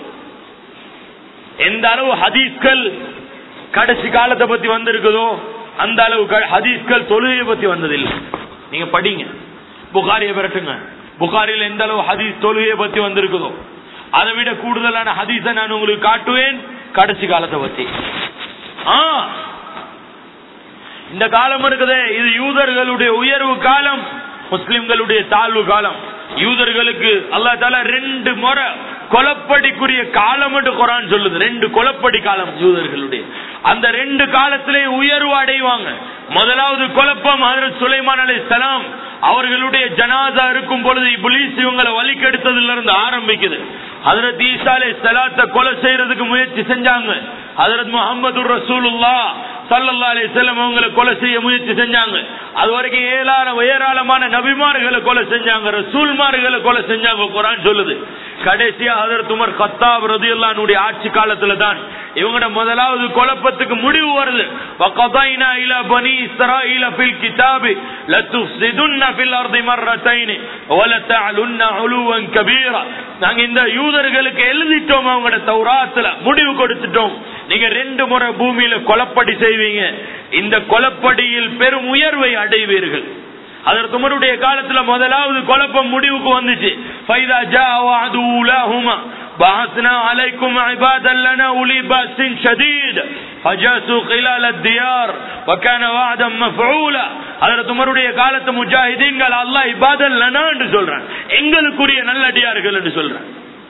எந்த அளவு ஹதீஸ்கள் கடைசி காலத்தை பத்தி வந்திருக்குதோ அந்த அளவு க- ஹதீஸ்கள் தொழுகையை பத்தி வந்ததில்லை நீங்க படிங்க புகாரியை விரட்டுங்க புகாரில் எந்த அளவு ஹதீஸ் தொழுகையை பத்தி வந்திருக்குதோ அதை விட கூடுதலான ஹதீஸை நான் உங்களுக்கு காட்டுவேன் கடைசி காலத்தை பத்தி ஆ இந்த காலம் இருக்குதே இது யூதர்களுடைய உயர்வு காலம் முஸ்லிம்களுடைய தாழ்வு காலம் யூதர்களுக்கு அல்லாஹ் தாலா ரெண்டு முறை கொலப்படிக்குரிய காலம் என்று குரான் சொல்லுது ரெண்டு கொலப்படி காலம் யூதர்களுடைய அந்த ரெண்டு காலத்திலே உயர்வு அடைவாங்க முதலாவது குழப்பம் ஹதரத் சுலைமான் அலைஹிஸ்ஸலாம் அவர்களுடைய ஜனாதா இருக்கும் பொழுது இப்லீஸ் இவங்களை வலிக்கெடுத்ததுல இருந்து ஆரம்பிக்குது ஹதரத் ஈசா அலைஹிஸ்ஸலாத்தை கொலை செய்யறதுக்கு முயற்சி செஞ்சாங்க ஹதரத் முகமது ரசூலுல்லா சல்லல்லா அலைஹிஸ்ஸலாம் அவங்களை கொலை செய்ய முயற்சி செஞ்சாங்க அது வரைக்கும் ஏராள ஏராளமான நபிமார்களை கொலை செஞ்சாங்க ரசூல்மார்களை கொலை செஞ்சாங்க குரான் சொல்லுது கடைசியா ஹதரத் உமர் கத்தாப் ரதியல்லானுடைய ஆட்சி காலத்துல தான் இவங்களோட முதலாவது குழப்பத்துக்கு முடிவு வருது وَقَضَيْنَا إِلَى بَنِي إِسْرَائِيلَ فِي الْكِتَابِ لَتُفْسِدُنَّ فِي الْأَرْضِ مَرَّتَيْنِ وَلَتَعْلُنَّ عُلُوًّا كَبِيرًا நாங்க இந்த யூதர்களுக்கு எழுதிட்டோம் அவங்களோட தௌராத்துல முடிவு கொடுத்துட்டோம் நீங்க ரெண்டு முறை பூமியில கொலப்படி செய்வீங்க இந்த கொலப்படியில் பெரும் உயர்வை அடைவீர்கள் அதற்கு உமருடைய காலத்துல முதலாவது குழப்பம் முடிவுக்கு வந்துச்சு ஃபைதா ஜாஅ வஅது உலாஹுமா بعثنا عليكم عبادا لنا أولي بأس شديد فجاسوا خلال الديار وكان وعدا مفعولا அதற்கு உமருடைய காலத்து முஜாஹிதீன்கள் அல்லாஹ் இபாதல் லனா என்று சொல்றான் எங்களுக்குரிய நல்லடியார்கள் என்று சொல்றான்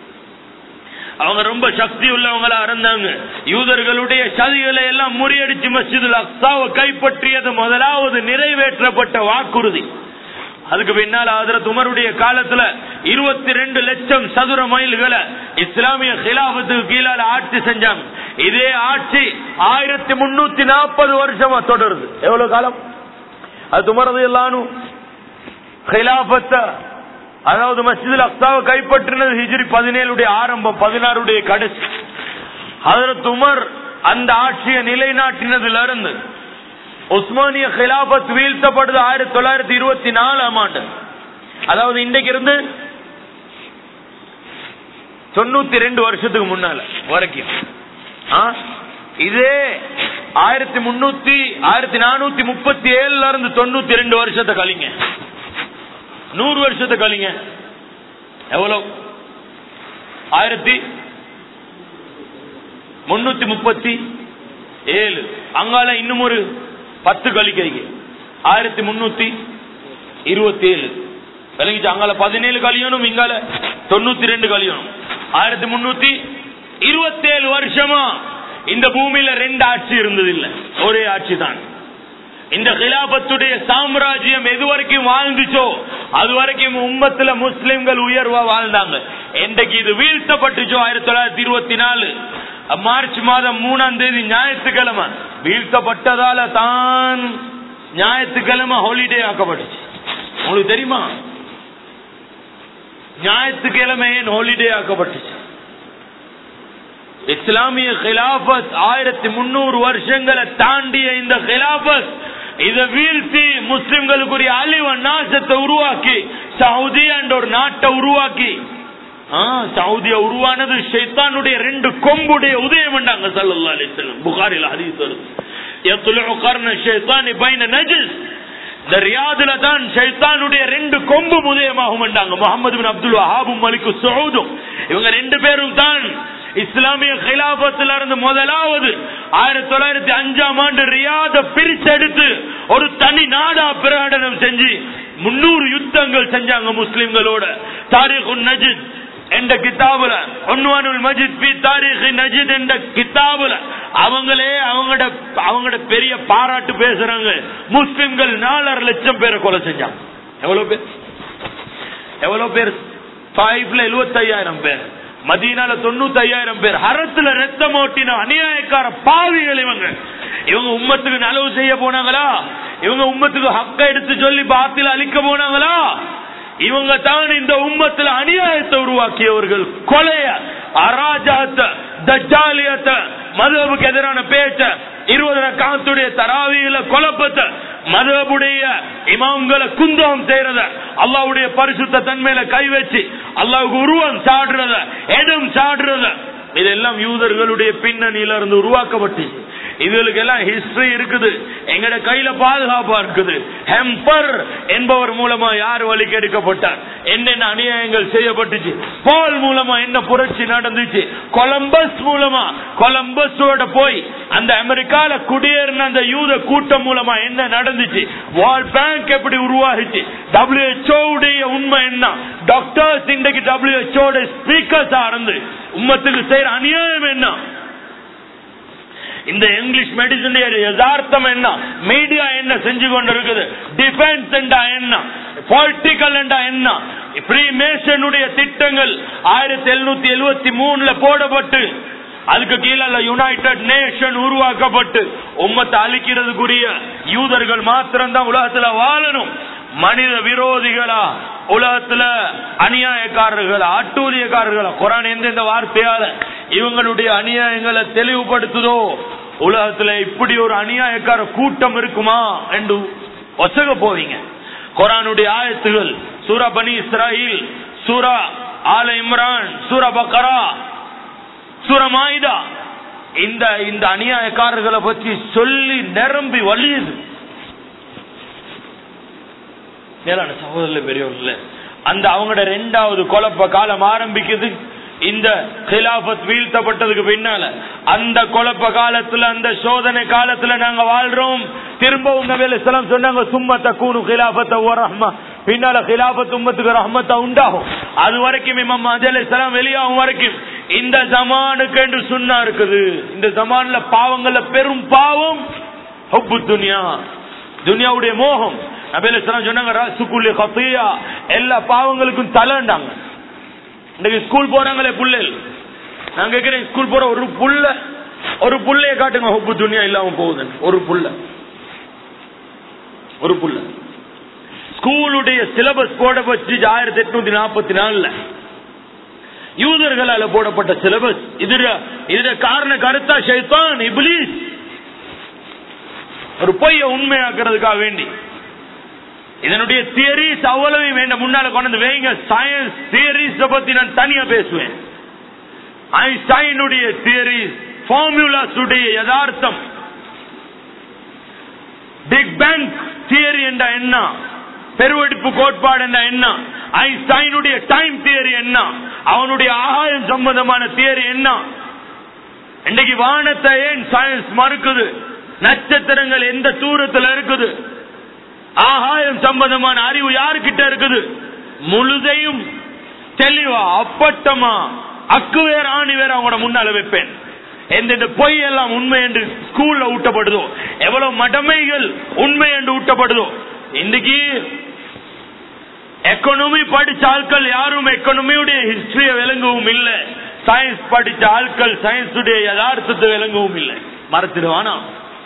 அவங்க ரொம்ப சக்தி உள்ளவங்களா இருந்தாங்க யூதர்களுடைய சதிகளை எல்லாம் முறியடிச்சு மஸ்ஜிதுல் அக்ஸாவை கைப்பற்றியது முதலாவது நிறைவேற்றப்பட்ட வாக்குறுதி அதுக்கு பின்னால் ஹதரத் உமருடைய காலத்துல இருபத்தி ரெண்டு லட்சம் சதுர மைல்களை இஸ்லாமிய கிலாபத்துக்கு கீழால ஆட்சி செஞ்சாங்க இதே ஆட்சி ஆயிரத்தி முன்னூத்தி நாற்பது வருஷமா தொடருது எவ்வளவு காலம் அது உமரது எல்லாரும் கிலாபத்தை அதாவது மஸ்ஜிதுல் அக்ஸாவை கைப்பற்றினது ஹிஜ்ரி பதினேழுடைய ஆரம்பம் பதினாறுடைய கடைசி ஹதரத் உமர் அந்த ஆட்சியை நிலைநாட்டினதுல இருந்து உஸ்மானிய கிலாபத் வீழ்த்தப்படுது ஆயிரத்தி தொள்ளாயிரத்தி இருபத்தி நாலாம் ஆண்டு அதாவது இன்றைக்கு இருந்து தொண்ணூத்தி ரெண்டு வருஷத்துக்கு முன்னால வரைக்கும் ஆ? இதே ஆயிரத்தி முன்னூத்தி ஆயிரத்தி நானூத்தி முப்பத்தி ஏழுல இருந்து தொண்ணூத்தி ரெண்டு வருஷத்தை கழிங்க நூறு வருஷத்தை கழிங்க எவ்வளவு ஆயிரத்தி முன்னூத்தி முப்பத்தி ஏழு அங்கால இன்னும் ஒரு பத்து கழிக்கிறீங்க ஆயிரத்தி முன்னூத்தி இருபத்தி ஏழு விளங்கிச்சு அங்கால பதினேழு கழியணும் இங்கால தொண்ணூத்தி ரெண்டு கழியணும் ஆயிரத்தி முன்னூத்தி இருபத்தி ஏழு வருஷமா இந்த பூமியில ரெண்டு ஆட்சி இருந்தது இல்ல ஒரே ஆட்சி தான் இந்த கிலாபத்துடைய சாம்ராஜ்யம் எது வரைக்கும் வாழ்ந்துச்சோ அது வரைக்கும் உம்மத்துல முஸ்லிம்கள் உயர்வா வாழ்ந்தாங்க என்றைக்கு இது வீழ்த்தப்பட்டுச்சோ ஆயிரத்தி தொள்ளாயிரத்தி இருபத்தி நாலு மார்ச் மாதம் மூணாம் தேதி ஞாயிற்றுக்கிழமை வீழ்த்தப்பட்டதால தான் ஞாயிற்றுக்கிழமை ஹாலிடே ஆக்கப்பட்டுச்சு உங்களுக்கு தெரியுமா ஞாயிற்றுக்கிழமை ஏன் ஹாலிடே ஆக்கப்பட்டுச்சு இஸ்லாமிய கிலாபத் ஆயிரத்தி முன்னூறு வருஷங்களை தாண்டிய இந்த கிலாபத் இதை வீழ்த்தி முஸ்லிம்களுக்குரிய அழிவ நாசத்தை உருவாக்கி சவுதி என்ற ஒரு நாட்டை உருவாக்கி ஆ, சவுதியா உருவானது ஷைத்தானுடைய ரெண்டு கொம்புடைய உதயம் என்றாங்க சல்லல்லாஹு அலைஹி வஸல்லம் புகாரில் ஹதீஸ் வருது யத்லுஉ கர்ன ஷைத்தானி பைன நஜஸ் இந்த ரியாதுல தான் ஷைத்தானுடைய ரெண்டு கொம்பு உதயமாகும் என்றாங்க முகமது பின் அப்துல் வஹாபும் மலிக்கு சவுதும் இவங்க ரெண்டு பேரும் தான் இஸ்லாமிய கிலாபத்துல இருந்து முதலாவது ஆயிரத்தி தொள்ளாயிரத்தி அஞ்சாம் ஆண்டு ரியாத பிரிச்செடுத்து ஒரு தனி நாடா பிரகடனம் செஞ்சு முன்னூறு யுத்தங்கள் செஞ்சாங்க முஸ்லிம்களோட தாரிக் நஜித் என்ற கிதாபுல ஒன்வானுல் மஜித் பி தாரிக் நஜித் என்ற கிதாபுல அவங்களே அவங்களோட அவங்களோட பெரிய பாராட்டு பேசுறாங்க முஸ்லிம்கள் நாலரை லட்சம் பேரை கொலை செஞ்சாங்க எவ்வளவு பேர் எவ்வளவு பேர் தாயிப்ல எழுபத்தி ஐயாயிரம் பேர் மதீனால தொண்ணூத்தி ஐயாயிரம் பேர் ஹரத்துல ரத்தம் ஓட்டின அநியாயக்கார பாவிகள் இவங்க இவங்க உம்மத்துக்கு நலவு செய்ய போனாங்களா இவங்க உம்மத்துக்கு ஹக்க எடுத்து சொல்லி பாத்தில் அழிக்க போனாங்களா இவங்க தான் இந்த உம்மத்துல அநியாயத்தை உருவாக்கியவர்கள் கொலைய அராஜகத்தை தஜாலியத்தை மதுவுக்கு எதிரான பேச்ச இருபது காத்துடைய தராவியில குழப்பத்தை மதபுடைய இமாம்களை குந்தகம் செய்யறத அல்லாவுடைய பரிசுத்த தன்மையில கை வச்சு அல்லாவுக்கு உருவம் சாடுறத இடம் சாடுறத இதெல்லாம் யூதர்களுடைய பின்னணியில இருந்து உருவாக்கப்பட்டுச்சு இதுகளுக்கு எல்லாம் ஹிஸ்டரி இருக்குது எங்கட கையில பாதுகாப்பா இருக்குது ஹெம்பர் என்பவர் மூலமா யார் வழிக்கு எடுக்கப்பட்டார் என்னென்ன அநியாயங்கள் செய்யப்பட்டுச்சு பால் மூலமா என்ன புரட்சி நடந்துச்சு கொலம்பஸ் மூலமா கொலம்பஸோட போய் அந்த அமெரிக்கால குடியேறின அந்த யூத கூட்டம் மூலமா என்ன நடந்துச்சு வால் பேங்க் எப்படி உருவாகிச்சு டபிள்யூஹெச்ஓ உடைய உண்மை என்ன டாக்டர்ஸ் இன்றைக்கு டபிள்யூஹெச்ஓ ஸ்பீக்கர்ஸ் இருந்து உம்மத்துக்கு செய்யற அநியாயம் என்ன இந்த இங்கிலீஷ் மெடிசன் யதார்த்தம் என்ன மீடியா என்ன செஞ்சு கொண்டு இருக்குது டிஃபென்ஸ் என்றா என்ன பொலிட்டிக்கல் என்றா என்ன ஃப்ரீ மேசனுடைய திட்டங்கள் ஆயிரத்தி எழுநூத்தி எழுபத்தி மூணுல போடப்பட்டு அதுக்கு கீழே யுனைடெட் நேஷன் உருவாக்கப்பட்டு உம்மத்தை அழிக்கிறதுக்குரிய யூதர்கள் மாத்திரம்தான் உலகத்துல வாழணும் மனித விரோதிகளா உலகத்துல அநியாயக்காரர்களா அட்டூழியக்காரர்களா குரான் எந்தெந்த வார்த்தையால இவங்களுடைய அநியாயங்களை தெளிவுபடுத்துதோ உலகத்துல இப்படி ஒரு அநியாயக்கார கூட்டம் இருக்குமா என்று ஒசக போவீங்க குரானுடைய ஆயத்துகள் சூரா பனி இஸ்ராயில் சூரா ஆல இம்ரான் சூரா பக்கரா சூரா மாயிதா இந்த இந்த அநியாயக்காரர்களை பற்றி சொல்லி நிரம்பி வலியுது மேலான சகோதரர் பெரியவர்கள் அந்த அவங்களோட ரெண்டாவது குழப்ப காலம் ஆரம்பிக்குது இந்த கிலாபத் வீழ்த்தப்பட்டதுக்கு பின்னால அந்த குழப்ப காலத்துல அந்த சோதனை காலத்துல நாங்க வாழ்றோம் திரும்பவும் நபில இஸ்லாம் சொன்னாங்க சும்மா தக்கூனு கிலாபத்த ஓ ரஹ்மா பின்னால கிலாபத் உம்மத்துக்கு ரஹ்மத்தா உண்டாகும் அது வரைக்கும் இமாம் அஜல் இஸ்லாம் வெளியாகும் வரைக்கும் இந்த ஜமானுக்கு என்று சுண்ணா இருக்குது இந்த ஜமான்ல பாவங்கள்ல பெரும் பாவம் ஹப்பு துனியா துனியாவுடைய மோகம் நபில இஸ்லாம் சொன்னாங்க ரசுக்குள்ளி கத்தியா எல்லா பாவங்களுக்கும் தலைண்டாங்க இன்னைக்கு ஸ்கூல் போறாங்களே புள்ளைகள் நான் கேட்கிறேன் ஸ்கூல் போற ஒரு புள்ள ஒரு புள்ளைய காட்டுங்க ஹொப்பு துணியா இல்லாம போகுது ஒரு புள்ள ஒரு புள்ள ஸ்கூலுடைய சிலபஸ் போடப்பட்டு ஆயிரத்தி எட்நூத்தி நாற்பத்தி நாலுல யூதர்களால போடப்பட்ட சிலபஸ் இதுல இதுல காரண கருத்தா ஷைத்தான் இப்லீஸ் ஒரு பொய்ய உண்மையாக்குறதுக்காக வேண்டி இதனுடைய தியரிஸ் அவ்வளவு வேண்டாம் முன்னால கொண்டு வைங்க சயின்ஸ் தியரிஸ் பத்தி நான் தனியா பேசுவேன் ஐன்ஸ்டைனுடைய தியரிஸ் ஃபார்முலாஸ் உடைய யதார்த்தம் பிக் பேங் தியரி என்ற என்ன பெருவெடிப்பு கோட்பாடு என்ற என்ன ஐன்ஸ்டைனுடைய டைம் தியரி என்ன அவனுடைய ஆகாயம் சம்பந்தமான தியரி என்ன இன்னைக்கு வானத்தை ஏன் சயின்ஸ் மறுக்குது நட்சத்திரங்கள் எந்த தூரத்தில் இருக்குது ஆகாயம் சம்பந்தமான அறிவு யாருக்கிட்ட இருக்குது முழுதையும் தெளிவா அப்பட்டமா அக்கு வேற ஆணி வேற அவங்களோட முன்னால வைப்பேன் எந்தெந்த பொய் எல்லாம் உண்மை என்று ஸ்கூல்ல ஊட்டப்படுதோ எவ்வளவு மடமைகள் உண்மை என்று ஊட்டப்படுதோ இன்னைக்கு எக்கனமி படிச்ச ஆட்கள் யாரும் எக்கனமியுடைய ஹிஸ்டரிய விளங்கவும் இல்லை சயின்ஸ் படிச்ச ஆட்கள் சயின்ஸ் உடைய யதார்த்தத்தை விளங்கவும் இல்லை மறந்துடுவானா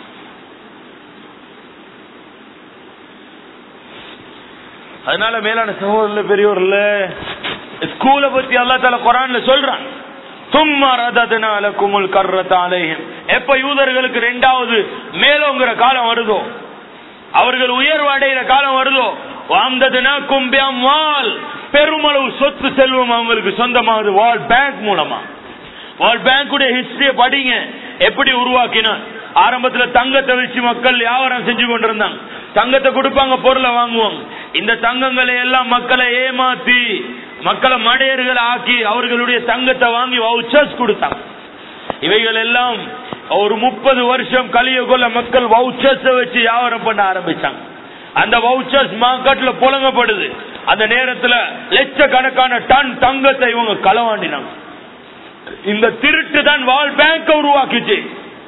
அதனால மேலான சகோதரர்ல பெரியோர்ல ஸ்கூல பத்தி அல்லா தால குரான்ல சொல்றான் சும்மா ரதத்தினால குமுல் கர்றத்தாலேயும் எப்ப யூதர்களுக்கு ரெண்டாவது மேலோங்கிற காலம் வருதோ அவர்கள் உயர்வு அடைகிற காலம் வருதோ வாழ்ந்ததுனா கும்பியம் வால் பெருமளவு சொத்து செல்வம் அவங்களுக்கு சொந்தமாகுது வால் பேங்க் மூலமா வால் பேங்குடைய ஹிஸ்டரிய படிங்க எப்படி உருவாக்கினார் ஆரம்பத்துல தங்கத்தை வச்சு மக்கள் வியாபாரம் செஞ்சு கொண்டிருந்தாங்க தங்கத்தை கொடுப்பாங்க பொருளை வாங்குவாங்க இந்த தங்கங்களை எல்லாம் மக்களை ஏமாத்தி மக்களை மடையர்கள் ஆக்கி அவர்களுடைய தங்கத்தை வாங்கி வவுச்சர்ஸ் கொடுத்தாங்க இவைகள் எல்லாம் ஒரு முப்பது வருஷம் கலிய கொள்ள மக்கள் வவுச்சர்ஸ் வச்சு வியாபாரம் பண்ண ஆரம்பிச்சாங்க அந்த வவுச்சர்ஸ் மார்க்கெட்ல புழங்கப்படுது அந்த நேரத்துல லட்சக்கணக்கான டன் தங்கத்தை இவங்க களவாண்டினாங்க இந்த திருட்டு தான் வால் பேங்க உருவாக்குச்சு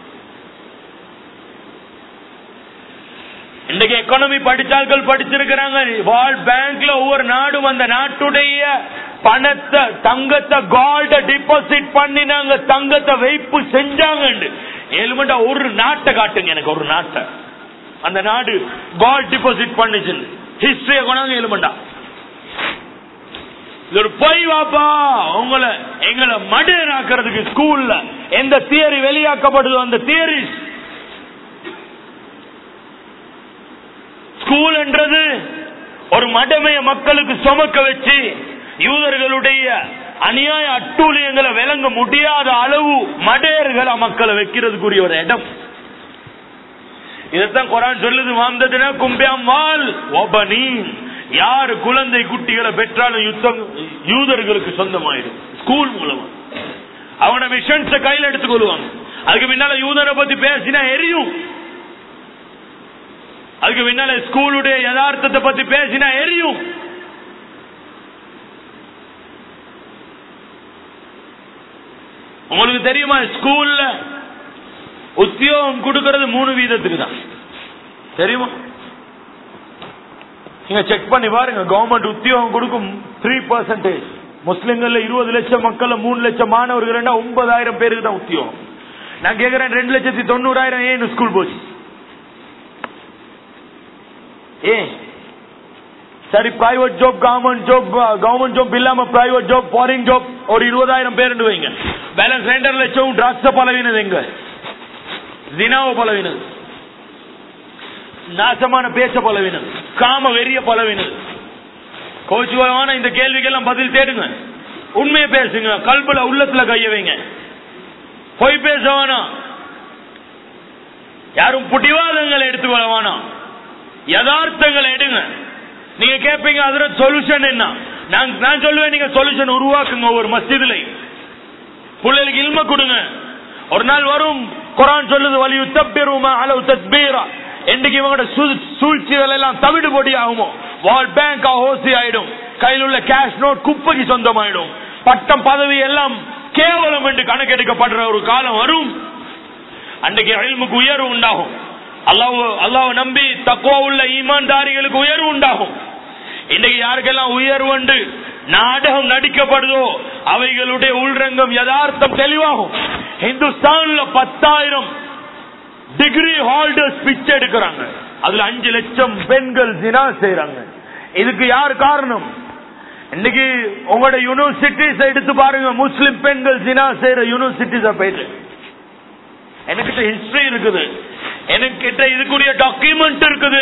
இன்னைக்கு எக்கானமி படிச்சார்கள் படிச்சிருக்கிறாங்க வேர்ல்ட் பேங்க்ல ஒவ்வொரு நாடும் அந்த நாட்டுடைய பணத்தை தங்கத்தை கோல்ட டிபாசிட் பண்ணினாங்க தங்கத்தை வைப்பு செஞ்சாங்க ஏழுமண்டா ஒரு நாட்டை காட்டுங்க எனக்கு ஒரு நாட்டை அந்த நாடு கோல்ட் டிபாசிட் பண்ணுச்சு ஹிஸ்டரிய கொண்டாங்க ஏழுமண்டா இது ஒரு பொய் வாப்பா உங்களை எங்களை மடையனாக்குறதுக்கு ஸ்கூல்ல எந்த தியரி வெளியாக்கப்படுதோ அந்த தியரி ஸ்கூல் என்றது ஒரு மடமைய மக்களுக்கு சுமக்க வச்சு யூதர்களுடைய அநியாய அட்டூழியங்களை விளங்க முடியாத அளவு மடையர்களை மக்களை வைக்கிறதுக்குரிய ஒரு இடம் இதைத்தான் குரான் சொல்லுது மாந்ததின கும்பியாம் வால் ஒபனீன் யாரு குழந்தை குட்டிகளை பெற்றாலும் யுத்தம் யூதர்களுக்கு சொந்தமாயிடும் ஸ்கூல் மூலமா அவன மிஷன்ஸ் கையில் எடுத்துக் கொள்வாங்க அதுக்கு பின்னால யூதரை பத்தி பேசினா எரியும் அதுக்கு பின்னால ஸ்கூலுடைய யதார்த்தத்தை பத்தி பேசினா எரியும் உங்களுக்கு தெரியுமா ஸ்கூல்ல உத்தியோகம் கொடுக்கறது மூணு வீதத்துக்கு தான் தெரியுமா நீங்க செக் பண்ணி பாருங்க கவர்மெண்ட் உத்தியோகம் கொடுக்கும் த்ரீ பர்சன்டேஜ் முஸ்லிம்கள்ல இருபது லட்சம் மக்கள்ல மூணு லட்சம் மாணவர்கள் ஒன்பதாயிரம் பேருக்கு தான் உத்தியோகம் நான் கேக்குறேன் ரெண்டு லட்சத்தி தொண்ணூறாயிரம் ஏன் ஸ்கூல் போச்சு ஏன் சரி private job government job government job இல்லாம பிரைவேட் ஜாப் ஃபாரின் ஜாப் ஒரு இருபதாயிரம் பேர் வைங்க பேலன்ஸ் ரெண்டரை லட்சம் ட்ரக்ஸ் பலவீனது எங்க தினாவ பலவீனது நாசமான பேச்ச பலவீனது காம வெறிய பலவீனது கோச்சுவான இந்த கேள்விக்கெல்லாம் பதில் தேடுங்க உண்மையை பேசுங்க கல்புல உள்ளத்துல கைய வைங்க பொய் பேச வேணாம் யாரும் புட்டிவாதங்களை எடுத்துக்கொள்ள வேணாம் யதார்த்தங்களை எடுங்க நீங்க கேட்பீங்க அதுல சொல்யூஷன் என்ன நான் நான் சொல்லுவேன் நீங்க சொல்யூஷன் உருவாக்குங்க ஒரு மஸ்ஜிதுல பிள்ளைகளுக்கு இல்ம கொடுங்க ஒரு நாள் வரும் குரான் சொல்லுது வலி உத்தப்பெருமா அளவு தத்பீரா என்னைக்கு இவங்களோட சூழ்ச்சிகள் எல்லாம் தவிடு பொடி ஆகுமோ வால் பேங்க் ஹோசி ஆயிடும் கையில் உள்ள கேஷ் நோட் குப்பைக்கு சொந்தமாயிடும் பட்டம் பதவி எல்லாம் கேவலம் என்று கணக்கெடுக்கப்படுற ஒரு காலம் வரும் அன்றைக்கு அழிமுக்கு உயர்வு உண்டாகும் அல்லாஹ் அல்லாஹ் நம்பி தக்குவா உள்ள ஈமான்தாரிகளுக்கு உயர்வு உண்டாகும் இன்னைக்கு யாருக்கெல்லாம் உயர்வு உண்டு நாடகம் நடிக்கப்படுதோ அவைகளுடைய உள்ரங்கம் யதார்த்தம் தெளிவாகும் இந்துஸ்தான்ல பத்தாயிரம் டிகிரி ஹோல்டர்ஸ் பிச்சை எடுக்கிறாங்க அதுல அஞ்சு லட்சம் பெண்கள் தினா செய்யறாங்க இதுக்கு யார் காரணம் இன்னைக்கு உங்களோட யூனிவர்சிட்டிஸ் எடுத்து பாருங்க முஸ்லிம் பெண்கள் தினா செய்யற யூனிவர்சிட்டிஸ் போயிட்டு எனக்கிட்ட ஹிஸ்டரி இருக்குது எனக்கிட்ட இதுக்குரிய டாக்குமெண்ட் இருக்குது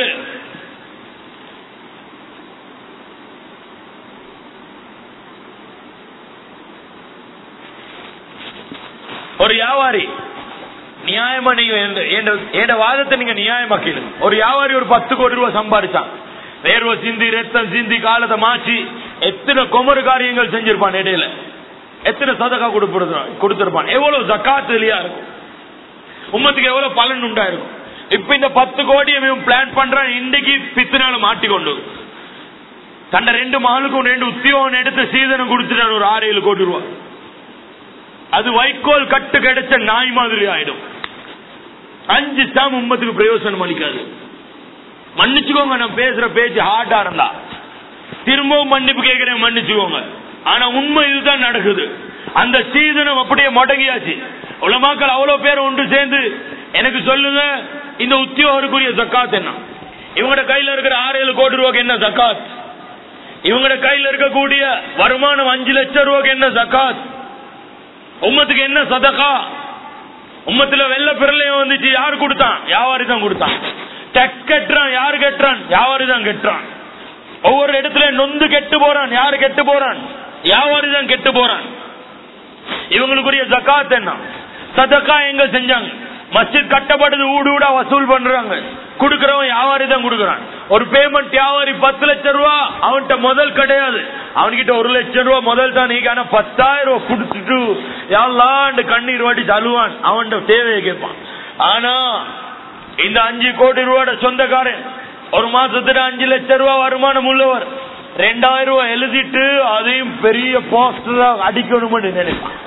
ஒரு வியாபாரி நியாயமா நீங்க என் வாதத்தை நீங்க நியாயமாக்கிடுங்க ஒரு வியாபாரி ஒரு பத்து கோடி ரூபாய் சம்பாதிச்சான் வேர்வை சிந்தி ரத்தம் சிந்தி காலத்தை மாற்றி எத்தனை கொமரு காரியங்கள் செஞ்சிருப்பான் இடையில எத்தனை சதக்கா கொடுத்திருப்பான் எவ்வளவு ஜக்காத்து இல்லையா இருக்கும் உம்மத்துக்கு எவ்வளவு பலன் உண்டாயிருக்கும் இப்ப இந்த பத்து கோடியை பிளான் பண்றான் இன்னைக்கு பித்தினால மாட்டிக்கொண்டு தன்னை ரெண்டு மகளுக்கும் ரெண்டு உத்தியோகம் எடுத்து சீதனம் கொடுத்துட்டான் ஒரு ஆறு ஏழு கோடி ரூபாய் அது வைக்கோல் கட்டு கிடைச்ச நாய் மாதிரி ஆயிடும் அஞ்சு சாம் உம்மத்துக்கு பிரயோசனம் அளிக்காது மன்னிச்சுக்கோங்க நான் பேசுற பேச்சு ஹார்டா இருந்தா திரும்பவும் மன்னிப்பு கேட்கிறேன் மன்னிச்சுக்கோங்க ஆனா உண்மை இதுதான் நடக்குது அந்த சீதனம் அப்படியே முடங்கியாச்சு உலமாக்கள் அவ்வளவு பேர் ஒன்று சேர்ந்து எனக்கு சொல்லுங்க இந்த உத்தியோகருக்குரிய ஜக்காத் என்ன இவங்களோட கையில இருக்கிற ஆறு ஏழு கோடி ரூபாய்க்கு என்ன ஜக்காத் இவங்களோட கையில இருக்கக்கூடிய வருமானம் அஞ்சு லட்சம் ரூபாய்க்கு என்ன ஜக்காத் உம்மத்துக்கு என்ன சதகா உம்மத்துல வெள்ள பிறலையும் வந்துச்சு யாரு கொடுத்தான் வியாபாரி தான் கொடுத்தான் டெக்ஸ் கட்டுறான் யாரு கட்டுறான் வியாபாரி தான் கட்டுறான் ஒவ்வொரு இடத்துல நொந்து கெட்டு போறான் யாரு கெட்டு போறான் வியாபாரி தான் கெட்டு போறான் இவங்களுக்குரிய ஜக்காத் என்ன சதக்கா எங்க செஞ்சாங்க மஸ்ஜித் கட்டப்படுது ஊடு ஊடா வசூல் பண்றாங்க குடுக்கறவன் வியாபாரி தான் கொடுக்கறான் ஒரு பேமெண்ட் வியாபாரி பத்து லட்சம் ரூபா அவன்கிட்ட முதல் கிடையாது அவன்கிட்ட ஒரு லட்சம் ரூபா முதல் தான் நீங்க ஆனா பத்தாயிரம் ரூபாய் கொடுத்துட்டு யாழ்லாண்டு கண்ணீர் வாட்டி தழுவான் அவன்கிட்ட தேவையை கேட்பான் ஆனா இந்த அஞ்சு கோடி ரூபாயோட சொந்தக்காரன் ஒரு மாசத்துல அஞ்சு லட்சம் ரூபாய் வருமானம் உள்ளவர் ரெண்டாயிரம் ரூபாய் எழுதிட்டு அதையும் பெரிய போஸ்டர் அடிக்கணும்னு நினைப்பான்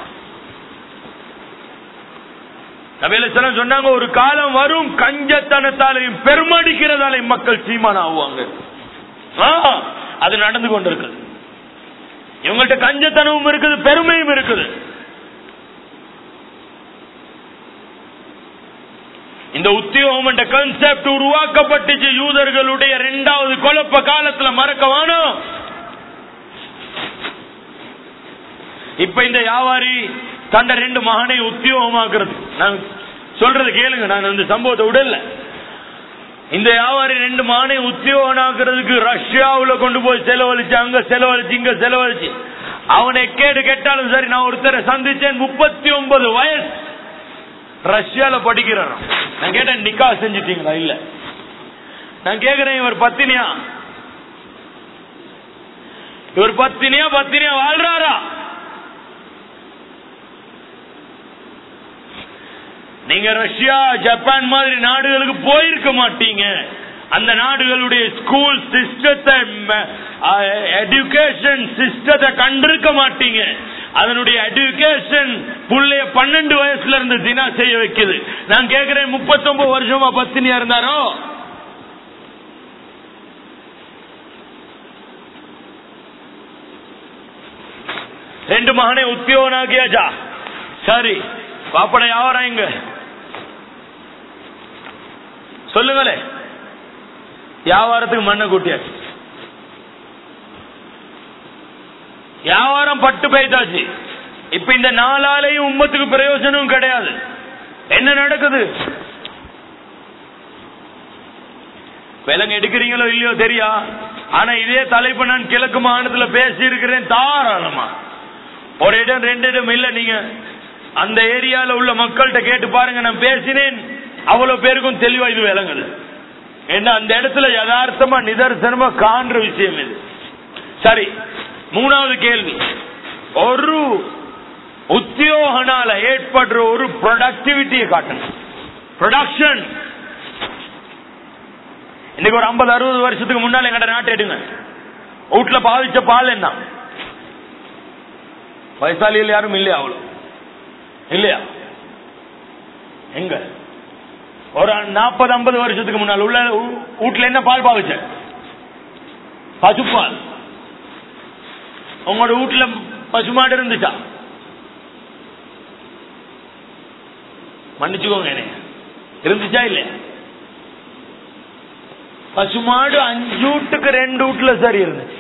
நபில சொன்னாங்க ஒரு காலம் வரும் கஞ்சத்தனத்தாலையும் பெருமடிக்கிறதாலையும் மக்கள் சீமான ஆகுவாங்க ஆ, அது நடந்து கொண்டிருக்குது இவங்கள்ட்ட கஞ்சத்தனமும் இருக்குது பெருமையும் இருக்குது இந்த உத்தியோகம் என்ற கன்செப்ட் உருவாக்கப்பட்டுச்சு யூதர்களுடைய இரண்டாவது குழப்ப காலத்துல மறக்க வேணும் இப்ப இந்த வியாபாரி தண்ட ரெண்டு மகனை உத்தியோகமாக்குறது நான் சொல்றது கேளுங்க நான் இந்த சம்பவத்தை விடல இந்த வியாபாரி ரெண்டு மகனை உத்தியோகமாக்குறதுக்கு ரஷ்யாவுல கொண்டு போய் செலவழிச்சு அங்க செலவழிச்சு இங்க செலவழிச்சு அவனை கேடு கேட்டாலும் சரி நான் ஒருத்தரை சந்திச்சேன் முப்பத்தி ஒன்பது வயசு ரஷ்யால படிக்கிறான் நான் கேட்டேன் நிக்கா செஞ்சிட்டீங்களா இல்ல நான் கேக்குறேன் இவர் பத்தினியா இவர் பத்தினியா பத்தினியா வாழ்றாரா நீங்க ரஷ்யா ஜப்பான் மாதிரி நாடுகளுக்கு போயிருக்க மாட்டீங்க அந்த நாடுகளுடைய ஸ்கூல் சிஸ்டத்தை எஜுகேஷன் சிஸ்டத்தை கண்டிருக்க மாட்டீங்க அதனுடைய எஜுகேஷன் புள்ளைய பன்னெண்டு வயசுல இருந்து தினா செய்ய வைக்குது நான் கேக்குறேன் முப்பத்தொன்பது வருஷமா பத்தினியா இருந்தாரோ ரெண்டு மகனை உத்தியோகனாக்கியாச்சா சரி பாப்பட யாவரா இங்க சொல்லுங்களே வியாபாரத்துக்கு மண்ணை கூட்டியாச்சு வியாபாரம் பட்டு போயிட்டாச்சு இப்ப இந்த நாளாலையும் உம்மத்துக்கு பிரயோஜனம் கிடையாது என்ன நடக்குது விலங்கு எடுக்கிறீங்களோ இல்லையோ தெரியா ஆனா இதே தலைப்பு நான் கிழக்கு மாநிலத்துல பேசி இருக்கிறேன் தாராளமா ஒரு இடம் ரெண்டு இடம் இல்ல நீங்க அந்த ஏரியால உள்ள மக்கள்கிட்ட கேட்டு பாருங்க நான் பேசினேன் அவ்வளவு பேருக்கும் தெளிவா இது விளங்குது ஏன்னா அந்த இடத்துல யதார்த்தமா நிதர்சனமா காண்ற விஷயம் இது சரி மூணாவது கேள்வி ஒரு உத்தியோகனால ஏற்படுற ஒரு ப்ரொடக்டிவிட்டியை காட்டணும் ப்ரொடக்ஷன் இன்னைக்கு ஒரு ஐம்பது அறுபது வருஷத்துக்கு முன்னால எங்கட நாட்டை எடுங்க வீட்டுல பாவிச்ச பால் என்ன வயசாலியில் யாரும் இல்லையா அவ்வளவு இல்லையா எங்க ஒரு நாற்பது ஐம்பது வருஷத்துக்கு முன்னால் உள்ள ஊ- வீட்டுல என்ன பால் பாவிச்ச பசுப்பால் உங்களோட வீட்டுல பசுமாடு இருந்துச்சா மன்னிச்சுக்கோங்க என்னைய இருந்துச்சா இல்லையா பசுமாடு அஞ்சு வீட்டுக்கு ரெண்டு வீட்டுல சரி இருந்துச்சு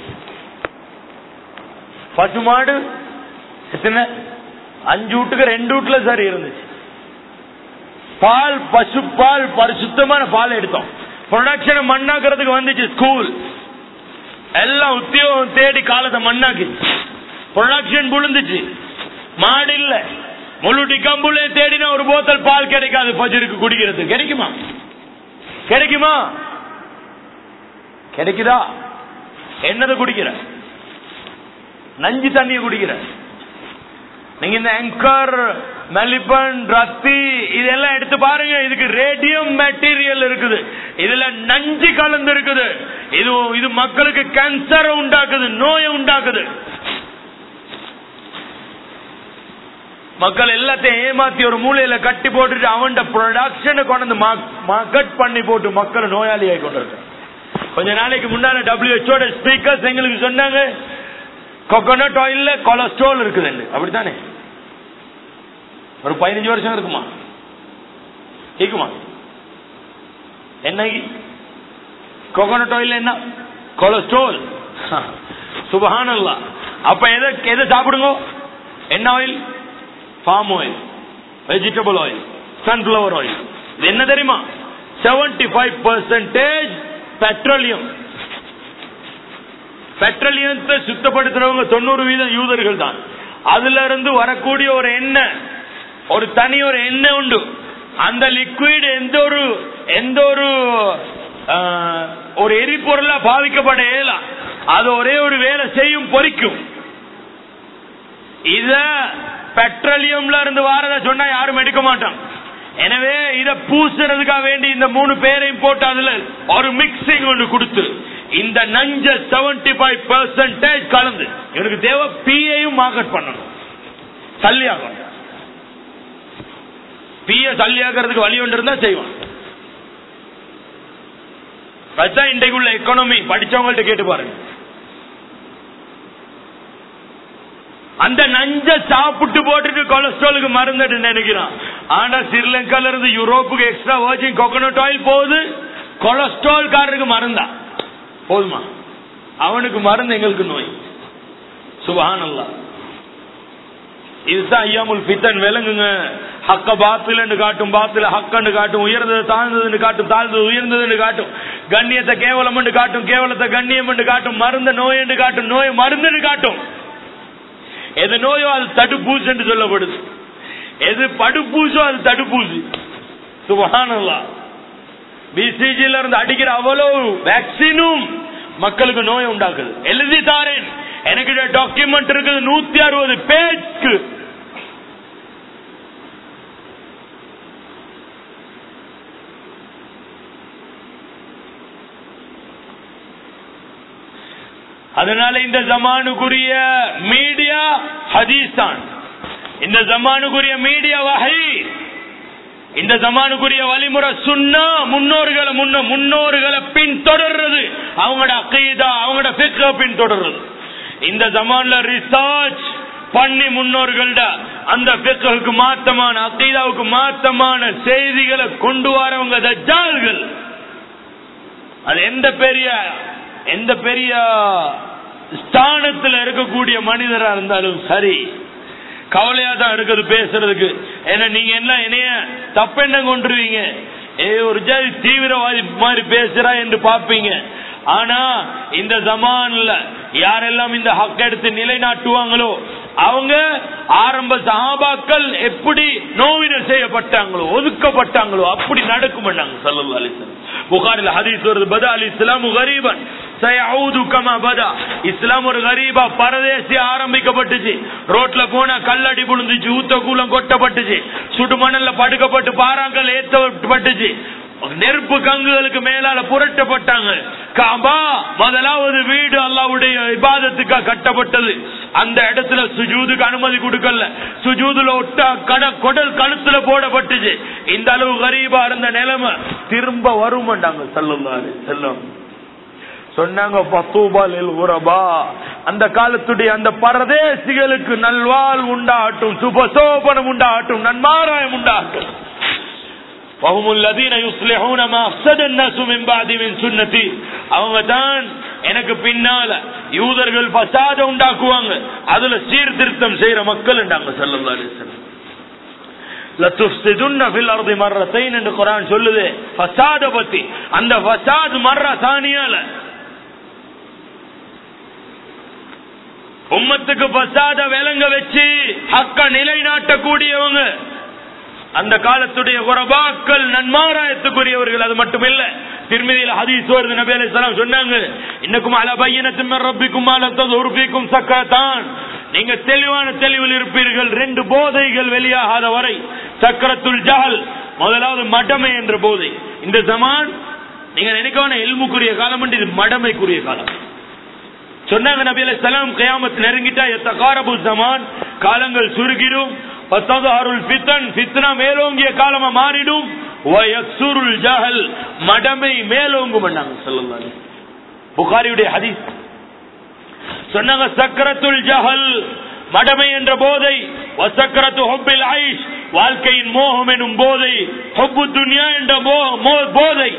பசுமாடு எத்தனை அஞ்சு வீட்டுக்கு ரெண்டு வீட்டுல சரி இருந்துச்சு பால் பசு பால் பரிசுத்தமான பால் எடுத்தோம் ப்ரொடக்ஷனை மண்ணாக்குறதுக்கு வந்துச்சு ஸ்கூல் எல்லாம் உத்தியோகம் தேடி காலத்தை மண்ணாக்கி ப்ரொடக்ஷன் புழுந்துச்சு மாடு இல்ல முழு டிக்கம்புலே தேடினா ஒரு போத்தல் பால் கிடைக்காது பஜருக்கு குடிக்கிறது கிடைக்குமா கிடைக்குமா கிடைக்குதா என்னது குடிக்கிற நஞ்சு தண்ணிய குடிக்கிற நீங்க இந்த ஆங்கர் மெலிபன் ரத்தி இதெல்லாம் எடுத்து பாருங்க இதுக்கு ரேடியம் மெட்டீரியல் இருக்குது இதுல நஞ்சு கலந்து இருக்குது இது இது மக்களுக்கு கேன்சரை உண்டாக்குது நோயை உண்டாக்குது மக்கள் எல்லாத்தையும் ஏமாத்தி ஒரு மூலையில கட்டி போட்டுட்டு அவன் ப்ரொடக்ஷனை கொண்டு வந்து மார்க்கெட் பண்ணி போட்டு மக்களை நோயாளியாகி கொண்டிருக்க கொஞ்ச நாளைக்கு முன்னால டபிள்யூஹெச்ஓட ஸ்பீக்கர்ஸ் எங்களுக்கு சொன்னாங்க கோகோனட் ஆயில்ல கொலஸ்ட்ரால் இருக்குதுன்னு அப்படித்தானே ஒரு பதினஞ்சு வருஷம் இருக்குமா கேக்குமா என்ன கோகோனட் ஆயில் என்ன கொலஸ்ட்ரால் சுபஹானல்லா அப்ப எதை எதை சாப்பிடுங்க என்ன oil palm oil vegetable oil sunflower oil இது என்ன தெரியுமா செவன்டி ஃபைவ் பர்சன்டேஜ் பெட்ரோலியம் பெட்ரோலியத்தை சுத்தப்படுத்துறவங்க தொண்ணூறு வீதம் யூதர்கள் தான் அதுல இருந்து வரக்கூடிய ஒரு எண்ணெய் ஒரு தனி ஒரு எண்ணெய் உண்டு அந்த லிக்விட் எந்த ஒரு எந்த ஒரு ஆஹ், ஒரு எரிபொருளா பாவிக்கப்பட இயலாம் அது ஒரே ஒரு வேலை செய்யும் பொறிக்கும் இத பெட்ரோலியம்ல இருந்து வாரத சொன்னா யாரும் எடுக்க மாட்டான் எனவே இத பூசுறதுக்காக வேண்டி இந்த மூணு பேரையும் போட்டு அதுல ஒரு மிக்சிங் ஒன்று கொடுத்து இந்த நஞ்ச செவன்டி ஃபைவ் பெர்சன்டேஜ் கலந்து எனக்கு தேவை பியையும் மார்க்கெட் பண்ணணும் தள்ளியாகணும் பிய தள்ளியாகிறதுக்கு வழி ஒன்று இருந்தா செய்வான் அதுதான் இன்றைக்கு உள்ள எக்கானமி படிச்சவங்கள்ட்ட கேட்டு பாருங்க அந்த நஞ்ச சாப்பிட்டு போட்டுட்டு கொலஸ்ட்ராலுக்கு மருந்து நினைக்கிறான் ஆனா ஸ்ரீலங்கால இருந்து யூரோப்புக்கு எக்ஸ்ட்ரா வர்ஜின் கோகனட் ஆயில் போகுது கொலஸ்ட்ரால் காரருக்கு மருந்தா போதுமா அவனுக்கு மருந்து எங்களுக்கு நோய் சுபஹானல்லா இதுதான் ஐயாமுல் பித்தன் விளங்குங்க ஹக்க பாத்தில் காட்டும் பாத்துல ஹக்கன்னு காட்டும் உயர்ந்தது தாழ்ந்ததுன்னு காட்டும் தாழ்ந்தது உயர்ந்ததுன்னு காட்டும் கண்ணியத்தை கேவலம் என்று காட்டும் கேவலத்தை கண்ணியம் என்று காட்டும் மருந்த நோய் என்று காட்டும் நோய் மருந்துன்னு காட்டும் எது நோயோ அது தடுப்பூசி என்று சொல்லப்படுது எது படுப்பூசோ அது தடுப்பூசி சுபஹானல்லா பிசிஜில இருந்து அடிக்கிற அவ்வளவு வேக்சினும் மக்களுக்கு நோய் உண்டாக்குது எழுதி தாரேன் எனக்கு டாக்குமெண்ட் இருக்குது நூத்தி அறுபது பேஜ்க்கு அதனால இந்த ஜமானுக்குரிய மீடியா ஹதீஸ் தான் இந்த ஜமானுக்குரிய மீடியா வகை இந்த ஜமானுக்குரிய வழிமுறை சுண்ணா முன்னோர்களை முன்ன முன்னோர்களை பின்தொடர்றது அவங்களோட அக்கைதா அவங்களோட பிக்க பின்தொடர்றது இந்த ஜமான்ல ரிசர்ச் பண்ணி முன்னோர்கள்ட அந்த பிக்குக்கு மாத்தமான அக்கைதாவுக்கு மாத்தமான செய்திகளை கொண்டு வரவங்க தஜ்ஜால்கள் அது எந்த பெரிய எந்த பெரிய ஸ்தானத்தில் இருக்கக்கூடிய மனிதரா இருந்தாலும் சரி கவலையா தான் இருக்குது பேசுறதுக்கு ஏன்னா நீங்க என்ன என்னைய தப்பெண்ண கொண்டுருவீங்க ஏ ஒரு ஜாதி தீவிரவாதி மாதிரி பேசுறா என்று பாப்பீங்க ஆனா இந்த ஜமான்ல யாரெல்லாம் இந்த ஹக் எடுத்து நிலைநாட்டுவாங்களோ அவங்க ஆரம்ப சஹாபாக்கள் எப்படி நோவினர் செய்யப்பட்டாங்களோ ஒதுக்கப்பட்டாங்களோ அப்படி நடக்க மாட்டாங்க சல்லு அலிஸ்லாம் புகாரில் ஹதீஸ் வருது பதா அலி இஸ்லாம் கரீபன் இஸ்லாம் ஒரு கரீபா பரதேசி ஆரம்பிக்கப்பட்டுச்சு ரோட்ல போனா கல்லடி புழுந்துச்சு ஊத்த கூலம் கொட்டப்பட்டுச்சு சுடுமணல்ல படுக்கப்பட்டு பாறாங்கல் ஏற்றப்பட்டுச்சு நெருப்பு கங்குகளுக்கு மேலால புரட்டப்பட்டாங்க காபா முதலாவது வீடு அல்லாவுடைய இபாதத்துக்காக கட்டப்பட்டது அந்த இடத்துல சுஜூதுக்கு அனுமதி கொடுக்கல சுஜூதுல ஒட்டா கட கொடல் கழுத்துல போடப்பட்டுச்சு இந்த அளவு கரீபா இருந்த நிலைமை திரும்ப வருமாண்டாங்க செல்லும் செல்லும் சொன்னாங்க பத்தூபாலில் உரபா அந்த காலத்துடைய அந்த பரதேசிகளுக்கு நல்வாழ் உண்டாகட்டும் சுபசோபனம் உண்டாகட்டும் நன்மாராயம் உண்டாகட்டும் وهم الذين يصلحون ما افسد الناس من بعد من سنتي அவங்க தான் எனக்கு பின்னால யூதர்கள் பசாத உண்டாக்குவாங்க அதுல சீர்திருத்தம் செய்யற மக்கள் என்றாங்க ஸல்லல்லாஹு அலைஹி வஸல்லம் லத்துஃப்சிதுன்ன ஃபில் அர்தி மர்ரத்தைன் என்று குர்ஆன் சொல்லுது ஃபசாத பத்தி அந்த ஃபசாத் மர்ர தானியால உம்மத்துக்கு பசாத விலங்க வச்சு ஹக்க நிலைநாட்டக்கூடியவங்க அந்த காலத்துடைய குரபாக்கள் நன்மாராயத்துக்குரியவர்கள் அது மட்டும் இல்ல திருமதியில் ஹதீஸ் வருது நபி அலி சொன்னாங்க இன்னக்கும் அல பையனத்தின் ரப்பிக்கும் உறுப்பிக்கும் சக்கரத்தான் நீங்க தெளிவான தெளிவில் இருப்பீர்கள் ரெண்டு போதைகள் வெளியாகாத வரை சக்கரத்துல் ஜஹல் முதலாவது மடமை என்ற போதை இந்த ஜமான் நீங்க நினைக்கவான எல்முக்குரிய காலம் இது மடமைக்குரிய காலம் சொன்னாங்க நபி அலி சலாம் கயாமத் நெருங்கிட்டா எத்த காரபு ஜமான் காலங்கள் சுருகிடும் பத்ததுஹருல் ஃபித்தன் ஃபித்னா மேலோங்கிய காலமா மாறிடும் வயக்சுருல் ஜஹல் மடமை மேலோங்கும் பண்ணாங்க ஸல்லல்லாஹு அலைஹி புகாரியுடைய ஹதீஸ் சொன்னாங்க சக்கரத்துல் ஜஹல் மடமை என்ற போதை வசக்கரத்து ஹொப்பில் ஐஷ் வாழ்க்கையின் மோகம் எனும் போதை ஹொப்பு துன்யா என்ற போதை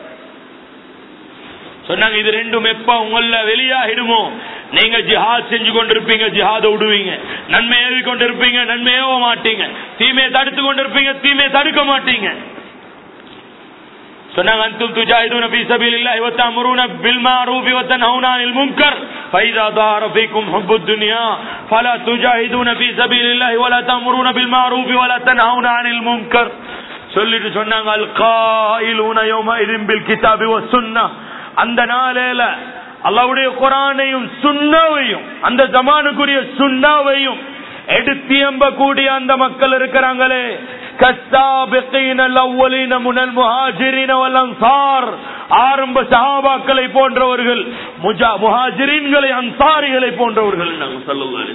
சொன்னாங்க இது ரெண்டும் எப்ப உங்கள வெளியாகிடுமோ நீங்க ஜிஹாத் செஞ்சு கொண்டிருப்பீங்க ஜிஹாத விடுவீங்க நன்மை ஏவி கொண்டிருப்பீங்க நன்மை ஏவ மாட்டீங்க தீமையை தடுத்து கொண்டிருப்பீங்க தீமையை தடுக்க மாட்டீங்க சொன்னாங்க அன்தும் துஜாஹிதுன ஃபீ சபீலில்லாஹி வ தஅமுருன பில் மஅரூஃபி வ தன்ஹவுன அனில் முன்கர் ஃபைதா தார ஃபீக்கும் ஹுப்புத் துன்யா ஃபலா துஜாஹிதுன ஃபீ சபீலில்லாஹி வ லா தஅமுருன பில் மஅரூஃபி வ லா தன்ஹவுன அனில் முன்கர் சொல்லிட்டு சொன்னாங்க அல் காயிலூன யௌம இதின் பில் கிதாபி வ சுன்னah அந்த நாளையில அல்லாவுடைய குரானையும் சுண்ணாவையும் அந்த ஜமானுக்குரிய சுண்ணாவையும் எடுத்து எம்பக்கூடிய அந்த மக்கள் இருக்கிறாங்களே كالسابقين الأولين من المهاجرين والأنصار ஆரம்ப சஹாபாக்களை போன்றவர்கள் முஜா முஹாஜிரீன்களை அன்சாரிகளை போன்றவர்கள் நாங்கள் சொல்லலாம்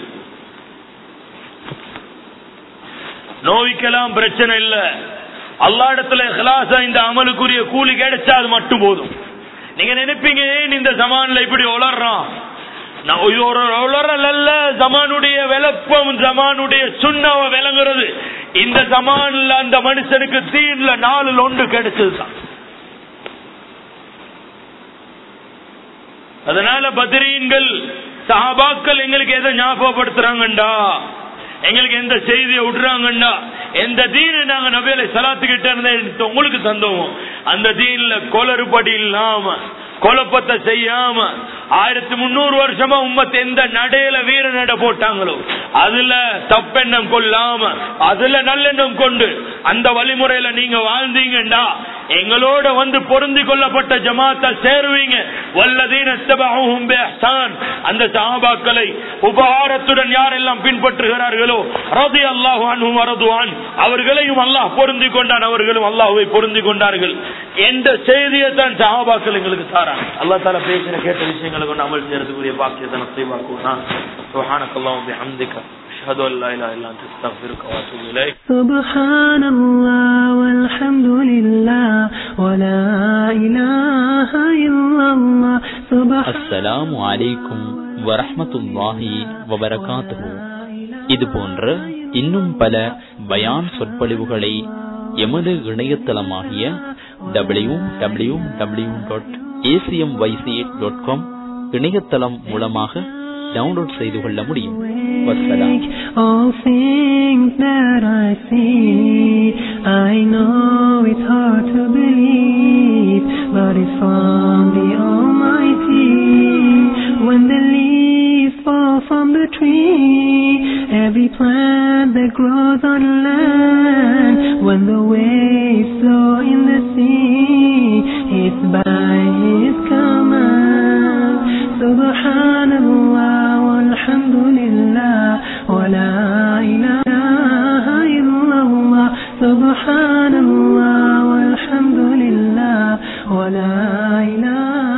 நோய்க்கெல்லாம் பிரச்சனை இல்ல அல்லா இடத்துல ஹலாசா இந்த அமலுக்குரிய கூலி கிடைச்சா அது மட்டும் போதும் நீங்க நினைப்பீங்க ஏன் இந்த ஜமான்ல இப்படி உளர்றான் நான் இது ஒரு உளறல் அல்ல ஜமானுடைய விளப்பம் ஜமானுடைய சுண்ணாவை விளங்குறது இந்த ஜமான்ல அந்த மனுஷனுக்கு தீன்ல நாலு ஒன்று கிடைச்சதுதான் அதனால பத்ரீன்கள் சஹாபாக்கள் எங்களுக்கு எதை ஞாபகப்படுத்துறாங்கண்டா எங்களுக்கு எந்த செய்தியை விடுறாங்கண்டா எந்த தீனை நாங்க நபியலை சலாத்துக்கிட்ட இருந்த உங்களுக்கு தந்தோம் அந்த தீன்ல கொலறுபடி இல்லாம குழப்பத்தை செய்யாம ஆயிரத்தி முன்னூறு வருஷமா உம்மத்து எந்த நடையில வீர நட போட்டாங்களோ அதுல தப்பெண்ணம் கொள்ளாம அதுல நல்லெண்ணம் கொண்டு அந்த வழிமுறையில நீங்க வாழ்ந்தீங்கண்டா எங்களோட வந்து பொருந்தி கொள்ளப்பட்ட ஜமாத்தா சேருவீங்க வல்லதீன அந்த சஹாபாக்களை உபகாரத்துடன் யாரெல்லாம் பின்பற்றுகிறார்களோ ரதி அல்லாஹ் வரதுவான் அவர்களையும் அல்லாஹ் பொருந்தி கொண்டான் அவர்களும் அல்லாஹுவை பொருந்தி கொண்டார்கள் எந்த செய்தியை தான் சஹாபாக்கள் எங்களுக்கு தாராங்க அல்லா தால பேசின கேட்ட விஷயங்களை கொண்டு அமல் செய்யறதுக்குரிய பாக்கியத்தை நசைவாக்குவனா சுஹானக்கல்லாம் பிஹம்திக أشهد أن لا إله إلا أنت أستغفرك وأتوب إليك سبحان الله والحمد لله ولا إله إلا الله سبحان அஸ்ஸலாமு அலைக்கும் வரஹ்மத்துல்லாஹி வபரகாத்துஹு இது போன்ற இன்னும் பல பயான் சொற்பொழிவுகளை எமது இணையதளமாகிய W W W dot A C M Y C dot com இணையதளம் மூலமாக டவுன்லோட் செய்து கொள்ள முடியும் வசலாம் All things that I see, I know it's hard to believe, but it's from the Almighty. When the leaves fall from the tree, every plant that grows on land, when the waves flow in the sea, it's by His command. Subhanallah walhamdulillah wa la ilaha illallah. Subhanallah walhamdulillah wa la ilaha